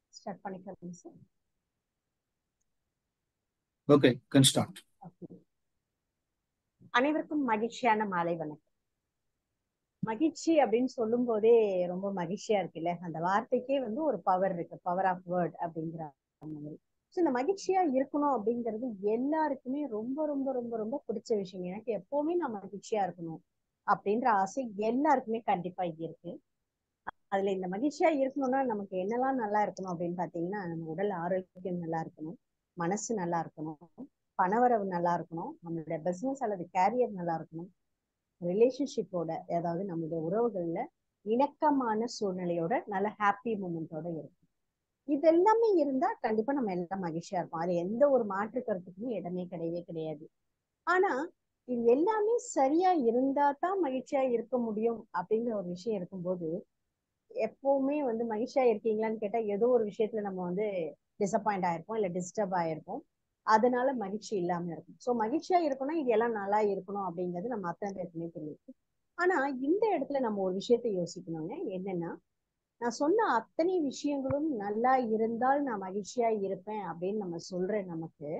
Start பண்ணிக்கலாம் sir Okay, can start. Okay அனைவருக்கும் மகிழ்ச்சியான மாலை வணக்கம் மகிழ்ச்சி அப்படின்னு சொல்லும் போதே ரொம்ப மகிழ்ச்சியா இருக்குல்ல அந்த வார்த்தைக்கே வந்து ஒரு பவர் இருக்கு பவர் ஆஃப் வேர்ட் அப்படிங்கிற மாதிரி ஸோ இந்த மகிழ்ச்சியா இருக்கணும் அப்படிங்கிறது எல்லாருக்குமே ரொம்ப ரொம்ப ரொம்ப ரொம்ப பிடிச்ச விஷயம் எனக்கு எப்பவுமே நான் மகிழ்ச்சியா இருக்கணும் அப்படின்ற ஆசை எல்லாருக்குமே கண்டிப்பா இருக்கு அதுல இந்த மகிழ்ச்சியா இருக்கணும்னா நமக்கு என்னெல்லாம் நல்லா இருக்கணும் அப்படின்னு பாத்தீங்கன்னா நம்ம உடல் ஆரோக்கியம் நல்லா இருக்கணும் மனசு நல்லா இருக்கணும் பணவரவு நல்லா இருக்கணும் நம்மளுடைய பிசினஸ் அல்லது கேரியர் நல்லா இருக்கணும் ரிலேஷன்ஷிப்போட அதாவது நம்மளுடைய உறவுகள்ல இணக்கமான சூழ்நிலையோட நல்ல ஹாப்பி மூமெண்டோட இருக்கும் இது எல்லாமே இருந்தா கண்டிப்பா நம்ம எல்லாம் மகிழ்ச்சியா இருப்போம் அது எந்த ஒரு மாற்று கருத்துக்குமே இடமே கிடையவே கிடையாது ஆனா இது எல்லாமே சரியா இருந்தா தான் மகிழ்ச்சியா இருக்க முடியும் அப்படிங்கிற ஒரு விஷயம் இருக்கும்போது எப்பவுமே வந்து மகிழ்ச்சியா இருக்கீங்களான்னு கேட்டா ஏதோ ஒரு விஷயத்துல நம்ம வந்து டிசப்பாயிண்ட் ஆயிருப்போம் இல்ல டிஸ்டர்ப் ஆயிருப்போம் அதனால மகிழ்ச்சி இல்லாம இருக்கும் சோ மகிழ்ச்சியா இருக்கணும்னா இது எல்லாம் நல்லா இருக்கணும் அப்படிங்கிறது நம்ம அத்தனை பேருக்குமே தெரியும் ஆனா இந்த இடத்துல நம்ம ஒரு விஷயத்த யோசிக்கணுங்க என்னன்னா நான் சொன்ன அத்தனை விஷயங்களும் நல்லா இருந்தால் நான் மகிழ்ச்சியா இருப்பேன் அப்படின்னு நம்ம சொல்ற நமக்கு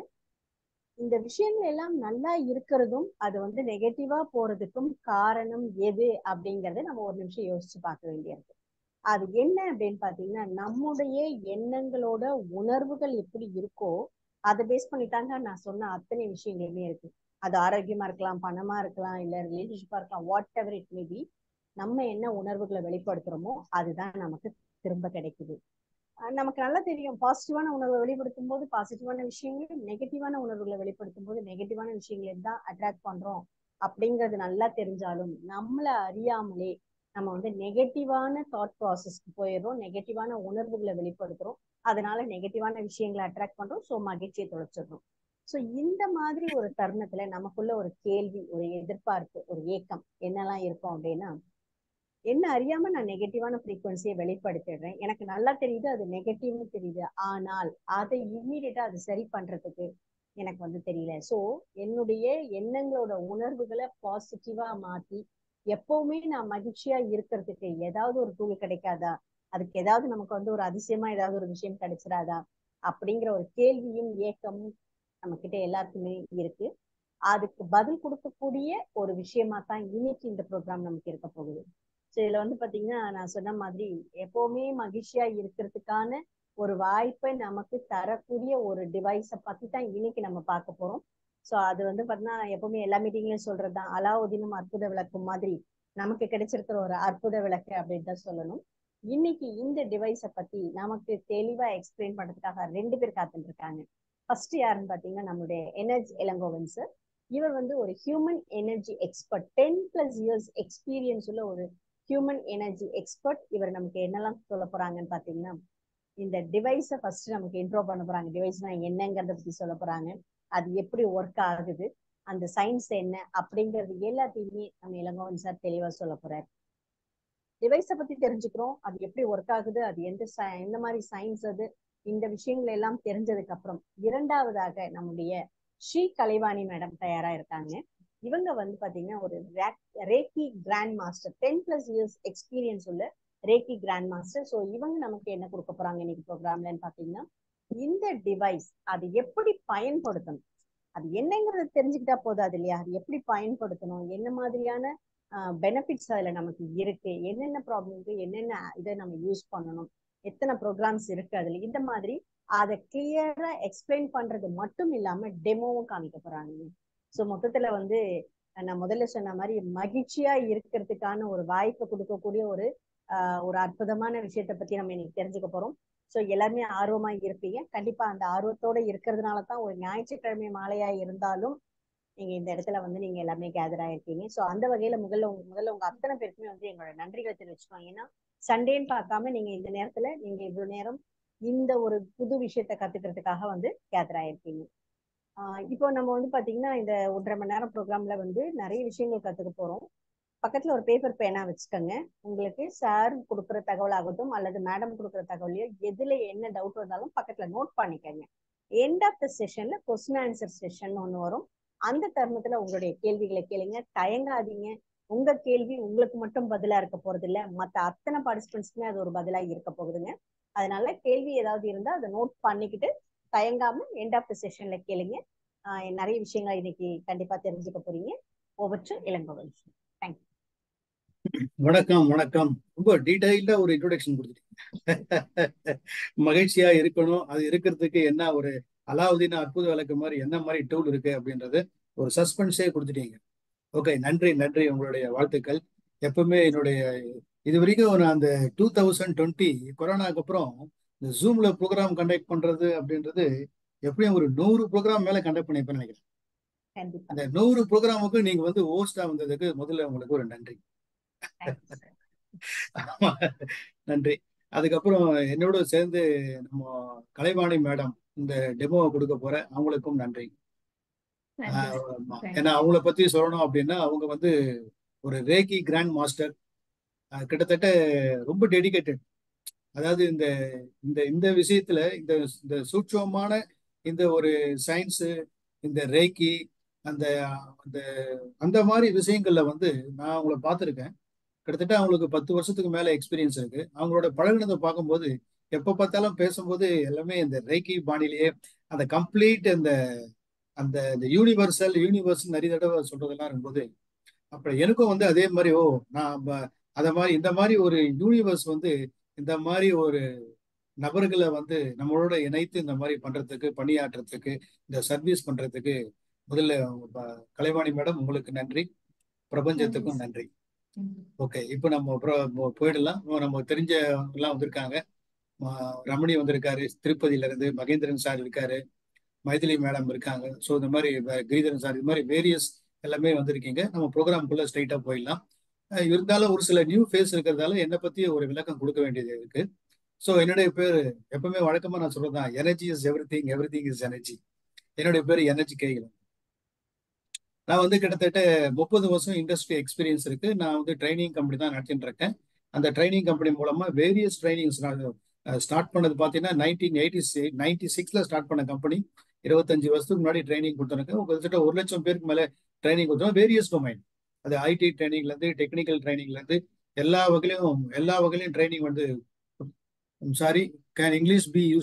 இந்த விஷயங்கள் எல்லாம் நல்லா இருக்கிறதும் அது வந்து நெகட்டிவா போறதுக்கும் காரணம் எது அப்படிங்கறத நம்ம ஒரு நிமிஷம் யோசிச்சு பார்க்க வேண்டியிருக்கு அது என்ன அப்படின்னு பாத்தீங்கன்னா நம்முடைய எண்ணங்களோட உணர்வுகள் எப்படி இருக்கோ அதை பேஸ் பண்ணிட்டாங்க நான் சொன்ன அத்தனை விஷயங்களுமே இருக்கு அது ஆரோக்கியமா இருக்கலாம் பணமா இருக்கலாம் இல்ல ரிலேஷன்ஷிப்பா இருக்கலாம் whatever it may be நம்ம என்ன உணர்வுகளை வெளிப்படுத்துறோமோ அதுதான் நமக்கு திரும்ப கிடைக்குது நமக்கு நல்லா தெரியும் பாசிட்டிவான உணர்வை வெளிப்படுத்தும் போது பாசிட்டிவான விஷயங்களும் நெகட்டிவான உணர்வுகளை வெளிப்படுத்தும் போது நெகட்டிவான விஷயங்களை தான் அட்ராக்ட் பண்றோம் அப்படிங்கிறது நல்லா தெரிஞ்சாலும் நம்மள அறியாமலே நம்ம வந்து நெகட்டிவான தாட் ப்ராசஸ்க்கு போயிடுறோம் நெகட்டிவான உணர்வுகளை வெளிப்படுத்துறோம் அதனால நெகட்டிவான விஷயங்களை அட்ராக்ட் பண்றோம் ஸோ மகிழ்ச்சியை தொலைச்சிடுறோம் ஸோ இந்த மாதிரி ஒரு தருணத்துல நமக்குள்ள ஒரு கேள்வி ஒரு எதிர்பார்ப்பு ஒரு ஏக்கம் என்னெல்லாம் இருக்கும் அப்படின்னா என்ன அறியாம நான் நெகட்டிவான ஃப்ரீக்குவன்சியை வெளிப்படுத்திடுறேன் எனக்கு நல்லா தெரியுது அது நெகட்டிவ்னு தெரியுது ஆனால் அதை இம்மீடியட்டா அது சரி பண்றதுக்கு எனக்கு வந்து தெரியல ஸோ என்னுடைய எண்ணங்களோட உணர்வுகளை பாசிட்டிவா மாத்தி எப்பவுமே நான் மகிழ்ச்சியா இருக்கிறதுக்கு ஏதாவது ஒரு டூல் கிடைக்காதா அதுக்கு ஏதாவது நமக்கு வந்து ஒரு அதிசயமா ஏதாவது ஒரு விஷயம் கிடைச்சிடாதா அப்படிங்கிற ஒரு கேள்வியும் ஏக்கமும் நம்ம கிட்ட எல்லாருக்குமே இருக்கு அதுக்கு பதில் கொடுக்கக்கூடிய ஒரு விஷயமா தான் இன்னைக்கு இந்த ப்ரோக்ராம் நமக்கு இருக்க போகுது ஸோ இதுல வந்து பாத்தீங்கன்னா நான் சொன்ன மாதிரி எப்பவுமே மகிழ்ச்சியா இருக்கிறதுக்கான ஒரு வாய்ப்பை நமக்கு தரக்கூடிய ஒரு டிவைஸை பத்தி தான் இன்னைக்கு நம்ம பார்க்க போறோம் ஸோ அது வந்து பாத்தீங்கன்னா எப்பவுமே எல்லா மீட்டிங்லயும் சொல்றதுதான் அலாவுதீனும் அற்புத விளக்கும் மாதிரி நமக்கு கிடைச்சிருக்கிற ஒரு அற்புத விளக்கு அப்படின்னு தான் சொல்லணும் இன்னைக்கு இந்த டிவைஸை பத்தி நமக்கு தெளிவா எக்ஸ்பிளைன் பண்றதுக்காக ரெண்டு பேர் காத்துட்டு இருக்காங்க ஃபர்ஸ்ட் யாருன்னு பாத்தீங்கன்னா நம்மளுடைய எனர்ஜி இளங்கோவன் சார் இவர் வந்து ஒரு human energy expert ten plus years experience உள்ள ஒரு ஹியூமன் எனர்ஜி எக்ஸ்பர்ட் இவர் நமக்கு என்னெல்லாம் சொல்ல போறாங்கன்னு பாத்தீங்கன்னா இந்த டிவைஸை ஃபர்ஸ்ட் நமக்கு இன்ட்ரோ பண்ண போறாங்க டிவைஸ்னா என்னங்கிறத பத்தி சொல்ல போறாங்க அது எப்படி ஒர்க் ஆகுது அந்த சயின்ஸ் என்ன அப்படிங்கிறது எல்லாத்தையுமே நம்ம இளங்கோவன் சார் தெளிவா சொல்ல போறாரு டிவைஸை பத்தி தெரிஞ்சுக்கிறோம் அது எப்படி ஒர்க் ஆகுது அது எந்த எந்த மாதிரி சயின்ஸ் அது இந்த விஷயங்கள் எல்லாம் தெரிஞ்சதுக்கு அப்புறம் இரண்டாவதாக நம்முடைய ஸ்ரீ கலைவாணி மேடம் தயாரா இருக்காங்க இவங்க வந்து பாத்தீங்கன்னா ஒரு reiki grand master ten plus years experience உள்ள ரேக்கி கிராண்ட் மாஸ்டர் ஸோ இவங்க நமக்கு என்ன கொடுக்க போறாங்க இன்னைக்கு ப்ரோக்ராம்லன்னு பாத்தீங்கன்னா இந்த டிவைஸ் அது எப்படி பயன்படுத்தணும் அது என்னங்கிறது தெரிஞ்சுக்கிட்டா போதாது இல்லையா அது எப்படி பயன்படுத்தணும் என்ன மாதிரியான பெனிஃபிட்ஸ் அதுல நமக்கு இருக்கு என்னென்ன ப்ராப்ளம்க்கு என்னென்ன இதை நம்ம யூஸ் பண்ணணும் எத்தனை ப்ரோக்ராம்ஸ் இருக்கு அதுல இந்த மாதிரி அதை கிளியரா எக்ஸ்பிளைன் பண்றது மட்டும் இல்லாம டெமோவும் காமிக்க போறாங்க ஸோ மொத்தத்துல வந்து நான் முதல்ல சொன்ன மாதிரி மகிழ்ச்சியா இருக்கிறதுக்கான ஒரு வாய்ப்பை கொடுக்கக்கூடிய ஒரு ஒரு அற்புதமான விஷயத்த பத்தி நம்ம இன்னைக்கு தெரிஞ்சுக்க போறோம் ஸோ எல்லாருமே ஆர்வமா இருப்பீங்க கண்டிப்பா அந்த ஆர்வத்தோட இருக்கிறதுனால தான் ஒரு ஞாயிற்றுக்கிழமை மாலையா இருந்தாலும் நீங்க இந்த இடத்துல வந்து நீங்க எல்லாமே கேதர் ஆயிருக்கீங்க ஸோ அந்த வகையில முதல்ல உங்க முதல்ல உங்க அத்தனை பேருக்குமே வந்து எங்களோட நன்றிகளை தெரிவிச்சுக்கோங்க ஏன்னா சண்டேன்னு பார்க்காம நீங்க இந்த நேரத்துல நீங்க இவ்வளவு நேரம் இந்த ஒரு புது விஷயத்த கத்துக்கிறதுக்காக வந்து கேதர் ஆயிருக்கீங்க ஆஹ் இப்போ நம்ம வந்து பாத்தீங்கன்னா இந்த ஒன்றரை மணி நேரம் ப்ரோக்ராம்ல வந்து நிறைய விஷயங்கள் கத்துக்க போறோம் பக்கத்துல ஒரு பேப்பர் பேனா வச்சுக்கோங்க உங்களுக்கு சார் கொடுக்குற தகவல் ஆகட்டும் அல்லது மேடம் கொடுக்குற தகவலையோ எதுல என்ன டவுட் வந்தாலும் பக்கத்துல நோட் பண்ணிக்கோங்க எண்ட் ஆஃப் த செஷன்ல கொஸ்டின் ஆன்சர் செஷன் ஒன்று வரும் அந்த தருணத்துல உங்களுடைய கேள்விகளை கேளுங்க தயங்காதீங்க உங்க கேள்வி உங்களுக்கு மட்டும் பதிலா இருக்க போறது இல்ல மத்த அத்தனை பார்ட்டிசிபென்ட்ஸ்க்குமே அது ஒரு பதிலா இருக்க போகுதுங்க அதனால கேள்வி ஏதாவது இருந்தா அதை நோட் பண்ணிக்கிட்டு தயங்காம எண்ட் ஆஃப் த செஷன்ல கேளுங்க ஆஹ் நிறைய விஷயங்களை இன்னைக்கு கண்டிப்பா தெரிஞ்சுக்க போறீங்க ஓவர் டு இளங்கோவன் தேங்க்யூ வணக்கம் வணக்கம் ரொம்ப டீடைல்டா ஒரு இன்ட்ரோடக்ஷன் கொடுத்துட்டீங்க மகிழ்ச்சியா இருக்கணும் அது இருக்கிறதுக்கு என்ன ஒரு அலாவுதீன் அற்புத விளக்கு மாதிரி என்ன மாதிரி டூல் இருக்கு அப்படின்றது ஒரு சஸ்பென்ஸே கொடுத்துட்டீங்க ஓகே நன்றி நன்றி உங்களுடைய வாழ்த்துக்கள் எப்பவுமே என்னுடைய இது வரைக்கும் நான் அந்த டூ தௌசண்ட் டுவெண்ட்டி கொரோனாக்கு அப்புறம் இந்த ஜூம்ல ப்ரோக்ராம் கண்டக்ட் பண்றது அப்படின்றது எப்படியும் ஒரு நூறு ப்ரோக்ராம் மேல கண்டக்ட் பண்ணியிருப்பேன்னு நினைக்கிறேன் கண்டிப்பா அந்த நூறு ப்ரோக்ராமுக்கு நீங்க வந்து ஹோஸ்டா வந்ததுக்கு முதல்ல உங்களுக்கு ஒரு நன்றி தேங்க்யூ சார் ஆமா, நன்றி அதுக்கப்புறம் என்னோட சேர்ந்து நம்ம கலைவாணி மேடம் இந்த டெமோவை கொடுக்க போற அவங்களுக்கும் நன்றி ஆஹ் ஆமா. ஏன்னா அவங்கள பத்தி சொல்லணும் அப்படின்னா அவங்க வந்து ஒரு ரேகி கிராண்ட் மாஸ்டர் ஆஹ் கிட்டத்தட்ட ரொம்ப டெடிகேட்டட் அதாவது இந்த இந்த இந்த விஷயத்துல இந்த இந்த சூட்சமான இந்த ஒரு சயின்ஸ் இந்த ரேக்கி அந்த அந்த அந்த மாதிரி விஷயங்கள்ல வந்து நான் அவங்கள பார்த்துருக்கேன் கிட்டத்தட்ட அவங்களுக்கு பத்து வருஷத்துக்கு மேல எக்ஸ்பீரியன்ஸ் இருக்கு அவங்களோட பழகுனதை பார்க்கும்போது எப்ப பார்த்தாலும் பேசும்போது எல்லாமே இந்த ரேக்கி பாணிலேயே அந்த கம்ப்ளீட் அந்த அந்த இந்த யூனிவர்சல் யூனிவர்ஸ் நிறைய தடவை சொல்றதெல்லாம் இருக்கும்போது அப்புறம் எனக்கும் வந்து அதே மாதிரி ஓ நான் ப- அத மாதிரி இந்த மாதிரி ஒரு யூனிவர்ஸ் வந்து இந்த மாதிரி ஒரு நபர்களை வந்து நம்மளோட இணைத்து இந்த மாதிரி பண்றதுக்கு பணியாற்றுறதுக்கு இந்த சர்வீஸ் பண்றதுக்கு முதல்ல ப- கலைவாணி மேடம் உங்களுக்கு நன்றி பிரபஞ்சத்துக்கும் நன்றி ஓகே இப்போ நம்ம அப்புறம் போ- போயிடலாம் இப்போ நம்ம தெரிஞ்ச எல்லாம் வந்திருக்காங்க ஆஹ் ரமணி வந்திருக்காரு திருப்பதியில இருந்து மகேந்திரன் சார் இருக்காரு மைதிலி மேடம் இருக்காங்க ஸோ இந்த மாதிரி வே- கிரிதரன் சார் இது மாதிரி வேரியஸ் எல்லாமே வந்திருக்கீங்க நம்ம ப்ரோக்ராம்குள்ள ஸ்ட்ரைட்டா போயிடலாம் அஹ் இருந்தாலும் ஒரு சில நியூ ஃபேஸ் இருக்கிறதால என்னை பத்தி ஒரு விளக்கம் கொடுக்க வேண்டியது இருக்கு ஸோ என்னுடைய பேர் எப்பவுமே வழக்கமா நான் சொல்றதுதான் energy is everything everything is energy என்னுடைய பேர் எனர்ஜி கேகலன் நான் வந்து கிட்டத்தட்ட முப்பது வருஷம் இண்டஸ்ட்ரி எக்ஸ்பீரியன்ஸ் இருக்கு நான் வந்து ட்ரைனிங் கம்பெனி தான் நடத்திட்டு இருக்கேன் அந்த ட்ரைனிங் கம்பெனி மூலமா வேரியஸ் ட்ரைனிங்ஸ் நான் ஸ்டார்ட் பண்ணது பார்த்தீங்கன்னா நைன்டீன் எயிட்டி நைன்டி சிக்ஸ்ல ஸ்டார்ட் பண்ண கம்பெனி இருபத்தஞ்சு வருஷத்துக்கு முன்னாடி ட்ரைனிங் கொடுத்துருக்கேன் கிட்டத்தட்ட ஒரு லட்சம் பேருக்கு மேல ட்ரைனிங் கொடுத்தோம் வேரியஸ் டொமைன் அது ஐடி ட்ரைனிங்ல இருந்து டெக்னிக்கல் ட்ரைனிங்ல இருந்து எல்லா வகையிலும் எல்லா வகையிலும் ட்ரைனிங் வந்து sorry can English be use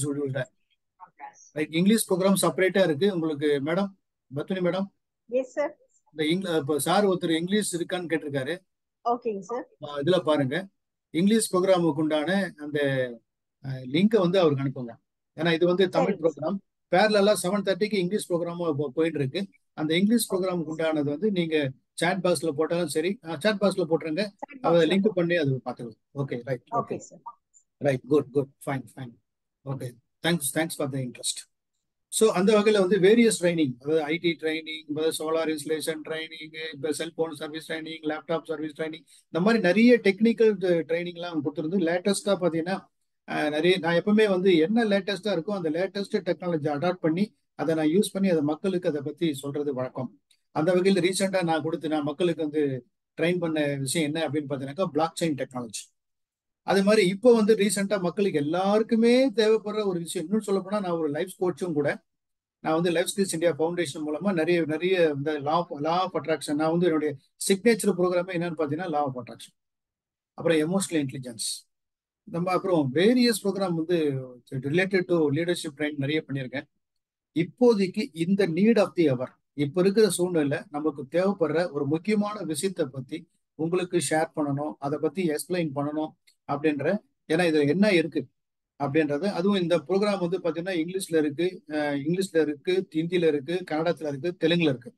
like English program செப்பரேட்டா இருக்கு உங்களுக்கு madam Padmini madam yes sir இந்த இங் இப்போ சார் ஒருத்தர் இங்கிலீஷ் இருக்கான்னு கேட்டிருக்காரு ஓகேங்க சார் அஹ் இதுல பாருங்க இங்கிலீஷ் ப்ரோக்ராமுக்கு உண்டான அந்த லிங்கை வந்து அவருக்கு அனுப்புங்க ஏன்னா இது வந்து தமிழ் சரிங்க ப்ரோக்ராம் பேரலா செவன் தேர்ட்டிக்கு இங்கிலீஷ் ப்ரோக்ராமும் போயிட்டு இருக்கு அந்த இங்கிலீஷ் ப்ரோக்ராமுக்கு உண்டானது வந்து நீங்க சாட் பாக்ஸ்ல போட்டாலும் சரி சாட் பாக்ஸ்ல போட்டுருங்க அவ லிங்க் பண்ணி அது பார்த்துக்கலாம் okay right okay okay sir right good good fine fine okay thanks thanks for the interest so அந்த வகையில் வந்து வேரியஸ் ட்ரைனிங் அதாவது IT training solar installation training இப்போ cellphone service training laptop service training இந்த மாதிரி நிறைய டெக்னிக்கல் ட்ரைனிங்லாம் கொடுத்துருந்து லேட்டஸ்ட்டாக பார்த்தீங்கன்னா அஹ், நிறைய நான் எப்பவுமே வந்து என்ன லேட்டஸ்ட்டாக இருக்கோ அந்த லேட்டஸ்ட் டெக்னாலஜி அடாப்ட் பண்ணி அதை நான் யூஸ் பண்ணி அதை மக்களுக்கு அதை பற்றி சொல்றது வழக்கம் அந்த வகையில் ரீசெண்டாக நான் கொடுத்து நான் மக்களுக்கு வந்து ட்ரெயின் பண்ண விஷயம் என்ன அப்படின்னு பார்த்தீங்கன்னாக்கா பிளாக் செயின் டெக்னாலஜி அது மாதிரி இப்போ வந்து ரீசெண்டாக மக்களுக்கு எல்லாருக்குமே தேவைப்படுற ஒரு விஷயம் இன்னும் சொல்ல போனா நான் ஒரு லைஃப் கோச்சும் கூட நான் வந்து லைஃப் ஸ்கில்ஸ் இந்தியா ஃபவுண்டேஷன் மூலமா நிறைய நிறைய இந்த லா லா ஆஃப் அட்ராக்ஷன் நான் வந்து என்னுடைய சிக்னேச்சர் ப்ரோக்ராமே என்னன்னு பார்த்தீங்கன்னா லா ஆஃப் அட்ராக்ஷன் அப்புறம் எமோஷனல் இன்டெலிஜென்ஸ் நம்ம அப்புறம் வேரியஸ் ப்ரோக்ராம் வந்து ரிலேட்டட் டு லீடர்ஷிப் ட்ரைன் நிறைய பண்ணியிருக்கேன் இப்போதைக்கு இந்த நீட் ஆஃப் தி அவர் இப்போ இருக்கிற சூழ்நிலை நமக்கு தேவைப்படுற ஒரு முக்கியமான விஷயத்தை பத்தி உங்களுக்கு ஷேர் பண்ணணும் அதை பத்தி எக்ஸ்பிளைன் பண்ணணும் அப்படின்ற ஏன்னா இது என்ன இருக்கு அப்படின்றது அதுவும் இந்த ப்ரோக்ராம் வந்து பாத்தீங்கன்னா இங்கிலீஷ்ல இருக்கு அஹ் இங்கிலீஷ்ல இருக்கு ஹிந்தில இருக்கு கன்னடத்துல இருக்கு தெலுங்குல இருக்கு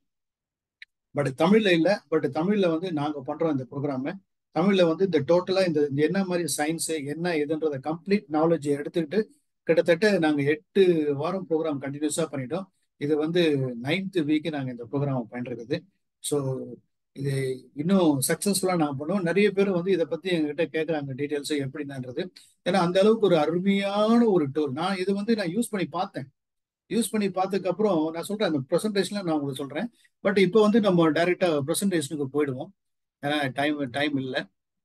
பட் தமிழ்ல இல்ல பட் தமிழ்ல வந்து நாங்க பண்றோம் இந்த ப்ரோக்ராம தமிழ்ல வந்து இந்த டோட்டலா இந்த இந்த என்ன மாதிரி சயின்ஸ் என்ன எதுன்றத கம்ப்ளீட் நாலேஜ் எடுத்துக்கிட்டு கிட்டத்தட்ட நாங்க எட்டு வாரம் ப்ரோக்ராம் கண்டினியூஸா பண்ணிட்டோம் இது வந்து நைன்த் வீக் நாங்க இந்த ப்ரோக்ராம் பண்ணிருக்குது ஸோ இது இன்னும் சக்சஸ்ஃபுல்லா நாங்க பண்ணுவோம் நிறைய பேர் வந்து இதை பத்தி எங்ககிட்ட கேட்கறாங்க டீட்டெயில்ஸ் எப்படின்றது ஏன்னா அந்த அளவுக்கு ஒரு அருமையான ஒரு டூல் நான் இது வந்து நான் யூஸ் பண்ணி பார்த்தேன் யூஸ் பண்ணி பார்த்ததுக்கு அப்புறம் நான் சொல்றேன் அந்த ப்ரெசன்டேஷன்ல நான் உங்களுக்கு சொல்றேன் பட் இப்போ வந்து நம்ம டைரக்டா ப்ரெசன்டேஷனுக்கு போயிடுவோம் ஏன்னா டைம் டைம் இல்லை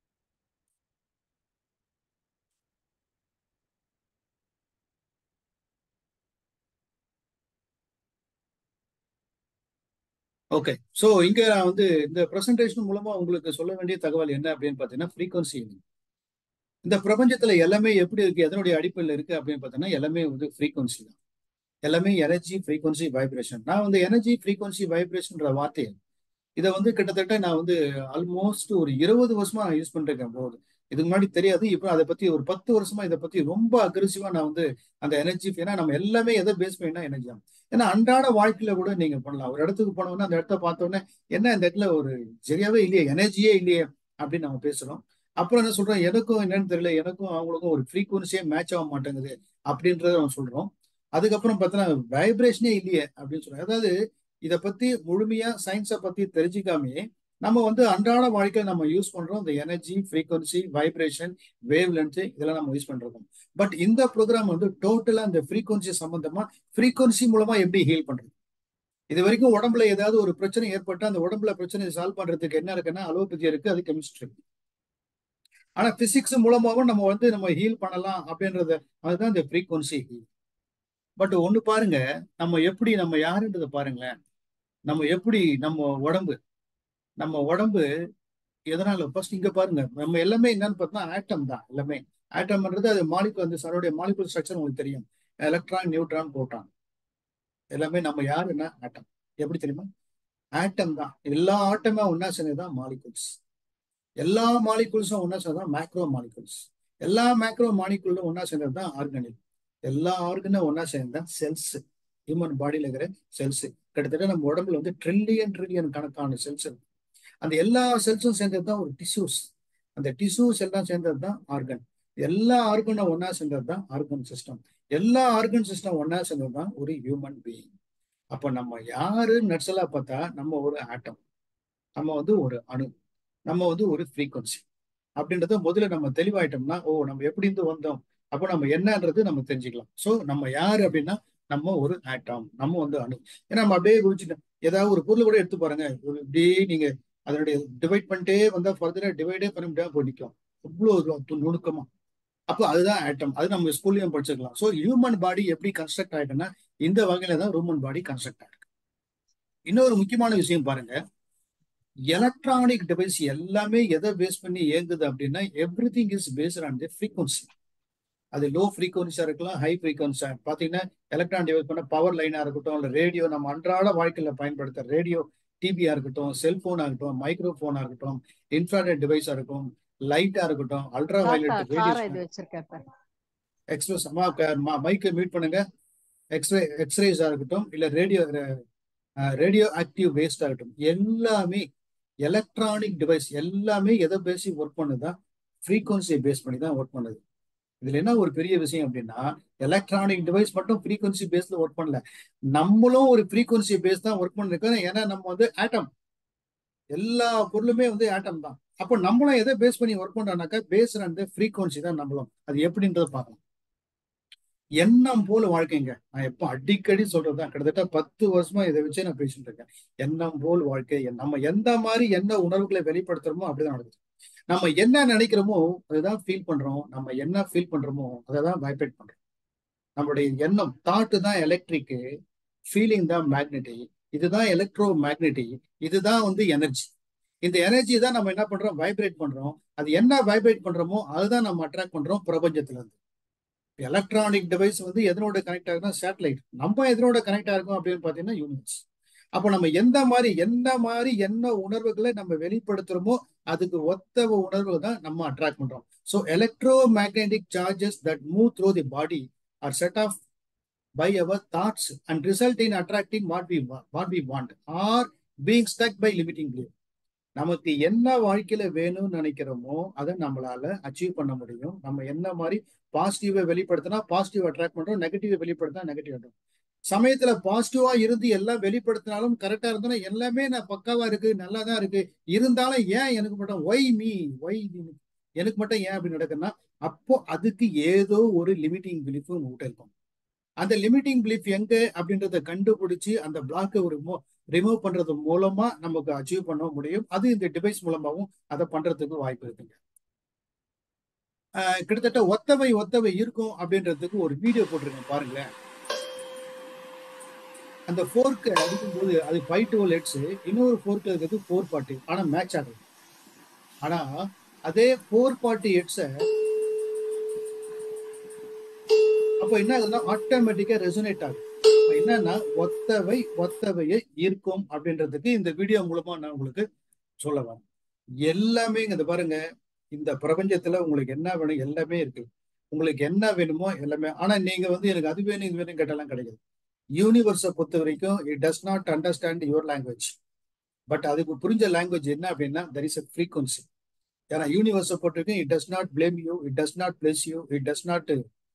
ஓகே ஸோ இங்க நான் வந்து இந்த ப்ரெசன்டேஷன் மூலமா உங்களுக்கு சொல்ல வேண்டிய தகவல் என்ன அப்படின்னு பார்த்தீங்கன்னா ஃப்ரீக்வன்சி இந்த பிரபஞ்சத்துல எல்லாமே எப்படி இருக்கு எதனுடைய அடிப்படையில் இருக்கு அப்படின்னு பார்த்தோம்னா எல்லாமே வந்து ஃப்ரீக்வன்சி தான் எல்லாமே எனர்ஜி ஃப்ரீக்வன்சி வைப்ரேஷன் நான் வந்து எனர்ஜி ஃப்ரீக்வன்சி வைப்ரேஷன்ற வார்த்தையை இதை வந்து கிட்டத்தட்ட நான் வந்து ஆல்மோஸ்ட் ஒரு இருபது வருஷமா நான் யூஸ் பண்ணிருக்கேன் போது இதுக்கு முன்னாடி தெரியாது இப்போ அதை பத்தி ஒரு பத்து வருஷமா இதை பத்தி ரொம்ப அக்ரெசிவா நான் வந்து அந்த எனர்ஜி ஏன்னா நம்ம எல்லாமே எதை பேஸ் பண்ணினா எனர்ஜி தான் ஏன்னா அன்றாட வாழ்க்கையில கூட நீங்க பண்ணலாம் ஒரு இடத்துக்கு போனோம்னா அந்த இடத்த பார்த்தோன்னே என்ன இந்த இடத்துல ஒரு சரியாவே இல்லையே எனர்ஜியே இல்லையே அப்படின்னு நம்ம பேசுறோம் அப்புறம் என்ன சொல்றோம் எனக்கும் என்னன்னு தெரியல எனக்கும் அவங்களுக்கும் ஒரு ஃப்ரீக்குவன்சியே மேட்ச் ஆக மாட்டேங்குது அப்படின்றத நம்ம சொல்றோம் அதுக்கப்புறம் பார்த்தோன்னா வைப்ரேஷனே இல்லையே அப்படின்னு சொல்றோம் அதாவது இதை பத்தி முழுமையா சயின்ஸை பத்தி தெரிஞ்சுக்காமே நம்ம வந்து அன்றாட வாழ்க்கையில நம்ம யூஸ் பண்றோம் இந்த energy frequency vibration wavelength இதெல்லாம் நம்ம யூஸ் பண்றோம் பட் இந்த ப்ரோக்ராம் வந்து டோட்டலா இந்த ஃப்ரீக்வன்சி சம்பந்தமா ஃப்ரீக்வன்சி மூலமா எப்படி ஹீல் பண்றது இது வரைக்கும் உடம்புல ஏதாவது ஒரு பிரச்சனை ஏற்பட்டு அந்த உடம்புல பிரச்சனையை சால்வ் பண்றதுக்கு என்ன இருக்குன்னா அலோபதி இருக்கு அது கெமிஸ்ட்ரி ஆனா பிசிக்ஸ் மூலமாவும் நம்ம வந்து நம்ம ஹீல் பண்ணலாம் அப்படின்றத அதுதான் இந்த ஃப்ரீக்வன்சி ஹீல் பட் ஒண்ணு பாருங்க நம்ம எப்படி நம்ம யாருன்றதை பாருங்களேன் நம்ம எப்படி நம்ம உடம்பு நம்ம உடம்பு எதனால ஃபர்ஸ்ட் இங்க பாருங்க நம்ம எல்லாமே என்னன்னு பார்த்தா ஆட்டம் தான் எல்லாமே ஆட்டம்ன்றது அது மாலிகுல் அந்த சரோடைய மாலிகுல் ஸ்ட்ரக்சர் உங்களுக்கு தெரியும் எலக்ட்ரான் நியூட்ரான் புரோட்டான் எல்லாமே நம்ம யாருன்னா ஆட்டம் எப்படி தெரியுமா ஆட்டம் தான் எல்லா ஆட்டமே ஒன்னா சேர்ந்ததுதான் மாலிகுல்ஸ் எல்லா மாலிகுல்ஸும் ஒன்னா சேர்ந்ததான் மேக்ரோ மாலிகுல்ஸ் எல்லா மேக்ரோ மாலிகுலும் ஒன்னா சேர்ந்தது தான் ஆர்கானிக் எல்லா ஆர்கனும் ஒன்னா சேர்ந்ததான் செல்ஸ் ஹியூமன் பாடியில இருக்கிற செல்ஸ் கிட்டத்தட்ட நம்ம உடம்புல வந்து ட்ரில்லியன் ட்ரில்லியன் கணக்கான செல்ஸ் இருக்கு அந்த எல்லா செல்ஸும் சேர்ந்தது தான் ஒரு டிஷ்யூஸ் அந்த டிஷ்யூஸ் எல்லாம் சேர்ந்தது தான் ஆர்கன் எல்லா ஆர்கனும் ஒன்னா சேர்ந்தது தான் ஆர்கன் சிஸ்டம் எல்லா ஆர்கன் சிஸ்டம் ஒன்னா சேர்ந்தது தான் ஒரு ஹியூமன் பீயிங் அப்ப நம்ம யாரு நட்சலா பார்த்தா நம்ம ஒரு ஆட்டம் நம்ம வந்து ஒரு அணு நம்ம வந்து ஒரு ஃப்ரீக்வன்சி அப்படின்றத முதல்ல நம்ம தெளிவாயிட்டோம்னா ஓ நம்ம எப்படி இருந்து வந்தோம் அப்போ நம்ம என்னன்றது நம்ம தெரிஞ்சுக்கலாம் சோ நம்ம யாரு அப்படின்னா நம்ம ஒரு ஆட்டம் நம்ம வந்து அணு ஏன்னா நம்ம அப்படியே குறிச்சுட்டோம் ஏதாவது ஒரு பொருள் கூட எடுத்து பாருங்க இப்படியே நீங்க அதனுடைய டிவைட் பண்ணிட்டே வந்தா ஃபர்தரா டிவைடே பண்ண முடியாம போய் நிற்கும் அவ்வளவு நுணுக்கமா அப்போ அதுதான் ஆட்டம் அது நம்ம ஸ்கூல்லையும் படிச்சிருக்கலாம் ஸோ ஹியூமன் பாடி எப்படி கன்ஸ்ட்ரக்ட் ஆயிட்டுன்னா இந்த வகையில தான் ஹியூமன் பாடி கன்ஸ்ட்ரக்ட் ஆயிருக்கு இன்னொரு முக்கியமான விஷயம் பாருங்க எலக்ட்ரானிக் டிவைஸ் எல்லாமே எதை பேஸ் பண்ணி இயங்குது அப்படின்னா everything is based on the frequency அது லோ ஃப்ரீக்வன்சியா இருக்கலாம் ஹை ஃப்ரீக்வன்சியா பாத்தீங்கன்னா எலக்ட்ரான் டிவைஸ் பண்ண பவர் லைனா இருக்கட்டும் இல்ல ரேடியோ நம்ம அன்றாட வாழ்க்கையில பயன்படுத்த ரேடியோ டிவியா இருக்கட்டும் செல்போனா இருக்கட்டும் மைக்ரோஃபோனா இருக்கட்டும் இன்ஃப்ராரெட் டிவைஸா இருக்கும் லைட்டா இருக்கட்டும் அல்ட்ரா வயலட் ரேடியேஷன் எக்ஸ்பிரஸ் மைக்கை மியூட் பண்ணுங்க எக்ஸ்ரே எக்ஸ்ரேஸா இருக்கட்டும் இல்ல ரேடியோ ரேடியோ ஆக்டிவ் வேஸ்ட் ஆகட்டும் எல்லாமே எலக்ட்ரானிக் டிவைஸ் எல்லாமே எதை பேசி ஒர்க் பண்ணுதா ஃப்ரீக்வன்சியை பேஸ் பண்ணி தான் ஒர்க் பண்ணுது இதுல என்ன ஒரு பெரிய விஷயம் அப்படின்னா எலக்ட்ரானிக் டிவைஸ் மட்டும் ஃப்ரீக்வன்சி பேஸ்ல ஒர்க் பண்ணல நம்மளும் ஒரு ஃப்ரீக்வன்சி பேஸ் தான் ஒர்க் பண்ணிருக்கோம் ஏன்னா நம்ம வந்து ஆட்டம் எல்லா பொருளுமே வந்து ஆட்டம் தான் அப்போ நம்மளும் எதை பேஸ் பண்ணி ஒர்க் பண்றோம்னாக்கா பேஸ் அந்த ஃப்ரீக்வன்சி தான் நம்மளும் அது எப்படின்றத பார்க்கலாம் எண்ணம் போல வாழ்க்கைங்க நான் எப்போ அடிக்கடி சொல்றதுதான் கிட்டத்தட்ட பத்து வருஷமா இதை வச்சே நான் பேசிட்டு இருக்கேன் எண்ணம் போல் வாழ்க்கை நம்ம எந்த மாதிரி என்ன உணர்வுகளை வெளிப்படுத்துறோமோ அப்படிதான் நடக்குது நம்ம என்ன நினைக்கிறோமோ அதுதான் ஃபீல் பண்றோம் நம்ம என்ன ஃபீல் பண்றோமோ அதை தான் வைப்ரேட் பண்றோம் நம்மளுடைய எண்ணம் தாட்டு தான் எலக்ட்ரிக்கு ஃபீலிங் தான் மேக்னெட்டிக் இதுதான் எலக்ட்ரோ மேக்னெட்டிக் இதுதான் வந்து எனர்ஜி இந்த எனர்ஜி தான் நம்ம என்ன பண்றோம் வைப்ரேட் பண்றோம் அது என்ன வைப்ரேட் பண்றோமோ அதுதான் நம்ம அட்ராக்ட் பண்றோம் பிரபஞ்சத்துல இருந்து எலக்ட்ரானிக் டிவைஸ் வந்து எதனோட கனெக்ட் ஆகுதுன்னா சேட்டலைட் நம்ம எதனோட கனெக்ட் ஆகும் அப்படின்னு பாத்தீங்கன்னா யூனிட்ஸ் அப்போ நம்ம எந்த மாதிரி எந்த மாதிரி என்ன உணர்வுகளை நம்ம வெளிப்படுத்துறோமோ அதுக்கு ஒத்த உணர்வுகள் தான் நம்ம அட்ராக்ட் பண்றோம் so electromagnetic charges that move through the body are set off by our thoughts and result in attracting what we what we want are being stuck by limiting believe நமக்கு என்ன வாழ்க்கையில வேணும்னு நினைக்கிறோமோ அதை நம்மளால achieve பண்ண முடியும் நம்ம என்ன மாதிரி பாசிட்டிவை வெளிப்படுத்தினா பாசிட்டிவ் அட்ராக்ட் பண்றோம் நெகட்டிவ் வெளிப்படுத்தினா நெகட்டிவ் அட்ராக்ட் சமயத்துல பாசிட்டிவா இருந்து எல்லாம் வெளிப்படுத்தினாலும் கரெக்டா இருந்தோம்னா எல்லாமே நான் பக்காவா இருக்கு நல்லா தான் இருக்கு இருந்தாலும் ஏன் எனக்கு மட்டும் ஒய் மீ ஒய் எனக்கு மட்டும் ஏன் அப்படி நடக்குன்னா அப்போ அதுக்கு ஏதோ ஒரு லிமிட்டிங் பிலீஃப் உங்ககிட்ட இருக்கும் அந்த லிமிட்டிங் பிலீஃப் எங்க அப்படின்றத கண்டுபிடிச்சு அந்த பிளாக்கை ஒரு ரிமூவ் பண்றது மூலமா நமக்கு அச்சீவ் பண்ண முடியும் அது இந்த டிவைஸ் மூலமாவும் அதை பண்றதுக்கு வாய்ப்பு இருக்குங்க கிட்டத்தட்ட ஒத்தவை ஒத்தவை இருக்கும் அப்படின்றதுக்கு ஒரு வீடியோ போட்டிருக்கேன் பாருங்களேன் அந்த ஃபோர்க்கு அடிக்கும்போது அது ஃபைவ் டுவெல் ஹெட்ஸ் இன்னொரு ஃபோர்க்கு இருக்கிறது ஃபோர் ஃபார்ட்டி ஆனா மேட்ச் ஆகுது ஆனா அதே ஃபோர் ஃபார்ட்டி ஹெட்ஸை அப்போ என்ன ஆகுதுன்னா ஆட்டோமேட்டிக்கா ரெசனேட் ஆகும் அப்ப என்னன்னா ஒத்தவை ஒத்தவையை ஈர்க்கும் அப்படின்றதுக்கு இந்த வீடியோ மூலமா நான் உங்களுக்கு சொல்ல வரேன் எல்லாமே இங்க பாருங்க இந்த பிரபஞ்சத்துல உங்களுக்கு என்ன வேணும் எல்லாமே இருக்கு உங்களுக்கு என்ன வேணுமோ எல்லாமே ஆனா நீங்க வந்து எனக்கு அது வேணும் இது வேணும் கேட்டாலாம் கிடையாது யூனிவர்ஸை பொறுத்த வரைக்கும் it does not understand your language but அதுக்கு புரிஞ்ச லாங்குவேஜ் என்ன அப்படின்னா தர் இஸ் அ ஃப்ரீக்வன்சி ஏன்னா யூனிவர்ஸை பொறுத்த வரைக்கும் it does not blame you it does not place you it does not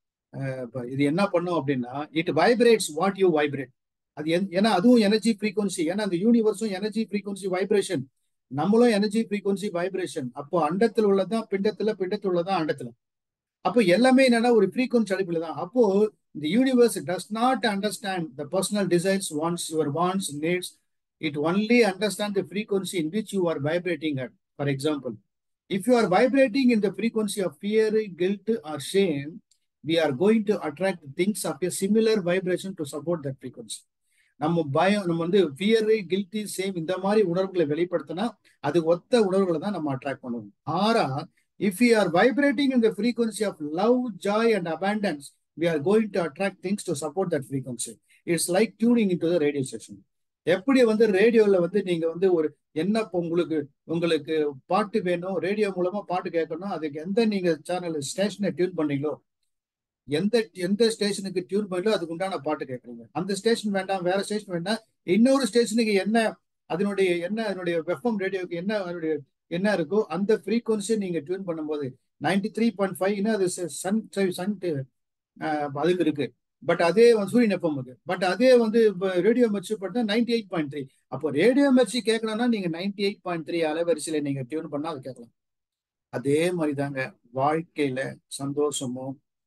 இது என்ன பண்ணும் அப்படின்னா it vibrates what you vibrate அது ஏன்னா அதுவும் எனர்ஜி ஃப்ரீக்வன்சி ஏன்னா அந்த யூனிவர்ஸும் எனர்ஜி ஃப்ரீக்வன்சி வைப்ரேஷன் நம்மளும் எனர்ஜி ஃப்ரீக்வன்சி வைப்ரேஷன் அப்போ அண்டத்தில் உள்ளதான் பிண்டத்துல பிண்டத்தில் உள்ளதான் அண்டத்துல அப்போ எல்லாமே என்னன்னா ஒரு ஃப்ரீக்வன்சி அடிப்பில் தான் அப்போ இந்த universe does not understand the personal desires wants your wants needs it only understand the frequency in which you are vibrating at for example if you are vibrating in the frequency of fear guilt or shame we are going to attract things of a similar vibration to support that frequency நம்ம பயம் நம்ம வந்து fear guilty same இந்த மாதிரி உணர்வுகளை வெளிப்படுத்தினா அது ஒத்த உணர்வுகளை தான் நம்ம அட்ராக்ட் பண்ணுவோம் ஆறா if you are vibrating in the frequency of love joy and abundance we are going to attract things to support that frequency it's like tuning in to the radio station எப்படி வந்து ரேடியோல வந்து நீங்க வந்து ஒரு என்ன உங்களுக்கு உங்களுக்கு பாட்டு வேணும் ரேடியோ மூலமா பாட்டு கேட்கணும் அதுக்கு எந்த நீங்க சேனல் ஸ்டேஷனை டியூன் பண்ணீங்களோ எந்த எந்த ஸ்டேஷனுக்கு டியூன் பண்ணலோ அதுக்கு உண்டான பாட்டு கேட்குறீங்க அந்த ஸ்டேஷன் வேண்டாம் வேற ஸ்டேஷன் வேண்டாம் இன்னொரு ஸ்டேஷனுக்கு என்ன அதனுடைய என்ன அதனுடைய வெஃபம் ரேடியோக்கு என்ன அதனுடைய என்ன இருக்கோ அந்த ஃப்ரீக்வன்சியை நீங்க டியூன் பண்ணும்போது நைன்டி த்ரீ பாயிண்ட் ஃபைவ்னா அது சன் சன் அதுக்கு இருக்கு பட் அதே சூரியன் எஃப்எம் இருக்கு பட் அதே வந்து ரேடியோ மெர்ச்சி பார்த்தா நைன்டி எயிட் பாயிண்ட் த்ரீ அப்போ ரேடியோ மெர்ச்சி கேட்கணும்னா நீங்க நைன்டி எயிட் பாயிண்ட் த்ரீ அலைவரிசையில நீங்க டியூன் பண்ணா அது கேட்கலாம் அதே மாதிரி தாங்க வாழ்க்கையில சந்தோஷமோ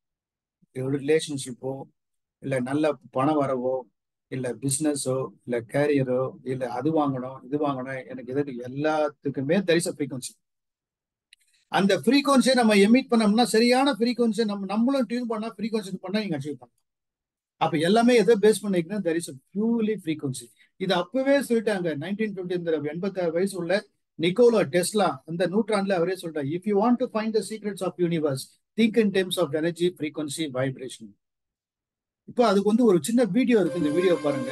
ரிலேஷன்ஷிப்போ இல்லை நல்ல பணம் வரவோ இல்லை பிஸ்னஸோ இல்லை கேரியரோ இல்லை அது வாங்கணும் இது வாங்கணும் எனக்கு எது எல்லாத்துக்குமே தரிச ஃப்ரீக்வன்சி அந்த ஃப்ரீக்வன்சியை நம்ம எமிட் பண்ணோம்னா சரியான ஃப்ரீக்வன்சியை நம்ம நம்மளும் டியூன் பண்ணா ஃப்ரீக்வன்சி பண்ணா நீங்க அச்சீவ் பண்ணலாம் அப்ப எல்லாமே எதை பேஸ் பண்ணிக்கணும் தர் இஸ் பியூர்லி ஃப்ரீக்வன்சி இது அப்பவே சொல்லிட்டாங்க நைன்டீன் டுவெண்ட்டி இந்த எண்பத்தாறு வயசு உள்ள நிக்கோலோ டெஸ்லா அந்த நூற்றாண்டுல அவரே சொல்றாரு if you want to find the secrets of universe think in terms of energy frequency vibration இப்போ அதுக்கு வந்து ஒரு சின்ன வீடியோ இருக்கு இந்த வீடியோ பாருங்க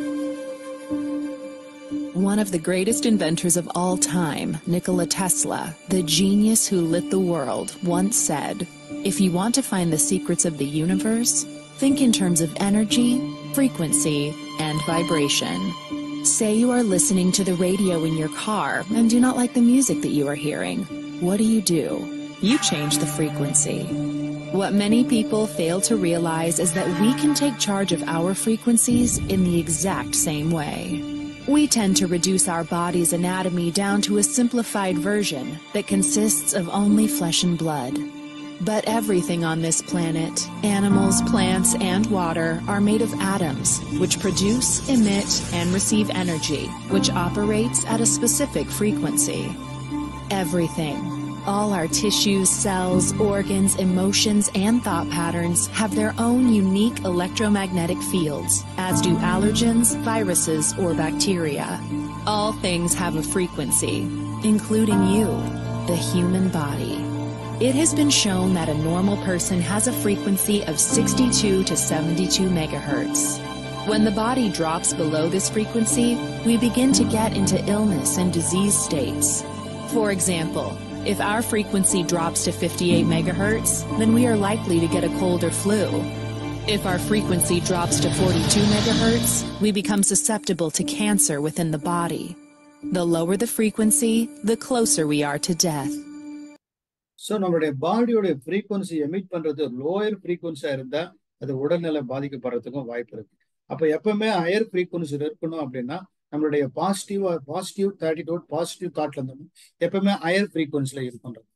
One of the greatest inventors of all time, Nikola Tesla, the genius who lit the world, once said, If you want to find the secrets of the universe, think in terms of energy, frequency, and vibration. Say you are listening to the radio in your car and do not like the music that you are hearing. What do you do? You change the frequency. What many people fail to realize is that we can take charge of our frequencies in the exact same way. We tend to reduce our body's anatomy down to a simplified version that consists of only flesh and blood. But everything on this planet, animals, plants, and water, are made of atoms, which produce, emit, and receive energy, which operates at a specific frequency. Everything, all our tissues, cells, organs, emotions, and thought patterns have their own unique electromagnetic fields, as do allergens, viruses, or bacteria. All things have a frequency, including you, the human body. It has been shown that a normal person has a frequency of 62 to 72 megahertz. When the body drops below this frequency, we begin to get into illness and disease states. For example, if our frequency drops to 58 megahertz, then we are likely to get a cold or flu. If our frequency drops to 42 megahertz, we become susceptible to cancer within the body. The lower the frequency, the closer we are to death. So நம்மளுடைய பாடியோட frequency emit பண்றது lower ஃப்ரீக்வன்சியா இருந்தா அது உடல்நிலை பாதிக்கப்படுறதுக்கும் வாய்ப்பு இருக்கு அப்ப எப்பவுமே ஹையர் ஃப்ரீக்வன்சி இருக்கணும் அப்படின்னா நம்மளுடைய பாசிட்டிவ் பாசிட்டிவ் ஆட்டிடியூட் பாசிட்டிவ் தாட்ல இருந்தோம் எப்பவுமே ஹையர் ஃப்ரீக்வன்சில இருக்கணும்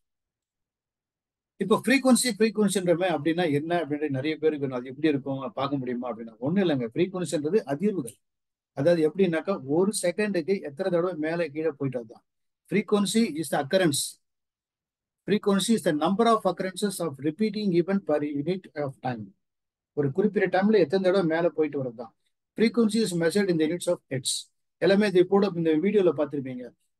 இப்போ ஃப்ரீக்வன்சி ஃப்ரீக்வன்சின்றமே அப்படின்னா என்ன அப்படின்ற நிறைய பேருக்கு அது எப்படி இருக்கும் பார்க்க முடியுமா அப்படின்னா ஒன்றும் இல்லைங்க ஃப்ரீக்வன்சின்றது அதிர்வுகள் அதாவது எப்படின்னாக்கா ஒரு செகண்டுக்கு எத்தனை தடவை மேலே கீழே போயிட்டு தான் frequency is the occurrence frequency is the number of occurrences of repeating event per unit of time ஒரு குறிப்பிட்ட டைம்ல எத்தனை தடவை மேலே போயிட்டு வரது தான் ஃப்ரீக்வன்சி இஸ் மெசர்ட் இந்த யூனிட்ஸ் ஆஃப் ஹெட்ஸ் எல்லாமே இது கூட இந்த வீடியோல பார்த்துருப்பீங்க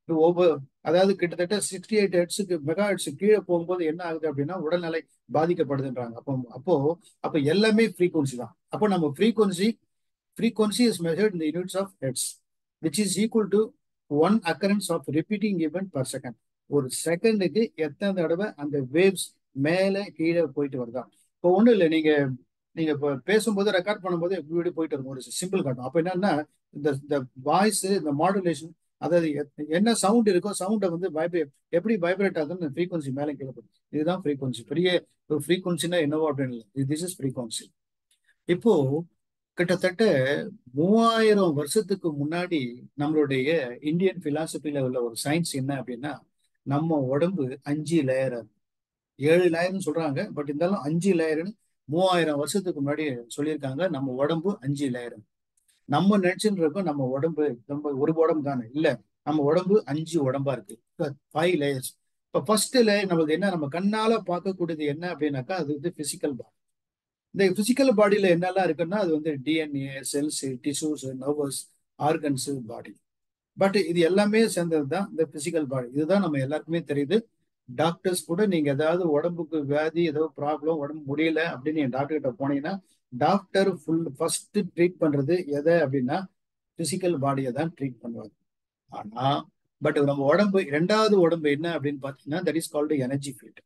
ஒவ்வொரு அதாவது கிட்டத்தட்ட சிக்ஸ்டி எயிட் ஹெட்ஸுக்கு மெகா ஹெட்ஸ் கீழே போகும்போது என்ன ஆகுது அப்படின்னா உடல்நிலை பாதிக்கப்படுதுன்றாங்க அப்போ அப்போ அப்போ எல்லாமே ஃப்ரீக்வன்சி தான் அப்போ நம்ம ஃப்ரீக்வன்சி ஃப்ரீக்வன்சி இஸ் மெஷர்ட் இந்த units of hertz which is equal to one occurrence of repeating event per second ஒரு செகண்டுக்கு எத்தனை தடவை அந்த வேவ்ஸ் மேலே கீழே போயிட்டு வருதா இப்போ ஒன்றும் இல்லை நீங்க நீங்க இப்போ பேசும்போது ரெக்கார்ட் பண்ணும்போது இப்படி போயிட்டு இருக்கும் ஒரு சிம்பிள் காட்டும் அப்போ என்னன்னா இந்த இந்த வாய்ஸ் இந்த மாடுலேஷன் அதாவது என்ன சவுண்ட் இருக்கோ சவுண்டை வந்து வைப்ரே எப்படி வைப்ரேட் ஆகுதுன்னு ஃப்ரீக்வன்சி மேலே கீழே போகுது இதுதான் ஃப்ரீக்வன்சி பெரிய ஒரு ஃப்ரீக்வன்சினா என்னவோ அப்படின்னு இல்லை திஸ் இஸ் ஃப்ரீக்வன்சி இப்போ கிட்டத்தட்ட மூவாயிரம் வருஷத்துக்கு முன்னாடி நம்மளுடைய இந்தியன் பிலாசபில உள்ள ஒரு சயின்ஸ் என்ன அப்படின்னா நம்ம உடம்பு அஞ்சு லேயர் ஏழு லேயர்னு சொல்றாங்க பட் இருந்தாலும் அஞ்சு லேயர்னு மூவாயிரம் வருஷத்துக்கு முன்னாடி சொல்லியிருக்காங்க நம்ம உடம்பு அஞ்சு லேயர் நம்ம நினைச்சுட்டு இருக்கோம் நம்ம உடம்பு நம்ம ஒரு உடம்பு தானே இல்ல நம்ம உடம்பு அஞ்சு உடம்பா இருக்கு ஃபைவ் லேயர்ஸ் இப்ப ஃபர்ஸ்ட் லேயர் நம்மளுக்கு என்ன நம்ம கண்ணால பார்க்கக்கூடியது என்ன அப்படின்னாக்கா அது வந்து பிசிக்கல் பாடி இந்த பிசிக்கல் பாடியில என்னெல்லாம் இருக்குன்னா அது வந்து DNA cells tissues nervous organs body but இது எல்லாமே சேர்ந்தது தான் இந்த பிசிக்கல் பாடி இதுதான் நம்ம எல்லாருக்குமே தெரியுது டாக்டர்ஸ் கூட நீங்க ஏதாவது உடம்புக்கு வியாதி ஏதோ ப்ராப்ளம் உடம்பு முடியல அப்படின்னு நீங்க டாக்டர் கிட்ட போனீங்கன்னா டாக்டர் ஃபுல் ஃபர்ஸ்ட் ட்ரீட் பண்றது எதை அப்படின்னா பிசிக்கல் பாடியை தான் ட்ரீட் பண்ணுவாங்க ஆனா பட் நம்ம உடம்பு ரெண்டாவது உடம்பு என்ன அப்படின்னு பாத்தீங்கன்னா that is called energy field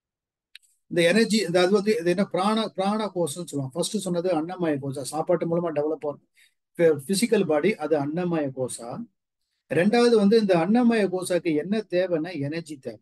இந்த எனர்ஜி அது வந்து இது என்ன பிராண பிராண கோஷம்னு சொல்லுவாங்க ஃபர்ஸ்ட் சொன்னது அன்னமய கோசா சாப்பாட்டு மூலமா டெவலப் ஆகும் பிசிக்கல் பாடி அது அன்னமய கோசா ரெண்டாவது வந்து இந்த அன்னமய கோசாக்கு என்ன தேவைன்னா எனர்ஜி தேவை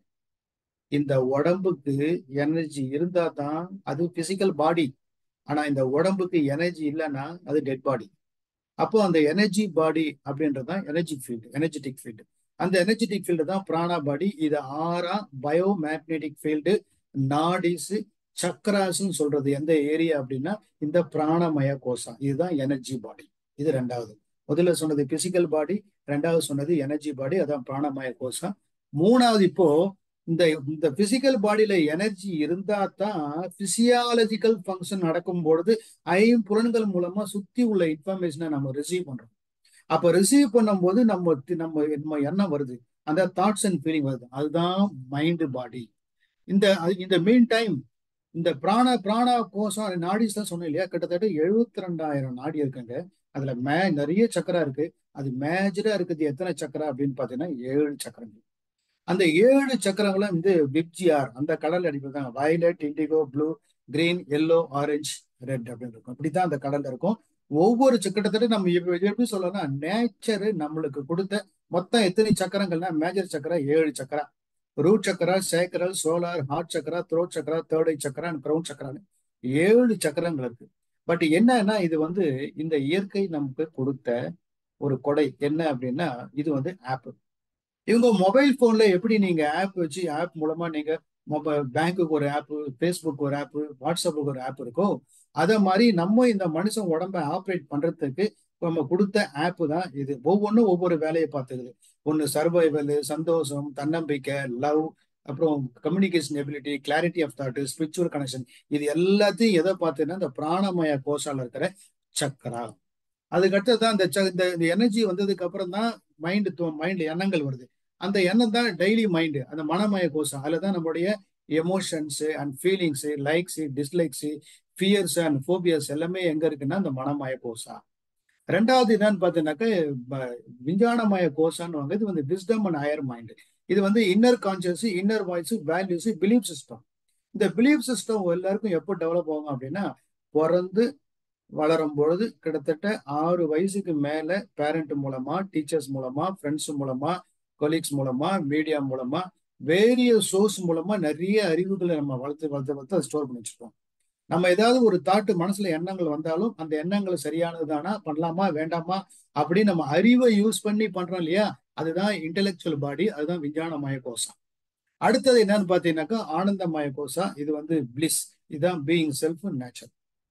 இந்த உடம்புக்கு எனர்ஜி இருந்தா தான் அது பிசிக்கல் பாடி ஆனா இந்த உடம்புக்கு எனர்ஜி இல்லைன்னா அது டெட் பாடி அப்போ அந்த எனர்ஜி பாடி அப்படின்றது தான் எனர்ஜி ஃபீல்டு எனர்ஜெட்டிக் ஃபீல்டு அந்த எனர்ஜெட்டிக் ஃபீல்டு தான் பிராணா பாடி இது aura biomagnetic field nadis சக்கராஸ்ன்னு சொல்றது எந்த ஏரியா அப்படின்னா இந்த பிராணமய கோஷம் இதுதான் எனர்ஜி பாடி இது ரெண்டாவது முதல்ல சொன்னது பிசிக்கல் பாடி ரெண்டாவது சொன்னது எனர்ஜி பாடி அதான் பிராணமய கோஷம் மூணாவது இப்போ இந்த இந்த பிசிக்கல் பாடியில எனர்ஜி இருந்தா தான் பிசியாலஜிக்கல் ஃபங்க்ஷன் நடக்கும் பொழுது ஐம்புலன்கள் மூலமா சுத்தி உள்ள இன்ஃபர்மேஷனை நம்ம ரிசீவ் பண்றோம் அப்ப ரிசீவ் பண்ணும்போது நம்ம நம்ம நம்ம எண்ணம் வருது அந்த தாட்ஸ் அண்ட் ஃபீலிங் வருது அதுதான் மைண்டு பாடி இந்த இந்த மீன் டைம் இந்த பிராண பிராணா கோஷம் நாடிஸ் தான் சொன்னேன் இல்லையா கிட்டத்தட்ட எழுபத்தி ரெண்டாயிரம் நாடி இருக்குங்க அதுல மே நிறைய சக்கரா இருக்கு அது மேஜரா இருக்குது எத்தனை சக்கரா அப்படின்னு பாத்தீங்கன்னா ஏழு சக்கரங்கள் அந்த ஏழு சக்கரங்களும் வந்து விப்ஜிஆர் அந்த கடல் அடிப்பது தான் violet indigo blue green yellow orange red அப்படின்னு இருக்கும் இப்படிதான் அந்த கடல் இருக்கும் ஒவ்வொரு கிட்டத்தட்ட நம்ம எப்படி சொல்லலாம் நேச்சர் நம்மளுக்கு கொடுத்த மொத்தம் எத்தனை சக்கரங்கள்னா மேஜர் சக்கரா ஏழு chakra root chakra sacral solar heart chakra throat chakra third eye chakra crown சக்கரான்னு ஏழு சக்கரங்கள் இருக்கு பட் என்னன்னா இது வந்து இந்த இயற்கை நமக்கு கொடுத்த ஒரு கொடை என்ன அப்படின்னா இது வந்து ஆப் இவங்க மொபைல் போன்ல எப்படி நீங்க ஆப் வச்சு ஆப் மூலமா நீங்க மொபைல் பேங்க்குக்கு ஒரு ஆப் ஃபேஸ்புக் ஒரு ஆப் வாட்ஸ்அப்புக்கு ஒரு ஆப் இருக்கோ அதை மாதிரி நம்ம இந்த மனுஷன் உடம்ப ஆப்ரேட் பண்றதுக்கு நம்ம கொடுத்த ஆப் தான் இது ஒவ்வொன்றும் ஒவ்வொரு வேலையை பார்த்துக்குது ஒன்று சர்வைவல் சந்தோஷம் தன்னம்பிக்கை லவ் அப்புறம் communication ability clarity of thought spiritual connection இது எல்லாத்தையும் எதை பார்த்தீங்கன்னா இந்த பிராணமய கோஷால இருக்கிற சக்கரா அதுக்கடுத்து தான் இந்த இந்த எனர்ஜி வந்ததுக்கு அப்புறம் தான் மைண்டு மைண்ட்ல எண்ணங்கள் வருது அந்த எண்ணம் தான் டெய்லி மைண்டு அந்த மனமய கோஷம் அதில் தான் நம்மளுடைய emotions and feelings likes dislikes fears and phobias எல்லாமே எங்க இருக்குன்னா அந்த மனமய கோஷா ரெண்டாவது என்னன்னு பார்த்தீங்கன்னாக்கா விஞ்ஞானமய கோஷான்னு இது வந்து விஸ்டம் அண்ட் ஹையர் மைண்டு இது வந்து inner conscious inner voice values belief system இந்த பிலீஃப் சிஸ்டம் எல்லாருக்கும் எப்போ டெவலப் ஆகும் அப்படின்னா பிறந்து வளரும் பொழுது கிட்டத்தட்ட ஆறு வயசுக்கு மேல பேரண்ட் மூலமா டீச்சர்ஸ் மூலமா ஃப்ரெண்ட்ஸ் மூலமா கொலீக்ஸ் மூலமா மீடியா மூலமா வேரிய சோர்ஸ் மூலமா நிறைய அறிவுகளை நம்ம வளர்த்து வளர்த்து வளர்த்து அதை ஸ்டோர் பண்ணி வச்சிருப்போம் நம்ம ஏதாவது ஒரு தாட்டு மனசுல எண்ணங்கள் வந்தாலும் அந்த எண்ணங்கள் சரியானது தானா பண்ணலாமா வேண்டாமா அப்படின்னு நம்ம அறிவை யூஸ் பண்ணி பண்றோம் இல்லையா அதுதான் இன்டெலெக்சுவல் பாடி அதுதான் விஞ்ஞானமய கோஷம் அடுத்தது என்னன்னு பாத்தீங்கன்னாக்கா ஆனந்தமய கோஷா இது வந்து பிளிஸ் இதுதான் பீயிங் செல்ஃப் நேச்சர்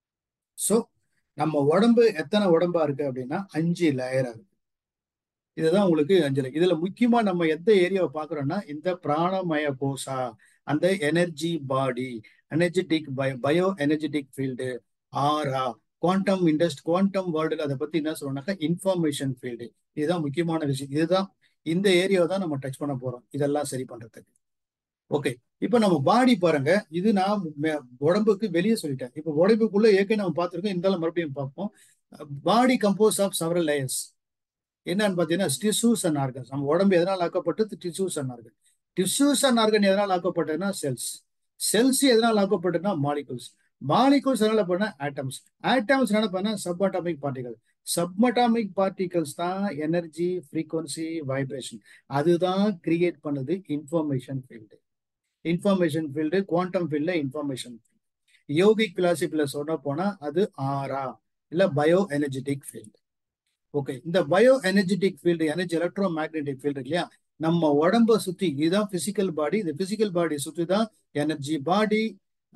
ஸோ நம்ம உடம்பு எத்தனை உடம்பா இருக்கு அப்படின்னா அஞ்சு லேயரா இருக்கு இதுதான் உங்களுக்கு அஞ்சு இதுல முக்கியமா நம்ம எந்த ஏரியாவை பாக்குறோம்னா இந்த பிராணமய கோஷா அந்த energy body energetic bio bio energetic field aura quantum இண்டஸ்ட் குவாண்டம் வேர்ல்டுல அதை பத்தி என்ன சொல்றோம்னாக்கா இன்ஃபர்மேஷன் ஃபீல்டு இதுதான் முக்கியமான விஷயம் இதுதான் இந்த ஏரியாவை தான் நம்ம டச் பண்ண போறோம் இதெல்லாம் சரி பண்றதுக்கு ஓகே இப்போ நம்ம பாடி பாருங்க இது நான் மெ- உடம்புக்கு வெளியே சொல்லிட்டேன் இப்போ உடம்புக்குள்ள ஏற்கனவே நம்ம பார்த்துருக்கோம் இருந்தாலும் மறுபடியும் பார்ப்போம் body compose of several layers என்னன்னு பார்த்தீங்கன்னா டிஷ்யூஸ் அண்ட் ஆர்கன்ஸ் நம்ம உடம்பு எதனால் ஆக்கப்பட்டது tissues and organ tissues and organ எதனால் ஆக்கப்பட்டதுன்னா செல்ஸ் செல்ஸ் எதனால் ஆக்கப்பட்டதுன்னா மாலிகுல்ஸ் மாலிகுல்ஸ் எதனால பண்ண ஆட்டம்ஸ் ஆட்டம்ஸ் என்ன பண்ண சப்அட்டாமிக் பார்ட்டிகல் சப்அட்டாமிக் பார்ட்டிகல்ஸ் தான் எனர்ஜி ஃப்ரீக்வன்சி வைப்ரேஷன் அதுதான் கிரியேட் பண்ணுது information field information field quantum ஃபீல்டில் இன்ஃபர்மேஷன் யோகிக் பிலாசிபில சொன்ன போனா அது ஆரா இல்ல பயோ எனர்ஜெட்டிக் ஃபீல்டு ஓகே இந்த bio energetic field energy electro magnetic field இல்லையா நம்ம உடம்ப சுத்தி இதுதான் பிசிக்கல் பாடி இந்த பிசிக்கல் பாடி சுத்தி தான் energy body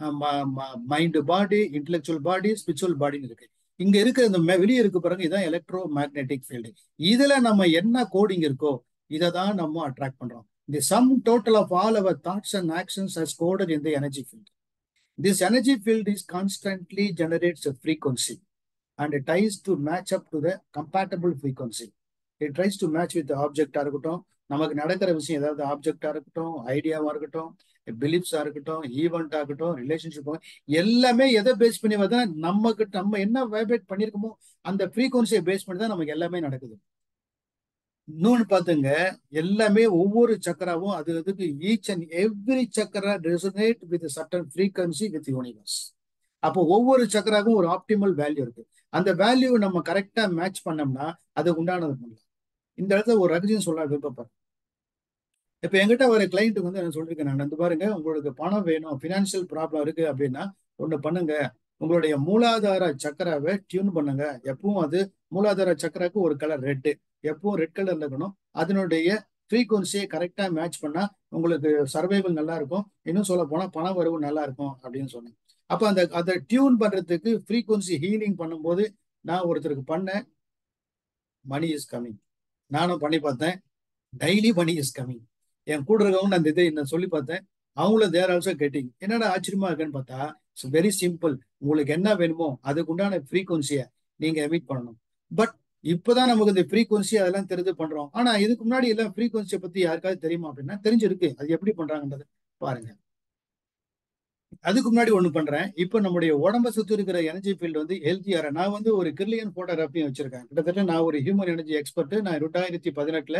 mind body intellectual body spiritual பாடின்னு இருக்கு இங்க இருக்கிற இந்த மெ- வெளியே இருக்கு பாருங்க இதுதான் எலக்ட்ரோ மேக்னெட்டிக் ஃபீல்டு இதுல நம்ம என்ன கோடிங் இருக்கோ இதை தான் நம்ம அட்ராக்ட் பண்றோம் the sum total of all our thoughts and actions has coded in the energy field this energy field is constantly generates frequency and it tries to match up to the compatible frequency. It tries to match with the object ஆ இருக்கட்டும் நமக்கு நடக்கிற விஷயம் ஏதாவது ஆப்ஜெக்டா இருக்கட்டும் ஐடியாவா இருக்கட்டும் பிலீப்ஸா இருக்கட்டும் ஈவெண்டா இருக்கட்டும் ரிலேஷன்ஷிப் எல்லாமே எதை பேஸ் பண்ணி பார்த்தா நமக்கு நம்ம என்ன வைப்ரேட் பண்ணியிருக்கோமோ அந்த ஃப்ரீக்வன்சியை பேஸ் பண்ணி தான் நமக்கு எல்லாமே நடக்குது இன்னொன்னு பாத்துங்க எல்லாமே ஒவ்வொரு சக்கராவும் அது அதுக்கு each and every chakra resonate with certain frequency with universe அப்போ ஒவ்வொரு சக்கராக்கும் ஒரு ஆப்டிமல் வேல்யூ இருக்கு அந்த வேல்யூ நம்ம கரெக்டா மேட்ச் பண்ணோம்னா அதுக்கு உண்டானது பண்ணலாம் இந்த இடத்துல ஒரு ரகசியம் சொல்ல விருப்பப்படுறேன் இப்ப என்கிட்ட வர கிளைண்ட்டுக்கு வந்து நான் சொல்லியிருக்கேன் நான் வந்து பாருங்க உங்களுக்கு பணம் வேணும் ஃபினான்ஷியல் ப்ராப்ளம் இருக்கு அப்படின்னா ஒண்ணு பண்ணுங்க உங்களுடைய மூலாதார சக்கராவை டியூன் பண்ணுங்க எப்பவும் அது மூலாதார சக்கராக்கு ஒரு கலர் ரெட்டு எப்பவும் ரெட் கலர்ல இருக்கணும் அதனுடைய ஃப்ரீக்வன்சியை கரெக்டா மேட்ச் பண்ணா உங்களுக்கு சர்வைவல் நல்லா இருக்கும் இன்னும் சொல்ல போனா பண வரவு நல்லா இருக்கும் அப்படின்னு சொன்னேன் அப்ப அந்த அதை டியூன் பண்றதுக்கு ஃப்ரீக்வன்சி ஹீலிங் பண்ணும்போது நான் ஒருத்தருக்கு பண்ணேன் மணி இஸ் கம்மிங் நானும் பண்ணி பார்த்தேன் டெய்லி மணி இஸ் கம்மிங் என் கூட இருக்கவங்க அந்த இதை நான் சொல்லி பார்த்தேன் அவங்களும் தேர் ஆல்சோ கெட்டிங் என்னடா ஆச்சரியமா இருக்குன்னு பார்த்தா இட்ஸ் வெரி சிம்பிள் உங்களுக்கு என்ன வேணுமோ அதுக்கு உண்டான ஃப்ரீக்வன்சியை நீங்க எமிட் பண்ணணும் பட் இப்பதான் நமக்கு இந்த ஃப்ரீக்வன்சி அதெல்லாம் தெரிஞ்சு பண்றோம் ஆனா இதுக்கு முன்னாடி எல்லாம் ஃப்ரீக்வன்சியை பத்தி யாருக்காவது தெரியுமா அப்படின்னா தெரிஞ்சிருக்கு அது எப்படி பண்றாங்கன்றது பாருங்க அதுக்கு முன்னாடி ஒண்ணு பண்றேன் இப்போ நம்முடைய உடம்ப சுத்தி இருக்கிற எனர்ஜி ஃபீல்டு வந்து ஹெல்த்தியா நான் வந்து ஒரு கிரில்லியன் போட்டோகிராஃபியும் வச்சிருக்கேன் கிட்டத்தட்ட நான் ஒரு ஹியூமன் எனர்ஜி எக்ஸ்பர்ட் நான் ரெண்டாயிரத்தி பதினெட்டுல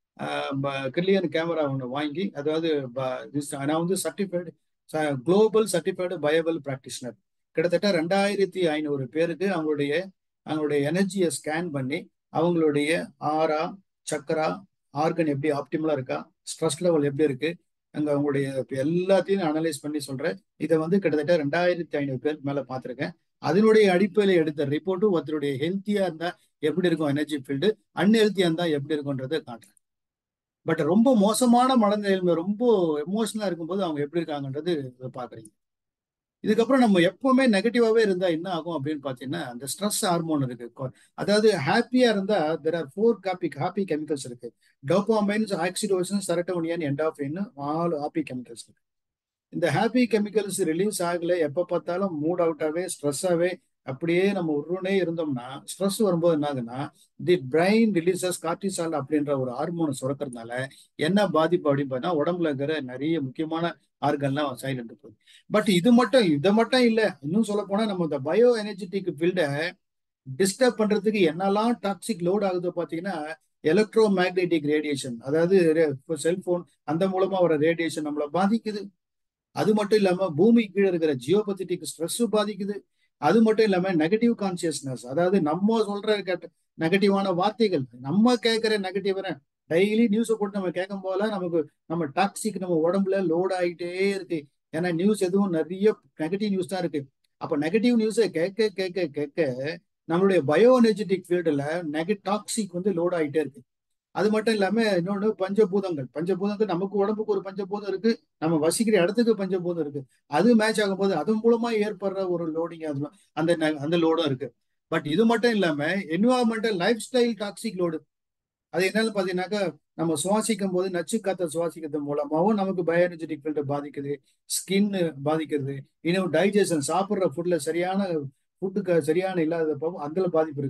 கிரில்லியன் கேமரா ஒன்று வாங்கி அதாவது ப- this- நான் வந்து சர்டிஃபைடு குளோபல் சர்டிஃபைடு பயபிள் ப்ராக்டிஷனர் கிட்டத்தட்ட ரெண்டாயிரத்தி ஐநூறு பேருக்கு அவங்களுடைய அவங்களுடைய எனர்ஜியை ஸ்கேன் பண்ணி அவங்களுடைய ஆரா சக்கரா ஆர்கன் எப்படி ஆப்டிமலா இருக்கா ஸ்ட்ரெஸ் லெவல் எப்படி இருக்கு அங்க அவங்களுடைய எல்லாத்தையும் அனலைஸ் பண்ணி சொல்றேன் இதை வந்து கிட்டத்தட்ட ரெண்டாயிரத்தி ஐநூறு பேருக்கு மேல பார்த்திருக்கேன் அதனுடைய அடிப்படையில் எடுத்த ரிப்போர்ட்டும் ஒருத்தருடைய ஹெல்த்தியா இருந்தா எப்படி இருக்கும் எனர்ஜி ஃபீல்டு அன்ஹெல்த்தியா இருந்தா எப்படி இருக்கும்ன்றதை காட்டுறேன் பட் ரொம்ப மோசமான மனநிலைமை ரொம்ப எமோஷனலா இருக்கும்போது அவங்க எப்படி இருக்காங்கன்றது இதை பாக்குறீங்க இதுக்கப்புறம் நம்ம எப்பவுமே நெகட்டிவாவே இருந்தா என்ன ஆகும் அப்படின்னு பாத்தீங்கன்னா அந்த ஸ்ட்ரெஸ் ஹார்மோன் இருக்கு கொ- அதாவது ஹாப்பியா இருந்தா there are four happy happy chemicals இருக்கு dopamines oxytocin serotonin endorphin all happy chemicals இருக்கு இந்த ஹாப்பி கெமிக்கல்ஸ் ரிலீஸ் ஆகல எப்ப பார்த்தாலும் மூட் அவுட்டாவே ஸ்ட்ரெஸ்ஸாவே அப்படியே நம்ம உருனே இருந்தோம்னா ஸ்ட்ரெஸ் வரும்போது என்ன ஆகுதுன்னா தி பிரைன் ரிலீசஸ் கார்டிசால் அப்படின்ற ஒரு ஹார்மோனை சுரக்கிறதுனால என்ன பாதிப்பு அப்படின்னு பார்த்தா உடம்புல இருக்கிற நிறைய முக்கியமான ஆர்கன்லாம் சைலண்ட் போகுது பட் இது மட்டும் இதை மட்டும் இல்ல இன்னும் சொல்ல போனா நம்ம இந்த பயோ எனர்ஜெட்டிக் ஃபீல்டை டிஸ்டர்ப் பண்றதுக்கு என்னெல்லாம் டாக்ஸிக் லோட் ஆகுதோ பாத்தீங்கன்னா எலக்ட்ரோ மேக்னெட்டிக் ரேடியேஷன் அதாவது செல்போன் அந்த மூலமா வர ரேடியேஷன் நம்மளை பாதிக்குது அது மட்டும் இல்லாம பூமி கீழே இருக்கிற ஜியோபத்திட்டிக் ஸ்ட்ரெஸ் பாதிக்குது அது மட்டும் இல்லாம நெகட்டிவ் கான்சியஸ்னஸ் அதாவது நம்ம சொல்ற நெகட்டிவான வார்த்தைகள் நம்ம கேட்கிற நெகட்டிவ் டெய்லி நியூஸை போட்டு நம்ம கேட்கும் போதெல்லாம் நமக்கு நம்ம டாக்ஸிக் நம்ம உடம்புல லோட் ஆகிட்டே இருக்கு ஏன்னா நியூஸ் எதுவும் நிறைய நெகட்டிவ் நியூஸ் தான் இருக்கு அப்ப நெகட்டிவ் நியூஸை கேட்க கேட்க கேட்க நம்மளுடைய பயோ எனர்ஜெட்டிக் ஃபீல்டுல நெகட் டாக்ஸிக் வந்து லோட் ஆகிட்டே இருக்கு அது மட்டும் இல்லாம இன்னொன்று பஞ்சபூதங்கள் பஞ்சபூதங்கள் நமக்கு உடம்புக்கு ஒரு பஞ்சபூதம் இருக்கு நம்ம வசிக்கிற இடத்துக்கு பஞ்சபூதம் இருக்கு அது மேட்ச் ஆகும்போது அதன் மூலமா ஏற்படுற ஒரு லோடிங் அது அந்த ந- அந்த லோடும் இருக்கு பட் இது மட்டும் இல்லாம environmental lifestyle toxic load அது என்னன்னு பாத்தீங்கன்னாக்கா நம்ம சுவாசிக்கும் போது நச்சு காத்த சுவாசிக்கிறது மூலமாவும் நமக்கு பயோஎனர்ஜெட்டிக் ஃபீல்டு பாதிக்குது ஸ்கின் பாதிக்கிறது இன்னும் டைஜஷன் சாப்பிட்ற ஃபுட்ல சரியான ஃபுட்டுக்கு சரியான இல்லாதப்போ அதுல பாதிப்பு இருக்கு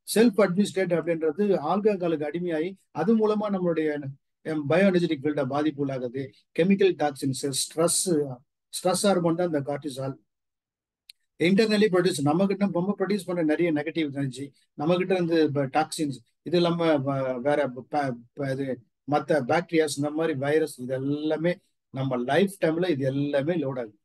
செல்ஃப் அட்மினிஸ்ட்ரேட் அப்படின்றது ஆல்கஹாலுக்கு அடிமையாகி அது மூலமா நம்மளுடைய பயோ எனர்ஜெட்டிக் ஃபீல்ட பாதிப்பு உள்ளாகுது chemical toxins stress stress hormone தான் இந்த கார்டிசால் இன்டர்னலி ப்ரொடியூஸ் நம்ம கிட்ட நம்ம ப்ரொடியூஸ் பண்ற நிறைய நெகட்டிவ் எனர்ஜி நம்ம கிட்ட இருந்து டாக்ஸின்ஸ் இது இல்லாம வேற இது மற்ற பாக்டீரியாஸ் இந்த மாதிரி வைரஸ் இது எல்லாமே நம்ம லைஃப் டைம்ல இது எல்லாமே லோட் ஆகுது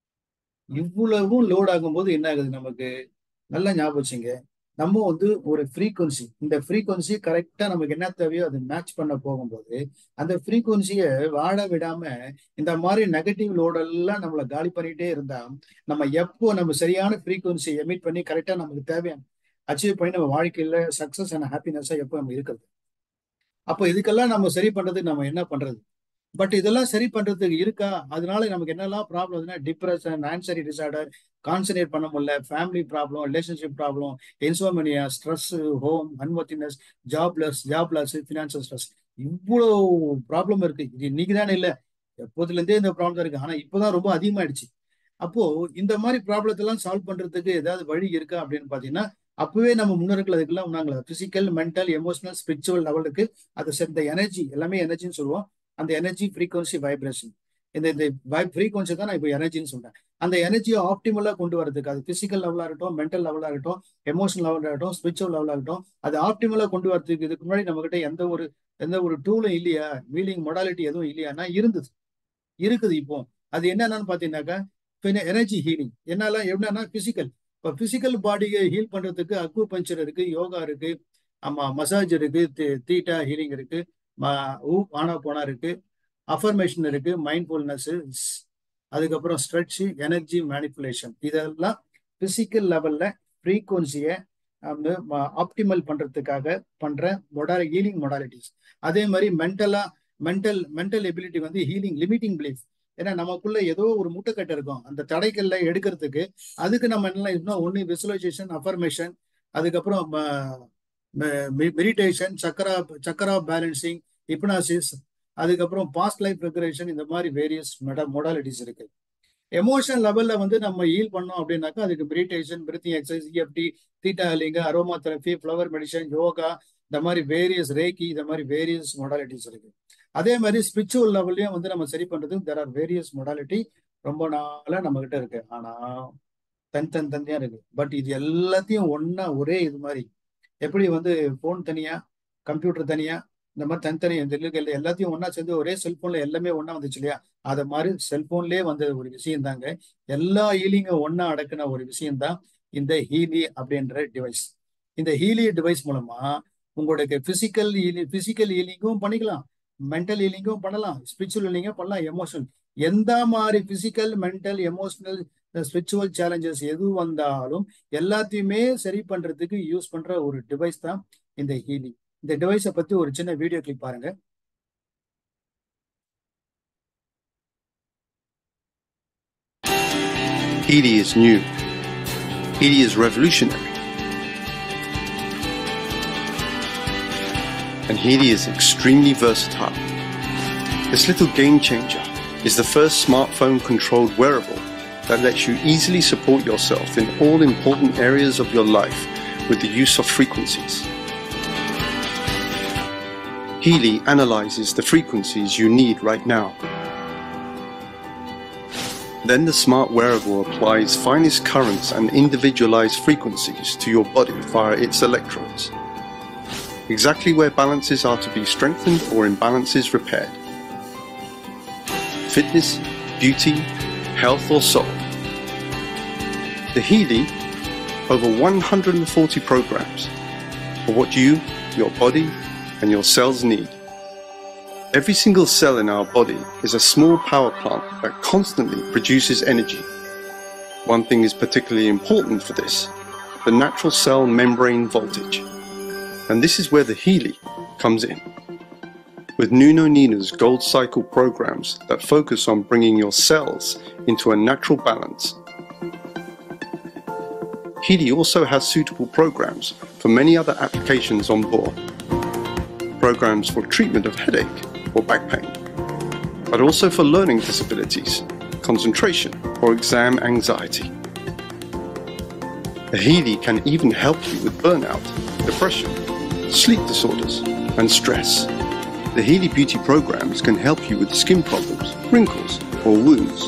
இவ்வளவும் லோட் ஆகும்போது என்ன ஆகுது நமக்கு நல்லா ஞாபகம் வச்சுங்க நம்ம வந்து ஒரு ஃப்ரீக்குவன்சி இந்த ஃப்ரீக்குவன்சி கரெக்டா நமக்கு என்ன தேவையோ அது மேட்ச் பண்ண போகும்போது அந்த ஃப்ரீக்குவன்சியை வாழ விடாம இந்த மாதிரி நெகட்டிவ் லோடெல்லாம் நம்மளை காலி பண்ணிட்டே இருந்தா நம்ம எப்போ நம்ம சரியான ஃப்ரீக்குவன்சி எமிட் பண்ணி கரெக்டா நமக்கு தேவையான அச்சீவ் பண்ணி நம்ம வாழ்க்கையில சக்சஸ் அண்ட் ஹாப்பினஸா எப்போ நம்ம இருக்கிறது அப்போ இதுக்கெல்லாம் நம்ம சரி பண்றதுக்கு நம்ம என்ன பண்றது பட் இதெல்லாம் சரி பண்றதுக்கு இருக்கா அதனால நமக்கு என்னெல்லாம் problem depression anxiety disorder concentrate பண்ண முடியல family problem relationship problem insomnia stress home unworthiness jobless jobless financial stress இவ்வளோ ப்ராப்ளம் இருக்கு இது இன்னைக்கு தானே இல்லை எப்போதுல இருந்தே இந்த ப்ராப்ளம் இருக்கு ஆனா இப்போதான் ரொம்ப அதிகமாயிடுச்சு அப்போ இந்த மாதிரி ப்ராப்ளத்தெல்லாம் சால்வ் பண்றதுக்கு ஏதாவது வழி இருக்கா அப்படின்னு பாத்தீங்கன்னா அப்பவே நம்ம முன்னோர்கள் அதுக்கெல்லாம் நாங்கள பிசிக்கல் மென்டல் எமோஷனல் ஸ்பிரிச்சுவல் லெவலுக்கு அதை சேர்ந்த எனர்ஜி எல்லாமே எனர்ஜின்னு சொல்லுவோம் அந்த எனர்ஜி ஃப்ரீக்வன்சி வைப்ரேஷன் இந்த இந்த வைப் ஃப்ரீக்வன்சி தான் நான் இப்போ எனர்ஜின்னு சொல்றேன் அந்த எனர்ஜியை ஆப்டிமலா கொண்டு வரதுக்கு அது பிசிக்கல் லெவலா இருக்கட்டும் மென்டல் லெவலா இருக்கட்டும் எமோஷனல் லெவலா இருக்கட்டும் ஸ்பிரிச்சுவல் லெவலா இருக்கட்டும் அது ஆப்டிமலா கொண்டு வரதுக்கு இதுக்கு முன்னாடி நம்ம கிட்ட எந்த ஒரு எந்த ஒரு டூலும் இல்லையா வீலிங் மொடாலிட்டி எதுவும் இல்லையானா இருந்தது இருக்குது இப்போ அது என்னன்னு பாத்தீங்கன்னாக்கா எனர்ஜி ஹீலிங் என்னால என்னன்னா பிசிக்கல் இப்போ பிசிக்கல் பாடியை ஹீல் பண்றதுக்கு அக்கு பஞ்சர் இருக்கு யோகா இருக்கு ஆமா மசாஜ் இருக்கு தீட்டா ஹீலிங் இருக்கு ஊ ஆனா போனா இருக்கு அஃபர்மேஷன் இருக்கு மைண்ட்ஃபுல்னஸ் அதுக்கப்புறம் ஸ்ட்ரெச் எனர்ஜி மேனிப்புலேஷன் இதெல்லாம் பிசிக்கல் லெவல்ல ஃப்ரீக்குவன்சியை வந்து ஆப்டிமல் பண்றதுக்காக பண்ற மொடாலி ஹீலிங் மொடாலிட்டிஸ் அதே மாதிரி மென்டலா மென்டல் மென்டல் எபிலிட்டி வந்து ஹீலிங் லிமிட்டிங் பிலீஃப் ஏன்னா நமக்குள்ள ஏதோ ஒரு முட்டைக்கட்டை இருக்கும் அந்த தடைக்கல்ல எடுக்கிறதுக்கு அதுக்கு நம்ம என்ன இன்னும் ஒன்னு விசுவலைசேஷன் அஃபர்மேஷன் அதுக்கப்புறம் meditation chakra chakra balancing hypnosis அதுக்கப்புறம் பாஸ்ட் லைஃப் ரெகுலேஷன் இந்த மாதிரி வேரியஸ் மெட மொடாலிட்டிஸ் இருக்கு எமோஷன் லெவல்ல வந்து நம்ம ஹீல் பண்ணோம் அப்படின்னாக்கா அதுக்கு meditation breathing exercise EFT theta healing aromatherapy flower medicine yoga இந்த மாதிரி வேரியஸ் ரேக்கி இந்த மாதிரி வேரியஸ் மொடாலிட்டிஸ் இருக்கு அதே மாதிரி ஸ்பிரிச்சுவல் லெவல்லையும் வந்து நம்ம சரி பண்றது தெர் ஆர் வேரியஸ் மொடாலிட்டி ரொம்ப நாளா நம்ம கிட்ட இருக்கு ஆனா தன் தன் தனியா இருக்கு பட் இது எல்லாத்தையும் ஒன்னா ஒரே இது மாதிரி எப்படி வந்து போன் தனியா கம்ப்யூட்டர் தனியா இந்த மாதிரி தனித்தனியா இந்த இல்ல எல்லாத்தையும் ஒன்னா சேர்ந்து ஒரே செல்போன்ல எல்லாமே ஒன்னா வந்துச்சு இல்லையா அதை மாதிரி செல்போன்லயே வந்த ஒரு விஷயம் தாங்க எல்லா ஹீலிங்கும் ஒன்னா அடக்குன ஒரு விஷயம் தான் இந்த ஹீலி அப்படின்ற டிவைஸ் இந்த ஹீலி டிவைஸ் மூலமா உங்களுடைய பிசிக்கல் ஹீலி பிசிக்கல் ஹீலிங்கும் பண்ணிக்கலாம் மென்டல் ஹீலிங்கும் பண்ணலாம் ஸ்பிரிச்சுவல் ஹீலிங்கும் பண்ணலாம் எமோஷனல் எந்த மாதிரி physical mental emotional spiritual challenges எது வந்தாலும் எல்லாத்தையுமே சரி பண்றதுக்கு யூஸ் பண்ற ஒரு டிவைஸ் தான் இந்த ஹீலிங் இந்த டிவைஸை பத்தி ஒரு சின்ன வீடியோ கிளிப் பாருங்க Healy is new. Healy is revolutionary. And Healy is extremely versatile. This little game changer is the first smartphone controlled wearable that lets you easily support yourself in all important areas of your life with the use of frequencies. Healy analyzes the frequencies you need right now. Then the smart wearable applies finest currents and individualized frequencies to your body via its electrodes. Exactly where balances are to be strengthened or imbalances repaired. Fitness, beauty, health or soul. The Healy, over 140 programs for what you, your body, and your cells need. Every single cell in our body is a small power plant that constantly produces energy. One thing is particularly important for this the natural cell membrane voltage. And this is where the Healy comes in. With Nuno Nina's Gold Cycle programs that focus on bringing your cells into a natural balance. Healy also has suitable programs for many other applications on board. Programs for treatment of headache or back pain, but also for learning disabilities, concentration, or exam anxiety. The Healy can even help you with burnout, depression, sleep disorders, and stress. The Healy Beauty programs can help you with skin problems, wrinkles, or wounds.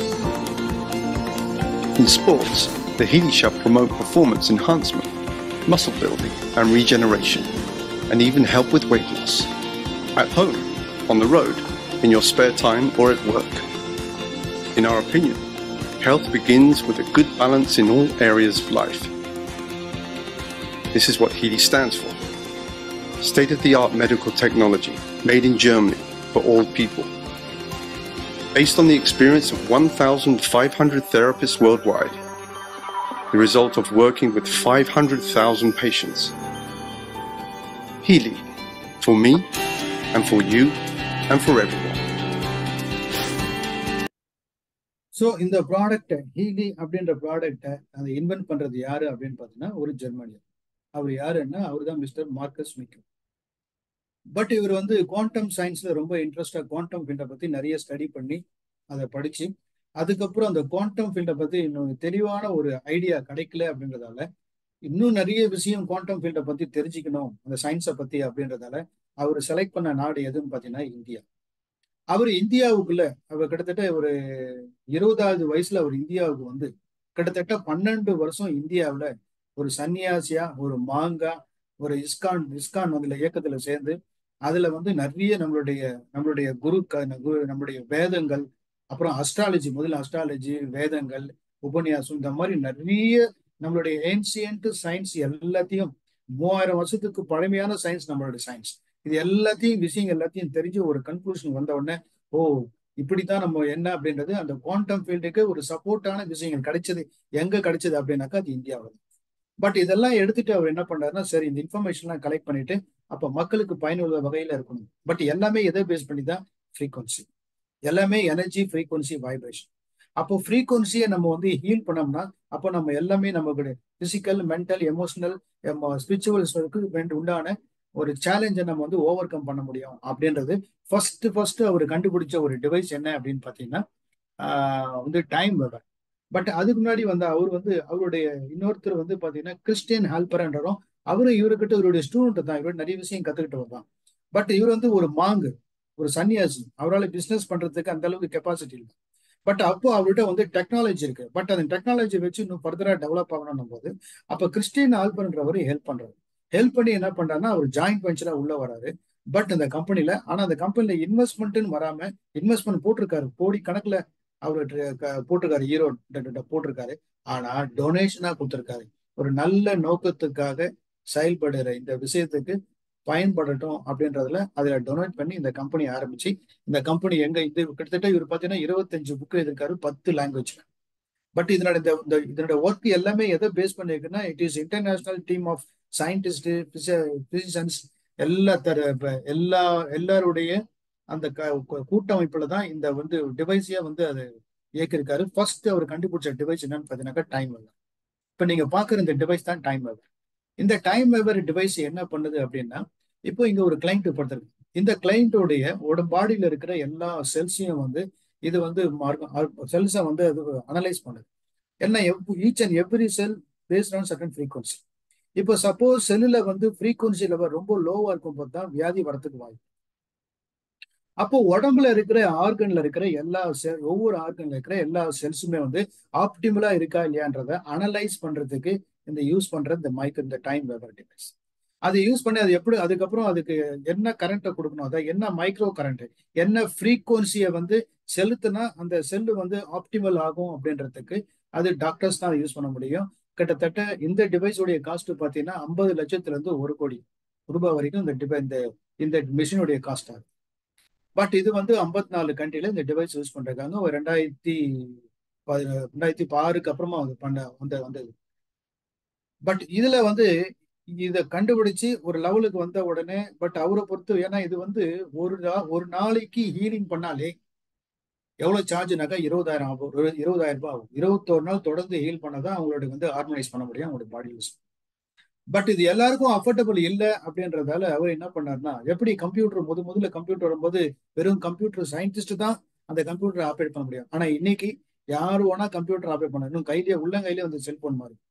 In sports, the Healy shall promote performance enhancement, muscle building, and regeneration, and even help with weight loss. At home, on the road, in your spare time, or at work. In our opinion, health begins with a good balance in all areas of life. This is what Healy stands for state of the art medical technology made in Germany for all people. Based on the experience of 1,500 therapists worldwide, the result of working with 500,000 patients. Healy, for me, and for you, and for everyone. So இந்த product Healy அப்படின்ற ப்ராடக்டை அதை invent பண்றது யாரு அப்படின்னு பார்த்தீங்கன்னா ஒரு ஜெர்மனியர் அவர் யாருன்னா அவர் தான் மிஸ்டர் மார்க்கஸ் மிக்கோ பட் இவர் வந்து குவாண்டம் சயின்ஸ்ல ரொம்ப இன்ட்ரெஸ்டா குவாண்டம் ஃபீல்டை பத்தி நிறைய ஸ்டடி பண்ணி அதை படிச்சு அதுக்கப்புறம் அந்த குவாண்டம் ஃபீல்டை பத்தி இன்னும் தெளிவான ஒரு ஐடியா கிடைக்கல அப்படின்றதால இன்னும் நிறைய விஷயம் குவாண்டம் ஃபீல்டை பத்தி தெரிஞ்சுக்கணும் அந்த சயின்ஸை பத்தி அப்படின்றதால அவர் செலக்ட் பண்ண நாடு எதுன்னு பார்த்தீங்கன்னா இந்தியா அவர் இந்தியாவுக்குள்ள அவர் கிட்டத்தட்ட ஒரு இருபதாவது வயசுல அவர் இந்தியாவுக்கு வந்து கிட்டத்தட்ட பன்னெண்டு வருஷம் இந்தியாவில் ஒரு சன்னியாசியா ஒரு மாங்கா ஒரு இஸ்கான் இஸ்கான் அதுல இயக்கத்துல சேர்ந்து அதுல வந்து நிறைய நம்மளுடைய நம்மளுடைய குரு குரு நம்மளுடைய வேதங்கள் அப்புறம் அஸ்ட்ராலஜி முதல்ல அஸ்ட்ராலஜி வேதங்கள் உபன்யாசம் இந்த மாதிரி நிறைய நம்மளுடைய ஏன்சியன்ட் சயின்ஸ் எல்லாத்தையும் மூவாயிரம் வருஷத்துக்கு பழமையான சயின்ஸ் நம்மளுடைய சயின்ஸ் இது எல்லாத்தையும் விஷயம் எல்லாத்தையும் தெரிஞ்சு ஒரு கன்க்ளூஷன் வந்த உடனே ஓ இப்படித்தான் நம்ம என்ன அப்படின்றது அந்த குவாண்டம் ஃபீல்டுக்கு ஒரு சப்போர்ட்டான விஷயங்கள் கிடைச்சது எங்க கிடைச்சது அப்படின்னாக்கா அது இந்தியாவில் பட் இதெல்லாம் எடுத்துட்டு அவர் என்ன பண்றாருன்னா சரி இந்த இன்ஃபர்மேஷன்லாம் கலெக்ட் பண்ணிட்டு அப்ப மக்களுக்கு பயனுள்ள வகையில இருக்கணும் பட் எல்லாமே எதை பேஸ் பண்ணி தான் ஃப்ரீக்வன்சி எல்லாமே எனர்ஜி ஃப்ரீக்வன்சி வைப்ரேஷன் அப்போ ஃப்ரீக்வன்சியை நம்ம வந்து ஹீல் பண்ணோம்னா அப்போ நம்ம எல்லாமே நமக்கு பிசிக்கல் மென்டல் எமோஷனல் ஸ்பிரிச்சுவல் உண்டான ஒரு சேலஞ்சை நம்ம வந்து ஓவர் கம் பண்ண முடியும் அப்படின்றது ஃபர்ஸ்ட் ஃபர்ஸ்ட் அவர் கண்டுபிடிச்ச ஒரு டிவைஸ் என்ன அப்படின்னு பார்த்தீங்கன்னா வந்து டைம் வெவர் பட் அதுக்கு முன்னாடி வந்து அவர் வந்து அவருடைய இன்னொருத்தர் வந்து பாத்தீங்கன்னா கிறிஸ்டியன் ஹால்பர்ன்றரும் அவரும் இவர்கிட்ட இவருடைய ஸ்டூடெண்ட் தான் இவர் நிறைய விஷயம் கத்துக்கிட்டு வரலாம் பட் இவர் வந்து ஒரு மாங்கு ஒரு சன்னியாசி அவரால் பிசினஸ் பண்றதுக்கு அந்த அளவுக்கு கெப்பாசிட்டி இல்லை பட் அப்போ அவர்கிட்ட வந்து டெக்னாலஜி இருக்கு பட் அந்த டெக்னாலஜி வச்சு இன்னும் ஃபர்தரா டெவலப் ஆகணும் போது அப்ப கிறிஸ்டியன் ஆல்பர்ன்றவர் ஹெல்ப் பண்றாரு ஹெல்ப் பண்ணி என்ன பண்றாருன்னா அவர் ஜாயிண்ட் வெஞ்சரா உள்ள வராரு பட் அந்த கம்பெனில ஆனா அந்த கம்பெனில இன்வெஸ்ட்மெண்ட்னு வராம இன்வெஸ்ட்மெண்ட் போட்டிருக்காரு கோடி கணக்குல அவர் போட்டிருக்காரு ஈரோ போட்டிருக்காரு ஆனா டொனேஷனா கொடுத்திருக்காரு ஒரு நல்ல நோக்கத்துக்காக செயல்படுற இந்த விஷயத்துக்கு பயன்படட்டும் அப்படின்றதுல அதுல டொனேட் பண்ணி இந்த கம்பெனி ஆரம்பிச்சு இந்த கம்பெனி எங்க இது கிட்டத்தட்ட இவர் பாத்தீங்கன்னா இருபத்தஞ்சு புக் எழுதிருக்காரு பத்து லாங்குவேஜ்ல பட் இதனோட இந்த இதனோட ஒர்க் எல்லாமே எதை பேஸ் பண்ணிருக்குன்னா it is international team of scientist physicians எல்லா தர எல்லா எல்லாருடைய அந்த கூட்டமைப்புல தான் இந்த வந்து டிவைஸையே வந்து அது இயக்கிருக்காரு ஃபர்ஸ்ட் அவர் கண்டுபிடிச்ச டிவைஸ் என்னன்னு பார்த்தீங்கன்னாக்கா டைம் வெவர் இப்போ நீங்க பாக்குற இந்த டிவைஸ் தான் டைம் வெவர் இந்த டைம் வெவர் டிவைஸ் என்ன பண்ணுது அப்படின்னா இப்போ இங்க ஒரு கிளைண்ட் படுத்திருக்கு இந்த கிளைண்ட்டோடைய ஒரு பாடியில இருக்கிற எல்லா செல்ஸையும் வந்து இது வந்து செல்ஸை வந்து அது அனலைஸ் பண்ணுது என்ன each and every cell based on certain frequency இப்போ சப்போஸ் செல்லுல வந்து ஃப்ரீக்வன்சி லெவல் ரொம்ப லோவா இருக்கும் போது தான் வியாதி வரத்துக்கு வாய்ப்பு அப்போ உடம்புல இருக்கிற ஆர்கன்ல இருக்கிற எல்லா செல் ஒவ்வொரு ஆர்கன்ல இருக்கிற எல்லா செல்ஸுமே வந்து ஆப்டிமலா இருக்கா இல்லையான்றத அனலைஸ் பண்றதுக்கு இந்த யூஸ் பண்ற இந்த மைக் இந்த டைம் வெவர் டிவைஸ் அதை யூஸ் பண்ணி அது எப்படி அதுக்கப்புறம் அதுக்கு என்ன கரண்ட்டை கொடுக்கணும் அதாவது என்ன மைக்ரோ கரண்ட் என்ன ஃப்ரீக்வன்சியை வந்து செலுத்தினா அந்த செல்லு வந்து ஆப்டிமல் ஆகும் அப்படின்றதுக்கு அது டாக்டர்ஸ் தான் யூஸ் பண்ண முடியும் கிட்டத்தட்ட இந்த டிவைஸோடைய காஸ்ட் பார்த்தீங்கன்னா ஐம்பது லட்சத்துல இருந்து ஒரு கோடி ரூபாய் வரைக்கும் இந்த டிவை இந்த இந்த மிஷினுடைய காஸ்ட் ஆகுது பட் இது வந்து ஐம்பத்தி நாலு கண்ட்ரில இந்த டிவைஸ் யூஸ் பண்றாங்க ஒரு ரெண்டாயிரத்தி ரெண்டாயிரத்தி ஆறுக்கு அப்புறமா வந்து பண்ண வந்த வந்தது பட் இதுல வந்து இதை கண்டுபிடிச்சு ஒரு லெவலுக்கு வந்த உடனே பட் அவரை பொறுத்து ஏன்னா இது வந்து ஒரு ஒரு நாளைக்கு ஹீலிங் பண்ணாலே எவ்வளவு சார்ஜ்னாக்கா இருபதாயிரம் ஆகும் இருபதாயிரம் ரூபாய் ஆகும் இருபத்தோரு நாள் தொடர்ந்து ஹீல் பண்ணதான் அவங்களோட வந்து ஹார்மனைஸ் பண்ண முடியும் அவங்களோட பாடி யூஸ் பட் இது எல்லாருக்கும் அஃபோர்டபுள் இல்லை அப்படின்றதால அவர் என்ன பண்ணார்னா எப்படி கம்ப்யூட்டர் முத முதல்ல கம்ப்யூட்டர் வரும்போது வெறும் கம்ப்யூட்டர் சயின்டிஸ்ட் தான் அந்த கம்ப்யூட்டரை ஆப்ரேட் பண்ண முடியும் ஆனா இன்னைக்கு யாரு வேணா கம்ப்யூட்டர் ஆப்ரேட் பண்ண இன்னும் கையிலேயே உள்ள கையிலேயே வந்து செல்போன் மாதிரி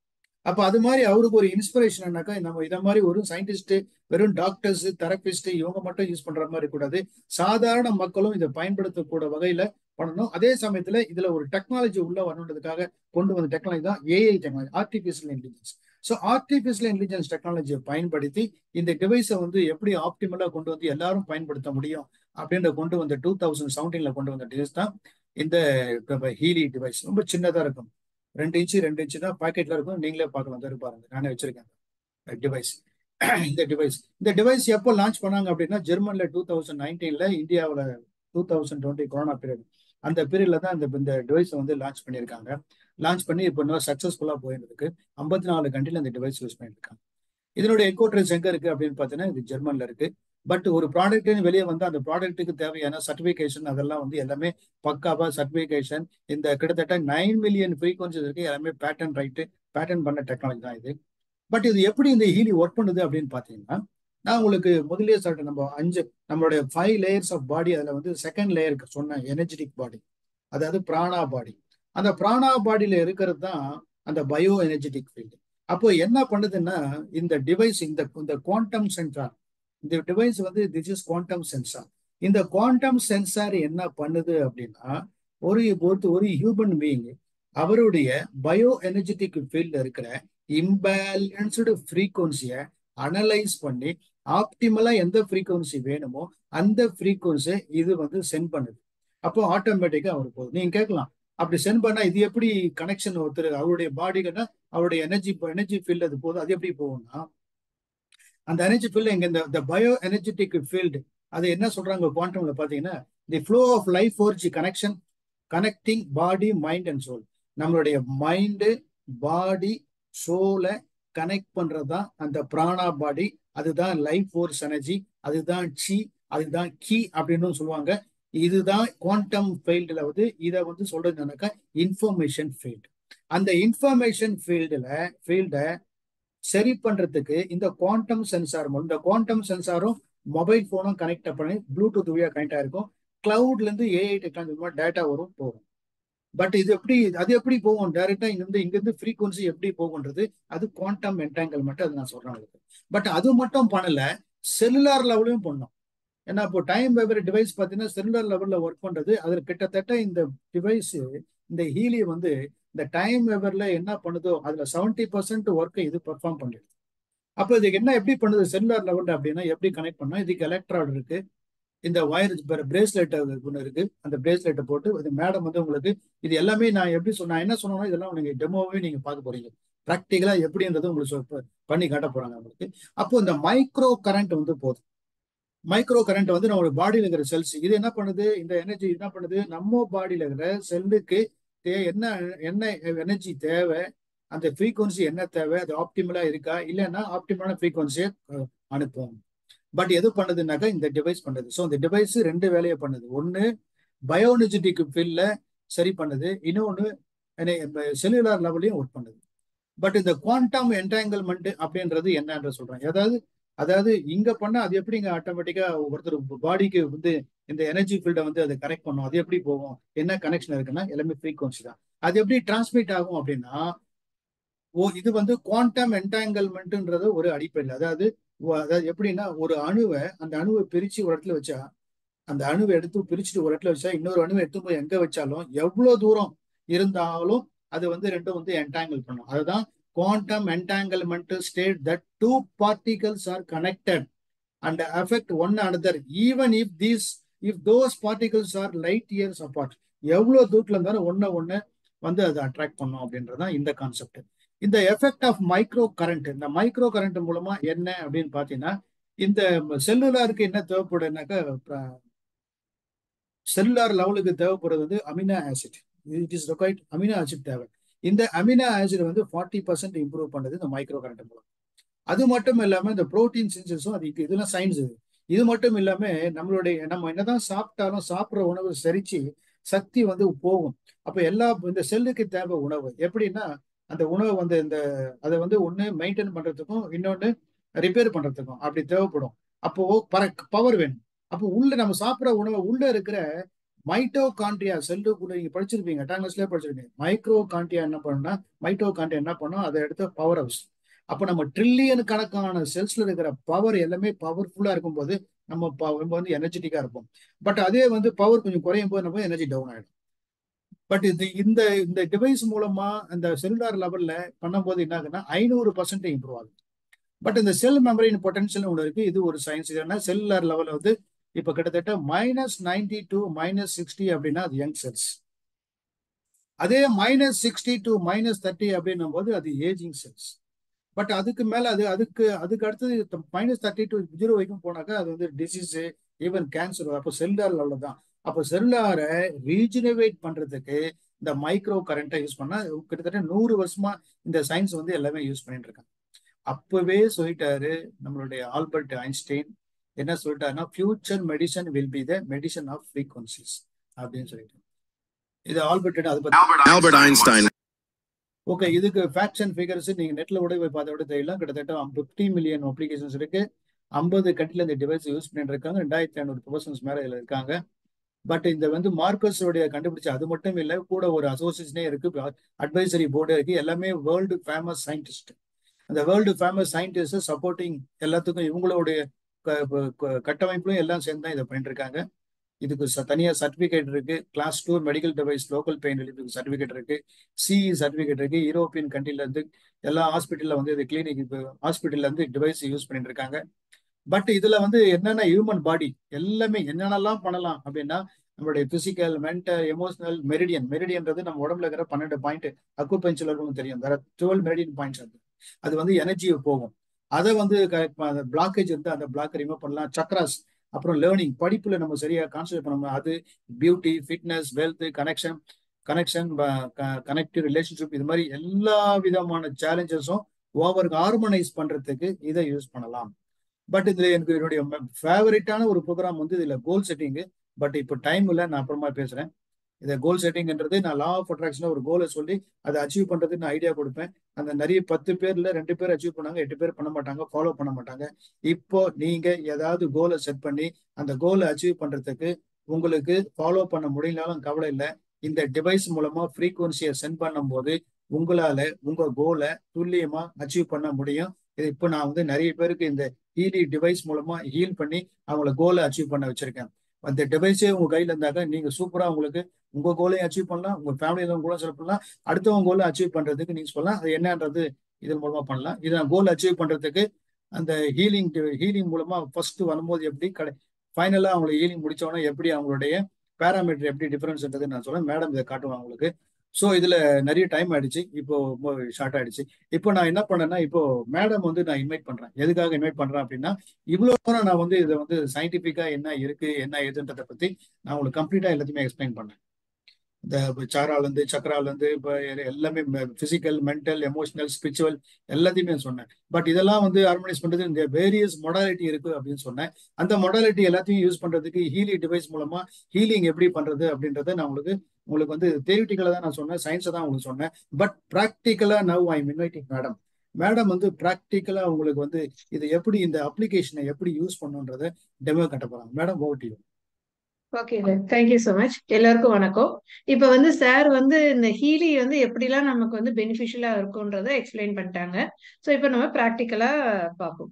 அப்ப அது மாதிரி அவருக்கு ஒரு இன்ஸ்பிரேஷன்னாக்கா நம்ம இத மாதிரி ஒரு சயின்டிஸ்ட் வெறும் டாக்டர்ஸ் தெரபிஸ்ட் இவங்க மட்டும் யூஸ் பண்ற மாதிரி கூடாது சாதாரண மக்களும் இதை பயன்படுத்தக்கூட வகையில பண்ணணும் அதே சமயத்துல இதுல ஒரு டெக்னாலஜி உள்ள வரணுன்றதுக்காக கொண்டு வந்த டெக்னாலஜி தான் AI technology artificial intelligence so artificial intelligence டெக்னாலஜியை பயன்படுத்தி இந்த டிவைஸை வந்து எப்படி ஆப்டிமலா கொண்டு வந்து எல்லாரும் பயன்படுத்த முடியும் அப்படின்ற கொண்டு வந்த டூ தௌசண்ட் செவன்டீன்ல கொண்டு வந்த டிவைஸ் தான் இந்த ஹீலி டிவைஸ் ரொம்ப சின்னதா இருக்கும் ரெண்டு இன்ச்சு ரெண்டு இன்ச்சு தான் பாக்கெட்ல இருக்கும் நீங்களே பார்க்கலாம் தரு பாருங்க நானே வச்சிருக்கேன் டிவைஸ் இந்த டிவைஸ் இந்த டிவைஸ் எப்போ லான்ச் பண்ணாங்க அப்படின்னா ஜெர்மன்ல டூ தௌசண்ட் நைன்டீன்ல இந்தியாவில் two thousand twenty corona period அந்த பீரியட்ல தான் இந்த இந்த டிவைஸை வந்து லான்ச் பண்ணியிருக்காங்க லான்ச் பண்ணி இப்போ நல்லா சக்ஸஸ்ஃபுல்லாக போயிருக்கு ஐம்பத்தி நாலு கண்ட்ரில இந்த டிவைஸ் யூஸ் பண்ணியிருக்காங்க இதனுடைய என்கோட்ரேஸ் எங்க இருக்கு அப்படின்னு பார்த்தீங்கன்னா இது ஜெர்மன்ல இருக்கு பட் ஒரு ப்ராடக்ட்னு வெளியே வந்து அந்த ப்ராடக்ட்டுக்கு தேவையான சர்டிஃபிகேஷன் அதெல்லாம் வந்து எல்லாமே பக்காவா சர்டிஃபிகேஷன் இந்த கிட்டத்தட்ட நைன் மில்லியன் ஃப்ரீக்வன்சிஸ் இருக்கு எல்லாமே பேட்டன் ரைட்டு பேட்டன் பண்ண டெக்னாலஜி தான் இது பட் இது எப்படி இந்த ஹீலி ஒர்க் பண்ணுது அப்படின்னு பார்த்தீங்கன்னா நான் உங்களுக்கு முதலே சொல்லிட்டேன் நம்ம அஞ்சு நம்மளுடைய ஃபைவ் லேயர்ஸ் ஆஃப் பாடி அதில் வந்து செகண்ட் லேயருக்கு சொன்ன எனர்ஜெட்டிக் பாடி அதாவது பிராணா பாடி அந்த பிராணா பாடியில இருக்கிறது தான் அந்த பயோ எனர்ஜெட்டிக் ஃபீல்டு அப்போ என்ன பண்ணுதுன்னா இந்த டிவைஸ் இந்த இந்த குவாண்டம் சென்சார் இந்த டிவைஸ் வந்து திஸ் இஸ் குவாண்டம் சென்சார் இந்த குவாண்டம் சென்சார் என்ன பண்ணுது அப்படின்னா ஒரு பொறுத்து ஒரு ஹியூமன் பீயிங் அவருடைய பயோ எனர்ஜெட்டிக் ஃபீல்ட்ல இருக்கிற இம்பேலன்ஸ்டு ஃப்ரீக்வன்சியை அனலைஸ் பண்ணி ஆப்டிமலா எந்த ஃப்ரீக்வன்சி வேணுமோ அந்த ஃப்ரீக்வன்சி இது வந்து சென்ட் பண்ணுது அப்போ ஆட்டோமேட்டிக்கா அவர் போகுது நீங்க கேட்கலாம் அப்படி சென்ட் பண்ணா இது எப்படி கனெக்ஷன் ஒருத்தர் அவருடைய பாடிக்குன்னா அவருடைய எனர்ஜி எனர்ஜி ஃபீல்டு அது போகுது அது எப்படி போகும்னா அந்த எனர்ஜி ஃபீல்டு எங்க இந்த பயோ எனர்ஜெட்டிக் ஃபீல்டு அது என்ன சொல்றாங்க குவாண்டம்ல பாத்தீங்கன்னா தி ஃப்ளோ ஆஃப் லைஃப் ஃபோர்ஜி connection connecting body mind and soul நம்மளுடைய மைண்டு பாடி சோலை கனெக்ட் பண்றதுதான் அந்த பிராணா பாடி அதுதான் லைஃப் ஃபோர்ஸ் எனர்ஜி அதுதான் சி அதுதான் கீ அப்படின்னு சொல்லுவாங்க இதுதான் குவாண்டம் ஃபீல்டுல வந்து இதை வந்து சொல்றது என்னன்னாக்கா இன்ஃபர்மேஷன் ஃபீல்டு அந்த இன்ஃபர்மேஷன் ஃபீல்டுல ஃபீல்டை சரி பண்றதுக்கு இந்த குவாண்டம் சென்சார் மூலம் இந்த குவாண்டம் சென்சாரும் மொபைல் போனும் கனெக்ட் பண்ணி ப்ளூடூத் வழியா கனெக்ட் ஆயிருக்கும் கிளவுட்ல இருந்து ஏஐ டெக்னாலஜி டேட்டா வரும் போகும் பட் இது எப்படி அது எப்படி போகும் டைரக்டா இங்க இருந்து இங்க இருந்து ஃப்ரீக்வன்சி எப்படி போகுன்றது அது குவாண்டம் என்டாங்கல்மெண்ட் அது நான் சொல்றேன் உங்களுக்கு பட் அது மட்டும் பண்ணல செல்லுலார் லெவலையும் பண்ணோம் ஏன்னா இப்போ டைம் வெவர் டிவைஸ் பார்த்தீங்கன்னா செல்லுலர் லெவல்ல ஒர்க் பண்றது அதுல கிட்டத்தட்ட இந்த டிவைஸ் இந்த ஹீலி வந்து இந்த டைம் வெவர்ல என்ன பண்ணுதோ அதுல செவன்டி பர்சன்ட் ஒர்க்கை இது பெர்ஃபார்ம் பண்ணிடுது அப்போ இதுக்கு என்ன எப்படி பண்ணுது செல்லுலார் லெவல்ல அப்படின்னா எப்படி கனெக்ட் பண்ணோம் இதுக்கு எலக்ட்ராய்டு இருக்கு இந்த வயர் பிரேஸ்லெட் ஒன்று இருக்கு அந்த பிரேஸ்லெட்டை போட்டு இது மேடம் வந்து உங்களுக்கு இது எல்லாமே நான் எப்படி சொன்னேன் என்ன சொன்னோம்னா இதெல்லாம் நீங்க டெமோவே நீங்க பார்க்க போறீங்க ப்ராக்டிக்கலா எப்படின்றது உங்களுக்கு பண்ணி காட்ட போறாங்க உங்களுக்கு அப்போ இந்த மைக்ரோ கரண்ட் வந்து போகுது மைக்ரோ கரண்ட் வந்து நம்மளோட பாடியில் இருக்கிற செல்ஸ் இது என்ன பண்ணுது இந்த எனர்ஜி என்ன பண்ணுது நம்ம பாடியில இருக்கிற செல்லுக்கு என்ன என்ன எனர்ஜி தேவை அந்த ஃப்ரீக்வன்சி என்ன தேவை அது ஆப்டிமலா இருக்கா இல்லைன்னா ஆப்டிமலான ஃப்ரீக்வன்சியை அனுப்பும் பட் எது பண்ணுதுனாக்கா இந்த டிவைஸ் பண்ணுது ஸோ இந்த டிவைஸ் ரெண்டு வேலையை பண்ணுது ஒன்று பயோனெஜெட்டிக் ஃபீல்ட்ல சரி பண்ணுது இன்னொன்று செல்லுலார் லெவலையும் ஒர்க் பண்ணுது பட் இந்த குவாண்டம் என்டாங்கிள்மெண்ட் அப்படின்றது என்னன்ற சொல்றேன் அதாவது அதாவது இங்க பண்ணா அது எப்படி இங்க ஆட்டோமேட்டிக்கா ஒருத்தர் பாடிக்கு வந்து இந்த எனர்ஜி ஃபீல்டை வந்து அதை கனெக்ட் பண்ணும் அது எப்படி போகும் என்ன கனெக்ஷன் இருக்குன்னா எல்லாமே ஃப்ரீக்வன்சி தான் அது எப்படி டிரான்ஸ்மிட் ஆகும் அப்படின்னா ஓ இது வந்து குவாண்டம் என்டாங்கிள்மெண்ட்ன்றது ஒரு அடிப்படையில் அதாவது அதாவது எப்படின்னா ஒரு அணுவை அந்த அணுவை பிரிச்சு ஒரு இடத்துல வச்சா அந்த அணுவை எடுத்து பிரிச்சுட்டு ஒரு இடத்துல வச்சா இன்னொரு அணுவை எடுத்து போய் எங்க வச்சாலும் எவ்வளவு தூரம் இருந்தாலும் அது வந்து ரெண்டும் வந்து என்டாங்கிள் பண்ணும் அதுதான் quantum entanglement state that two particles are connected and affect one another even if these if those particles are light years apart எவ்வளவு தூரத்துல இருந்தாலும் ஒன்ன ஒண்ணு வந்து அதை அட்ராக்ட் பண்ணும் அப்படின்றதான் இந்த கான்செப்ட் இந்த எஃபெக்ட் ஆஃப் மைக்ரோ கரண்ட் இந்த மைக்ரோ கரண்ட் மூலமா என்ன அப்படின்னு பாத்தீங்கன்னா இந்த செல்லுலாருக்கு என்ன தேவைப்படுனாக்கா செல்லுலார் லெவலுக்கு தேவைப்படுறது வந்து amino acid it is required amino acid தேவை இந்த அமினோ ஆசிட் வந்து ஃபார்ட்டி பர்சன்ட் இம்ப்ரூவ் பண்ணுது இந்த மைக்ரோ கரண்ட் மூலம் அது மட்டும் இல்லாம இந்த ப்ரோட்டீன் சின்சஸும் அது இதெல்லாம் சயின்ஸ் இது இது மட்டும் இல்லாம நம்மளுடைய நம்ம என்னதான் சாப்பிட்டாலும் சாப்பிட்ற உணவு சரிச்சு சக்தி வந்து போகும் அப்ப எல்லா இந்த செல்லுக்கு தேவை உணவு எப்படின்னா அந்த உணவு வந்து இந்த அதை வந்து ஒண்ணு மெயின்டைன் பண்றதுக்கும் இன்னொன்னு ரிப்பேர் பண்றதுக்கும் அப்படி தேவைப்படும் அப்போ பவர் வேணும் அப்போ உள்ள நம்ம சாப்பிட்ற உணவு உள்ள இருக்கிற மைட்டோகாண்ட்ரியா செல்லுக்குள்ள நீங்க படிச்சிருப்பீங்க டாங்கஸ்லயே படிச்சிருப்பீங்க மைக்ரோ காண்ட்ரியா என்ன பண்ணுன்னா மைட்டோகாண்ட்ரியா என்ன பண்ணும் அதை எடுத்து பவர் ஹவுஸ் அப்ப நம்ம ட்ரில்லியன் கணக்கான செல்ஸ்ல இருக்கிற பவர் எல்லாமே பவர்ஃபுல்லா இருக்கும்போது நம்ம ப- நம்ம வந்து எனர்ஜெட்டிக்கா இருப்போம் பட் அதே வந்து பவர் கொஞ்சம் குறையும் போது நம்ம எனர்ஜி டவுன் ஆயிடும் பட் இது இந்த இந்த டிவைஸ் மூலமா இந்த செல்லுலார் லெவல்ல பண்ணும்போது என்ன ஆகுதுன்னா ஐநூறு பர்சன்ட் இம்ப்ரூவ் ஆகுது பட் இந்த செல் மெமரின் பொட்டன்ஷியல் ஒன்று இருக்கு இது ஒரு சயின்ஸ் ஏன்னா செல்லுலார் லெவல் வந்து இப்ப கிட்டத்தட்ட minus ninety to minus sixty அப்படின்னா அது யங் செல்ஸ் அதே minus sixty to minus thirty அப்படின்னும் போது அது ஏஜிங் செல்ஸ் பட் அதுக்கு மேல அது அதுக்கு அதுக்கு அடுத்தது மைனஸ் தேர்ட்டி டு ஜீரோ வரைக்கும் போனாக்கா அது வந்து டிசீஸ் ஈவன் கேன்சர் அப்போ செல்லுலார் லெவலில் தான் அப்போ செல்லுலாரை ரீஜினவேட் பண்றதுக்கு இந்த மைக்ரோ கரண்ட்டை யூஸ் பண்ணா கிட்டத்தட்ட நூறு வருஷமா இந்த சயின்ஸ் வந்து எல்லாமே யூஸ் பண்ணிட்டு இருக்காங்க அப்பவே சொல்லிட்டாரு நம்மளுடைய ஆல்பர்ட் ஐன்ஸ்டைன் என்ன சொல்லிட்டாருன்னா future medicine will be the medicine of frequencies அப்படின்னு சொல்லிட்டு இது ஆல்பர்ட் அதை பத்தி Albert Einstein. ஓகே இதுக்கு ஃபேக்ட்ஸ் அண்ட் ஃபிகர்ஸ் நீங்க நெட்ல கூட போய் பார்த்தா கூட தெரியலாம் கிட்டத்தட்ட ஃபிஃப்டி மில்லியன் அப்ளிகேஷன்ஸ் இருக்கு ஐம்பது கண்ட்ரில இந்த டிவைஸ் யூஸ் பண்ணிட்டு இருக்காங்க ரெண்டாயிரத்தி ஐநூறு பர்சன்ஸ் மேல இதுல இருக்காங்க பட் இந்த வந்து மார்க்கஸ் உடைய கண்டுபிடிச்ச அது மட்டும் இல்ல கூட ஒரு அசோசியேஷனே இருக்கு அட்வைசரி போர்டு இருக்கு எல்லாமே வேர்ல்டு ஃபேமஸ் சயின்டிஸ்ட் அந்த வேர்ல்டு ஃபேமஸ் சயின்டிஸ்ட் சப்போர்ட்டிங் எல்லாத்துக்கும் இவங்களுடைய க- க- க- கட்டமைப்பும் எல்லாம் சேர்ந்து தான் இதை பண்ணிட்டு இருக்காங்க இதுக்கு ச- தனியா சர்டிபிகேட் இருக்கு class two medical device local pain ரிலீஃபுக்கு சர்டிபிகேட் இருக்கு சிஇ சர்டிபிகேட் இருக்கு யூரோப்பியன் கண்ட்ரில இருந்து எல்லா ஹாஸ்பிட்டல்ல வந்து இது கிளினிக் ஹாஸ்பிட்டல்ல இருந்து டிவைஸ் யூஸ் பண்ணிட்டு இருக்காங்க பட் இதுல வந்து என்னென்ன ஹியூமன் பாடி எல்லாமே என்னென்னலாம் பண்ணலாம் அப்படின்னா நம்மளுடைய பிசிக்கல் மென்டல் எமோஷனல் மெரிடியன் மெரிடியன்றது நம்ம உடம்புல இருக்கிற பன்னெண்டு பாயிண்ட் அக்குபென்சிலருக்கும் தெரியும் வேற டுவெல் மெரிடியன் பாயிண்ட்ஸ் அது அது வந்து எனர்ஜி போகும் அதை வந்து பிளாக்கேஜ் இருந்து அந்த பிளாக் ரிமூவ் பண்ணலாம் சக்ராஸ் அப்புறம் லேர்னிங் படிப்புல நம்ம சரியா கான்சன்ட்ரேட் பண்ணணும் அது beauty fitness wealth connection connection connective relationship இது மாதிரி எல்லா விதமான சேலஞ்சஸும் ஓவர் ஹார்மனைஸ் பண்றதுக்கு இதை யூஸ் பண்ணலாம் பட் இதுல எனக்கு என்னுடைய ஃபேவரட்டான ஒரு ப்ரோக்ராம் வந்து இதுல கோல் செட்டிங் பட் இப்போ டைம் இல்லை நான் அப்புறமா பேசுறேன் இதை கோல் செட்டிங்ன்றது நான் லா ஆஃப் அட்ராக்ஷன் ஒரு கோலை சொல்லி அதை அச்சீவ் பண்றதுக்கு நான் ஐடியா கொடுப்பேன் அந்த நிறைய பத்து பேர்ல ரெண்டு பேர் அச்சீவ் பண்ணாங்க எட்டு பேர் பண்ண மாட்டாங்க ஃபாலோ பண்ண மாட்டாங்க இப்போ நீங்க ஏதாவது கோலை செட் பண்ணி அந்த கோலை அச்சீவ் பண்றதுக்கு உங்களுக்கு ஃபாலோ பண்ண முடியலனாலும் கவலை இல்லை இந்த டிவைஸ் மூலமா ஃப்ரீக்குவன்சியை சென்ட் பண்ணும்போது உங்களால உங்க கோலை துல்லியமா அச்சீவ் பண்ண முடியும் இது இப்போ நான் வந்து நிறைய பேருக்கு இந்த ஹீலி டிவைஸ் மூலமா ஹீல் பண்ணி அவங்கள கோலை அச்சீவ் பண்ண வச்சிருக்கேன் அந்த டிவைஸே உங்க கையில இருந்தாக்க நீங்க சூப்பரா உங்களுக்கு உங்க கோலையும் அச்சீவ் பண்ணலாம் உங்க ஃபேமிலியில கூட செலக்ட் பண்ணலாம் அடுத்தவங்க கோலை அச்சீவ் பண்றதுக்கு நீங்க சொல்லலாம் அது என்னன்றது இதன் மூலமா பண்ணலாம் இதை கோல் அச்சீவ் பண்றதுக்கு அந்த ஹீலிங் ஹீலிங் மூலமா ஃபர்ஸ்ட் வரும்போது எப்படி கடை ஃபைனலா அவங்களுக்கு ஹீலிங் முடிச்சவொடனே எப்படி அவங்களுடைய பேராமீட்டர் எப்படி டிஃபரன்ஸ்ன்றது நான் சொல்றேன் மேடம் இதை காட்டுவாங்க உங்களுக்கு ஸோ இதுல நிறைய டைம் ஆயிடுச்சு இப்போ ஷார்ட் ஆயிடுச்சு இப்போ நான் என்ன பண்ணேன்னா இப்போ மேடம் வந்து நான் இன்வைட் பண்றேன் எதுக்காக இன்வைட் பண்றேன் அப்படின்னா இவ்வளவு தூரம் நான் வந்து இதை வந்து சயின்டிபிக்கா என்ன இருக்கு என்ன ஏதுன்றதை பத்தி நான் உங்களுக்கு கம்ப்ளீட்டா எல்லாத்தையுமே எக்ஸ்பிளைன் பண்ணேன் இந்த சாரால இருந்து சக்கரால இருந்து இப்போ எல்லாமே பிசிக்கல் மென்டல் எமோஷனல் ஸ்பிரிச்சுவல் எல்லாத்தையுமே சொன்னேன் பட் இதெல்லாம் வந்து ஹார்மனைஸ் பண்றது இந்த வேரியஸ் மொடாலிட்டி இருக்கு அப்படின்னு சொன்னேன் அந்த மொடாலிட்டி எல்லாத்தையும் யூஸ் பண்றதுக்கு ஹீலி டிவைஸ் மூலமா ஹீலிங் எப்படி பண்றது அப்படின்றத நான் உங்களுக்கு உங்களுக்கு வந்து தேரிட்டிக்கலா தான் நான் சொன்னேன் சயின்ஸை தான் உங்களுக்கு சொன்னேன் பட் ப்ராக்டிக்கலா now I inviting madam madam வந்து ப்ராக்டிக்கலா உங்களுக்கு வந்து இது எப்படி இந்த அப்ளிகேஷனை எப்படி யூஸ் பண்ணுன்றத டெமோ கட்ட போறாங்க மேடம் ஓட்டியும் ஓகே தேங்க்யூ ஸோ மச் எல்லாருக்கும் வணக்கம் இப்போ வந்து சார் வந்து இந்த ஹீலி வந்து எப்படிலாம் நமக்கு வந்து பெனிஃபிஷியலா இருக்கும்ன்றத எக்ஸ்பிளைன் பண்ணிட்டாங்க ஸோ இப்போ நம்ம ப்ராக்டிக்கலா பார்ப்போம்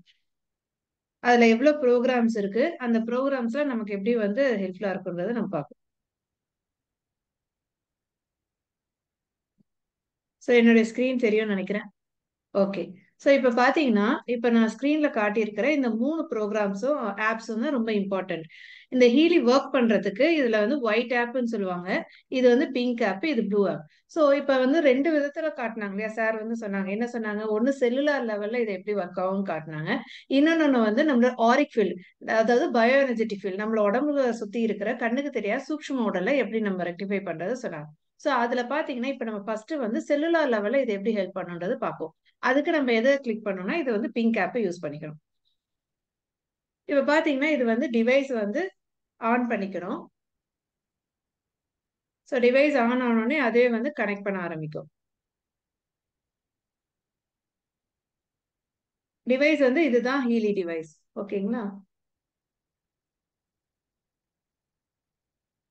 அதுல எவ்வளவு ப்ரோக்ராம்ஸ் இருக்கு அந்த ப்ரோக்ராம்ஸ்ல நமக்கு எப்படி வந்து ஹெல்ப்ஃபுல்லா இருக்குன்றத நம்ம பார்ப்போம் ஸோ என்னுடைய ஸ்க்ரீன் தெரியும்னு நினைக்கிறேன் ஓகே ஸோ இப்போ பார்த்தீங்கன்னா இப்போ நான் ஸ்க்ரீனில் காட்டியிருக்கிற இந்த மூணு ப்ரோக்ராம்ஸும் ஆப்ஸும் தான் ரொம்ப இம்பார்ட்டன்ட் இந்த ஹீலி ஒர்க் பண்ணுறதுக்கு இதில் வந்து ஒயிட் ஆப்னு சொல்லுவாங்க இது வந்து பிங்க் ஆப் இது ப்ளூ ஆப் ஸோ இப்போ வந்து ரெண்டு விதத்தில் காட்டினாங்க இல்லையா சார் வந்து சொன்னாங்க என்ன சொன்னாங்க ஒன்று செல்லுலார் லெவலில் இது எப்படி ஒர்க் ஆகும்னு காட்டினாங்க இன்னொன்று வந்து நம்மளோட ஆரிக் ஃபீல்ட் அதாவது பயோ எனர்ஜெட்டிக் ஃபீல்ட் நம்மளோட உடம்புல சுற்றி இருக்கிற கண்ணுக்கு தெரியாத சூக்ஷ்ம உடலை எப்படி நம்ம ரெக்டிஃபை பண்ணுறது சொன்னாங்க ஸோ அதில் பார்த்தீங்கன்னா இப்போ நம்ம ஃபர்ஸ்ட் வந்து செல்லுலார் லெவலில் இது எப்படி ஹெல்ப் பண்ணுன்றது பார்ப்போம் அதுக்கு நம்ம எதை கிளிக் பண்ணோம்னா இது வந்து பிங்க் ஆப்பை யூஸ் பண்ணிக்கணும் இப்போ பார்த்தீங்கன்னா இது வந்து டிவைஸ் வந்து ஆன் பண்ணிக்கணும் ஸோ டிவைஸ் ஆன் ஆனோடனே அதே வந்து கனெக்ட் பண்ண ஆரம்பிக்கும் டிவைஸ் வந்து இதுதான் ஹீலி டிவைஸ் ஓகேங்களா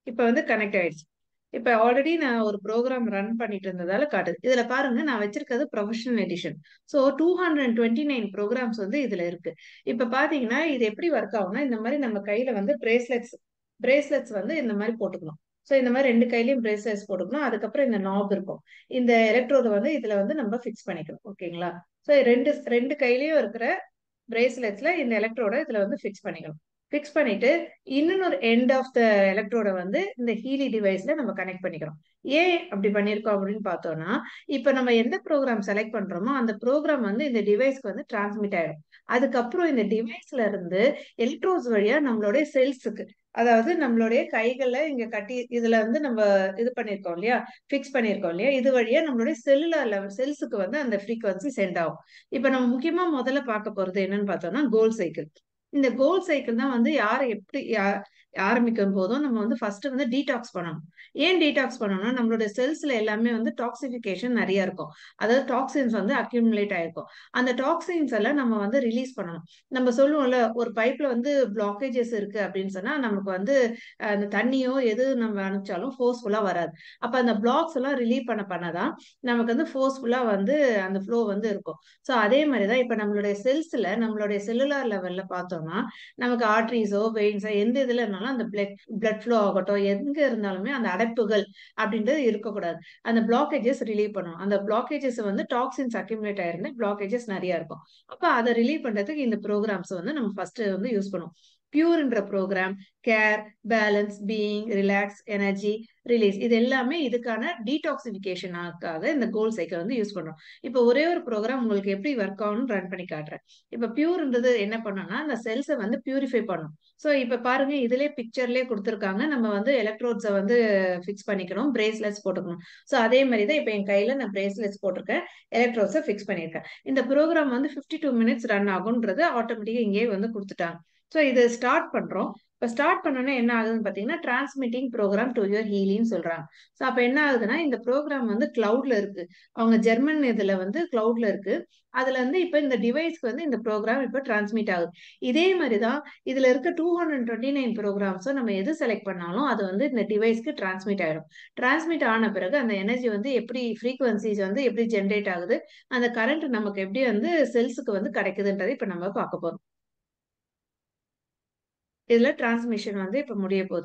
இப்ப வந்து கனெக்ட் ஆயிடுச்சு இப்ப ஆல்ரெடி நான் ஒரு ப்ரோக்ராம் ரன் பண்ணிட்டு இருந்ததால காட்டுது இதுல பாருங்க நான் வச்சிருக்கிறது professional edition so two hundred twenty nine programs வந்து இதுல இருக்கு இப்ப பாத்தீங்கன்னா இது எப்படி ஒர்க் ஆகும்னா இந்த மாதிரி நம்ம கையில வந்து பிரேஸ்லெட்ஸ் பிரேஸ்லெட்ஸ் வந்து இந்த மாதிரி போட்டுக்கணும் ஸோ இந்த மாதிரி ரெண்டு கையிலயும் பிரேஸ்லெட்ஸ் போட்டுக்கணும் அதுக்கப்புறம் இந்த நாப் இருக்கும் இந்த எலக்ட்ரோடு வந்து இதுல வந்து நம்ம ஃபிக்ஸ் பண்ணிக்கணும் ஓகேங்களா ஸோ ரெண்டு ரெண்டு கையிலயும் இருக்கிற பிரேஸ்லெட்ஸ்ல இந்த எலக்ட்ரோட இதுல வந்து ஃபிக்ஸ் பண்ணிக்கணும் ஃபிக்ஸ் பண்ணிட்டு இன்னொரு எண்ட் ஆஃப் த எலக்ட்ரோட வந்து இந்த ஹீலி டிவைஸ்ல நம்ம கனெக்ட் பண்ணிக்கிறோம் ஏன் அப்படி பண்ணிருக்கோம் அப்படின்னு பார்த்தோம்னா இப்ப நம்ம எந்த ப்ரோக்ராம் செலக்ட் பண்றோமோ அந்த ப்ரோக்ராம் வந்து இந்த டிவைஸ்க்கு வந்து டிரான்ஸ்மிட் ஆயிடும் அதுக்கப்புறம் இந்த டிவைஸ்ல இருந்து எலக்ட்ரோஸ் வழியா நம்மளுடைய செல்ஸுக்கு அதாவது நம்மளுடைய கைகளை இங்க கட்டி இதுல வந்து நம்ம இது பண்ணிருக்கோம் இல்லையா பிக்ஸ் பண்ணிருக்கோம் இல்லையா இது வழியா நம்மளுடைய செல்லுலர் லெவல் செல்ஸுக்கு வந்து அந்த ஃப்ரீக்வன்சி சென்ட் ஆகும் இப்ப நம்ம முக்கியமா முதல்ல பார்க்க போறது என்னன்னு பார்த்தோம்னா கோல் சைக்கிள் இந்த கோல் சைக்கிள் தான் வந்து யாரை எப்படி ஆரம்பிக்கும் போதும் நம்ம வந்து ஃபர்ஸ்ட் வந்து டீடாக்ஸ் பண்ணணும் ஏன் டீடாக்ஸ் பண்ணணும்னா நம்மளோட செல்ஸ்ல எல்லாமே வந்து டாக்ஸிபிகேஷன் நிறைய இருக்கும் அதாவது டாக்ஸின்ஸ் வந்து அக்யூமுலேட் ஆயிருக்கும் அந்த டாக்ஸின்ஸ் எல்லாம் நம்ம வந்து ரிலீஸ் பண்ணணும் நம்ம சொல்லுவோம்ல ஒரு பைப்ல வந்து பிளாக்கேஜஸ் இருக்கு அப்படின்னு சொன்னா நமக்கு வந்து அந்த தண்ணியோ எது நம்ம அனுப்பிச்சாலும் ஃபோர்ஸ்ஃபுல்லா வராது அப்ப அந்த பிளாக்ஸ் எல்லாம் ரிலீவ் பண்ண பண்ணதான் நமக்கு வந்து ஃபோர்ஸ்ஃபுல்லா வந்து அந்த ஃப்ளோ வந்து இருக்கும் ஸோ அதே மாதிரிதான் இப்ப நம்மளுடைய செல்ஸ்ல நம்மளுடைய செல்லுலார் லெவல்ல பார்த்தோம்னா நமக்கு ஆர்ட்ரிஸோ வெயின்ஸோ எந்த இதுல இருந்தாலும் அந்த பிளட் பிளட் ஃப்ளோ ஆகட்டும் எங்க இருந்தாலுமே அந்த அடைப்புகள் அப்படின்றது இருக்கக்கூடாது அந்த பிளாக்கேஜஸ் ரிலீவ் பண்ணணும் அந்த பிளாக்கேஜஸ் வந்து டாக்ஸின்ஸ் அக்யூமுலேட் ஆயிருந்து பிளாக்கேஜஸ் நிறைய இருக்கும் அப்ப அதை ரிலீவ் பண்றதுக்கு இந்த ப்ரோக்ராம்ஸ் வந்து நம்ம ஃபர்ஸ்ட் வந்து யூஸ் பண்ணுவோம் பியூர்ன்ற program care balance being relax energy release இது எல்லாமே இதுக்கான டீடாக்சிபிகேஷனாக்காக இந்த கோல் சைக்கிள் வந்து யூஸ் பண்றோம் இப்போ ஒரே ஒரு ப்ரோக்ராம் உங்களுக்கு எப்படி ஒர்க் ஆகும்னு ரன் பண்ணி காட்டுறேன் இப்போ பியூர்ன்றது என்ன பண்ணோம்னா அந்த செல்ஸை வந்து பியூரிஃபை பண்ணும் ஸோ இப்போ பாருங்க இதுலயே பிக்சர்லயே கொடுத்துருக்காங்க நம்ம வந்து எலக்ட்ரோட்ஸை வந்து ஃபிக்ஸ் பண்ணிக்கணும் பிரேஸ்லெட்ஸ் போட்டுக்கணும் ஸோ அதே மாதிரி தான் இப்போ என் கையில நான் பிரேஸ்லெட்ஸ் போட்டிருக்கேன் எலக்ட்ரோட்ஸை ஃபிக்ஸ் பண்ணியிருக்கேன் இந்த ப்ரோக்ராம் வந்து ஃபிஃப்டி டூ மினிட்ஸ் ரன் ஆகுன்றது ஆட்டோமேட்டிக்கா இங்கேயே வந்து கொடுத்துட்டாங்க ஸோ இது ஸ்டார்ட் பண்றோம் இப்போ ஸ்டார்ட் பண்ணோன்னே என்ன ஆகுதுன்னு பார்த்தீங்கன்னா டிரான்ஸ்மிட்டிங் ப்ரோக்ராம் டு யுவர் ஹீலின்னு சொல்றாங்க ஸோ அப்போ என்ன ஆகுதுன்னா இந்த ப்ரோக்ராம் வந்து கிளவுட்ல இருக்கு அவங்க ஜெர்மன் இதுல வந்து கிளவுட்ல இருக்கு அதுல இருந்து இப்போ இந்த டிவைஸ்க்கு வந்து இந்த ப்ரோக்ராம் இப்போ டிரான்ஸ்மிட் ஆகுது இதே மாதிரி தான் இதுல இருக்க டூ ஹண்ட்ரட் டுவெண்ட்டி நைன் ப்ரோக்ராம்ஸும் நம்ம எது செலக்ட் பண்ணாலும் அது வந்து இந்த டிவைஸ்க்கு டிரான்ஸ்மிட் ஆயிடும் டிரான்ஸ்மிட் ஆன பிறகு அந்த எனர்ஜி வந்து எப்படி ஃப்ரீக்வன்சிஸ் வந்து எப்படி ஜென்ரேட் ஆகுது அந்த கரண்ட் நமக்கு எப்படி வந்து செல்ஸுக்கு வந்து கிடைக்குதுன்றதை இப்போ நம்ம பார்க்க போறோம் இதுல டிரான்ஸ்மிஷன் வந்து இப்ப முடிய போகுது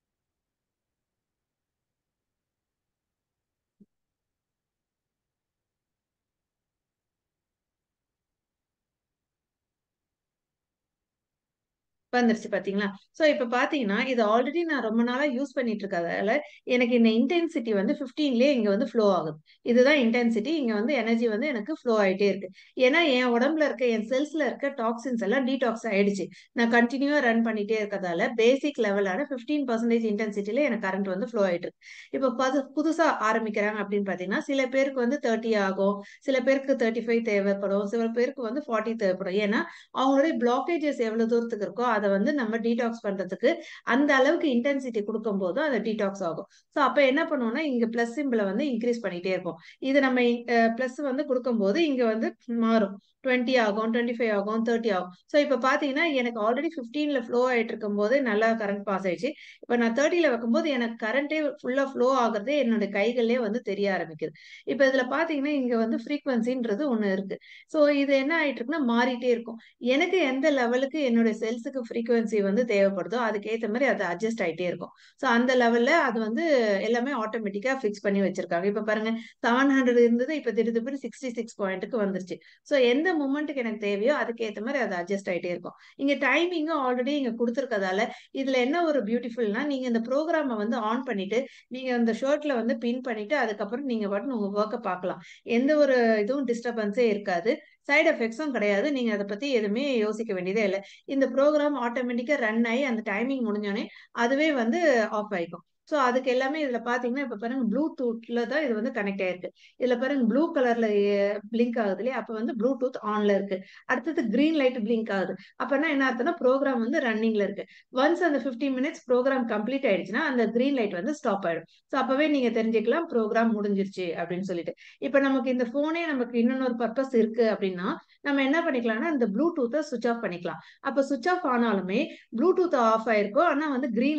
வந்துருச்சு பாத்தீங்களா சோ இப்ப பாத்தீங்கன்னா இது ஆல்ரெடி நான் ரொம்ப நாளா யூஸ் பண்ணிட்டு இருக்கறதால எனக்கு இந்த இன்டென்சிட்டி வந்து பிப்டீன்லயே இங்க வந்து ஃப்ளோ ஆகுது இதுதான் இன்டென்சிட்டி இங்க வந்து எனர்ஜி வந்து எனக்கு ஃப்ளோ ஆயிட்டே இருக்கு ஏன்னா என் உடம்புல இருக்க என் செல்ஸ்ல இருக்க டாக்ஸின்ஸ் எல்லாம் டீடாக்ஸ் ஆயிடுச்சு நான் கண்டினியூவா ரன் பண்ணிட்டே இருக்கறதால பேசிக் லெவலான பிப்டீன் பர்சன்டேஜ் இன்டென்சிட்டில எனக்கு கரண்ட் வந்து ஃப்ளோ ஆயிட்டு இருக்கு இப்ப பது புதுசா ஆரம்பிக்கிறாங்க அப்படின்னு பாத்தீங்கன்னா சில பேருக்கு வந்து தேர்ட்டி ஆகும் சில பேருக்கு தேர்ட்டி ஃபைவ் தேவைப்படும் சில பேருக்கு வந்து ஃபார்ட்டி தேவைப்படும் ஏன்னா அவங்களுடைய பிளாக்கேஜஸ் எவ்வளவு தூரத்துக்கு இருக்கோ அதை வந்து நம்ம டீடாக்ஸ் பண்றதுக்கு அந்த அளவுக்கு இன்டென்சிட்டி கொடுக்கும் போதும் அது டீடாக்ஸ் ஆகும் ஸோ அப்ப என்ன பண்ணுவோம்னா இங்க பிளஸ் சிம்பிளை வந்து இன்க்ரீஸ் பண்ணிட்டே இருப்போம் இது நம்ம பிளஸ் வந்து கொடுக்கும்போது இங்க வந்து மாறும் டுவெண்ட்டி ஆகும் டுவெண்ட்டி ஃபைவ் ஆகும் தேர்ட்டி ஆகும் ஸோ இப்போ பார்த்தீங்கன்னா எனக்கு ஆல்ரெடி ஃபிஃப்டீனில் ஃப்ளோ ஆகிட்டு இருக்கும் போது நல்லா கரண்ட் பாஸ் ஆயிடுச்சு இப்போ நான் தேர்ட்டியில் வைக்கும்போது எனக்கு கரண்ட்டே ஃபுல்லாக ஃப்ளோ ஆகுறதே என்னோட கைகள்லேயே வந்து தெரிய ஆரம்பிக்குது இப்போ இதில் பார்த்தீங்கன்னா இங்கே வந்து ஃப்ரீக்வன்சின்றது ஒன்று இருக்கு ஸோ இது என்ன ஆயிட்டு இருக்குன்னா மாறிட்டே இருக்கும் எனக்கு எந்த லெவலுக்கு என்னோட செல்ஸுக்கு ஃப்ரீக்வன்சி வந்து தேவைப்படுதோ அதுக்கேற்ற மாதிரி அது அட்ஜஸ்ட் ஆகிட்டே இருக்கும் ஸோ அந்த லெவலில் அது வந்து எல்லாமே ஆட்டோமேட்டிக்காக ஃபிக்ஸ் பண்ணி வச்சிருக்காங்க இப்போ பாருங்க செவன் ஹண்ட்ரட் இருந்தது இப்போ திடீர்னு சிக்ஸ்டி சிக்ஸ் பாயிண்ட்டுக்கு வந்துருச்சு ஸோ எந்த மூமெண்ட்டுக்கு எனக்கு தேவையோ அதுக்கு ஏற்ற மாதிரி அது அட்ஜஸ்ட் ஆகிட்டே இருக்கும் இங்க டைமிங்கும் ஆல்ரெடி இங்க கொடுத்துருக்கதால இதுல என்ன ஒரு பியூட்டிஃபுல்னா நீங்க இந்த ப்ரோக்ராமை வந்து ஆன் பண்ணிட்டு நீங்க அந்த ஷர்ட்ல வந்து பின் பண்ணிட்டு அதுக்கப்புறம் நீங்க பாட்டு உங்க ஒர்க்கை பார்க்கலாம் எந்த ஒரு இதுவும் டிஸ்டர்பன்ஸே இருக்காது சைடு எஃபெக்ட்ஸும் கிடையாது நீங்க அதை பத்தி எதுவுமே யோசிக்க வேண்டியதே இல்லை இந்த ப்ரோக்ராம் ஆட்டோமேட்டிக்கா ரன் ஆகி அந்த டைமிங் முடிஞ்சோடனே அதுவே வந்து ஆஃப் ஆயிக்கும் ஸோ அதுக்கு எல்லாமே இதுல பாத்தீங்கன்னா இப்ப பாருங்க ப்ளூடூத்ல தான் இது வந்து கனெக்ட் ஆயிருக்கு இதுல பாருங்க ப்ளூ கலர்ல பிளிங்க் ஆகுது இல்லையா அப்ப வந்து ப்ளூடூத் ஆன்ல இருக்கு அடுத்தது கிரீன் லைட் பிளிங்க் ஆகுது அப்பனா என்ன அர்த்தம்னா ப்ரோக்ராம் வந்து ரன்னிங்ல இருக்கு ஒன்ஸ் அந்த பிப்டீன் மினிட்ஸ் ப்ரோக்ராம் கம்ப்ளீட் ஆயிடுச்சுன்னா அந்த கிரீன் லைட் வந்து ஸ்டாப் ஆயிடும் ஸோ அப்பவே நீங்க தெரிஞ்சுக்கலாம் ப்ரோக்ராம் முடிஞ்சிருச்சு அப்படின்னு சொல்லிட்டு இப்ப நமக்கு இந்த போனே நமக்கு இன்னொரு பர்பஸ் இருக்கு அப்படின்னா நம்ம என்ன பண்ணிக்கலாம்னா இந்த ப்ளூடூத்தை சுவிச் ஆஃப் பண்ணிக்கலாம் அப்ப சுவிச் ஆஃப் ஆனாலுமே ப்ளூடூத் ஆஃப் ஆயிருக்கும் ஆனா வந்து கிரீன் லைட்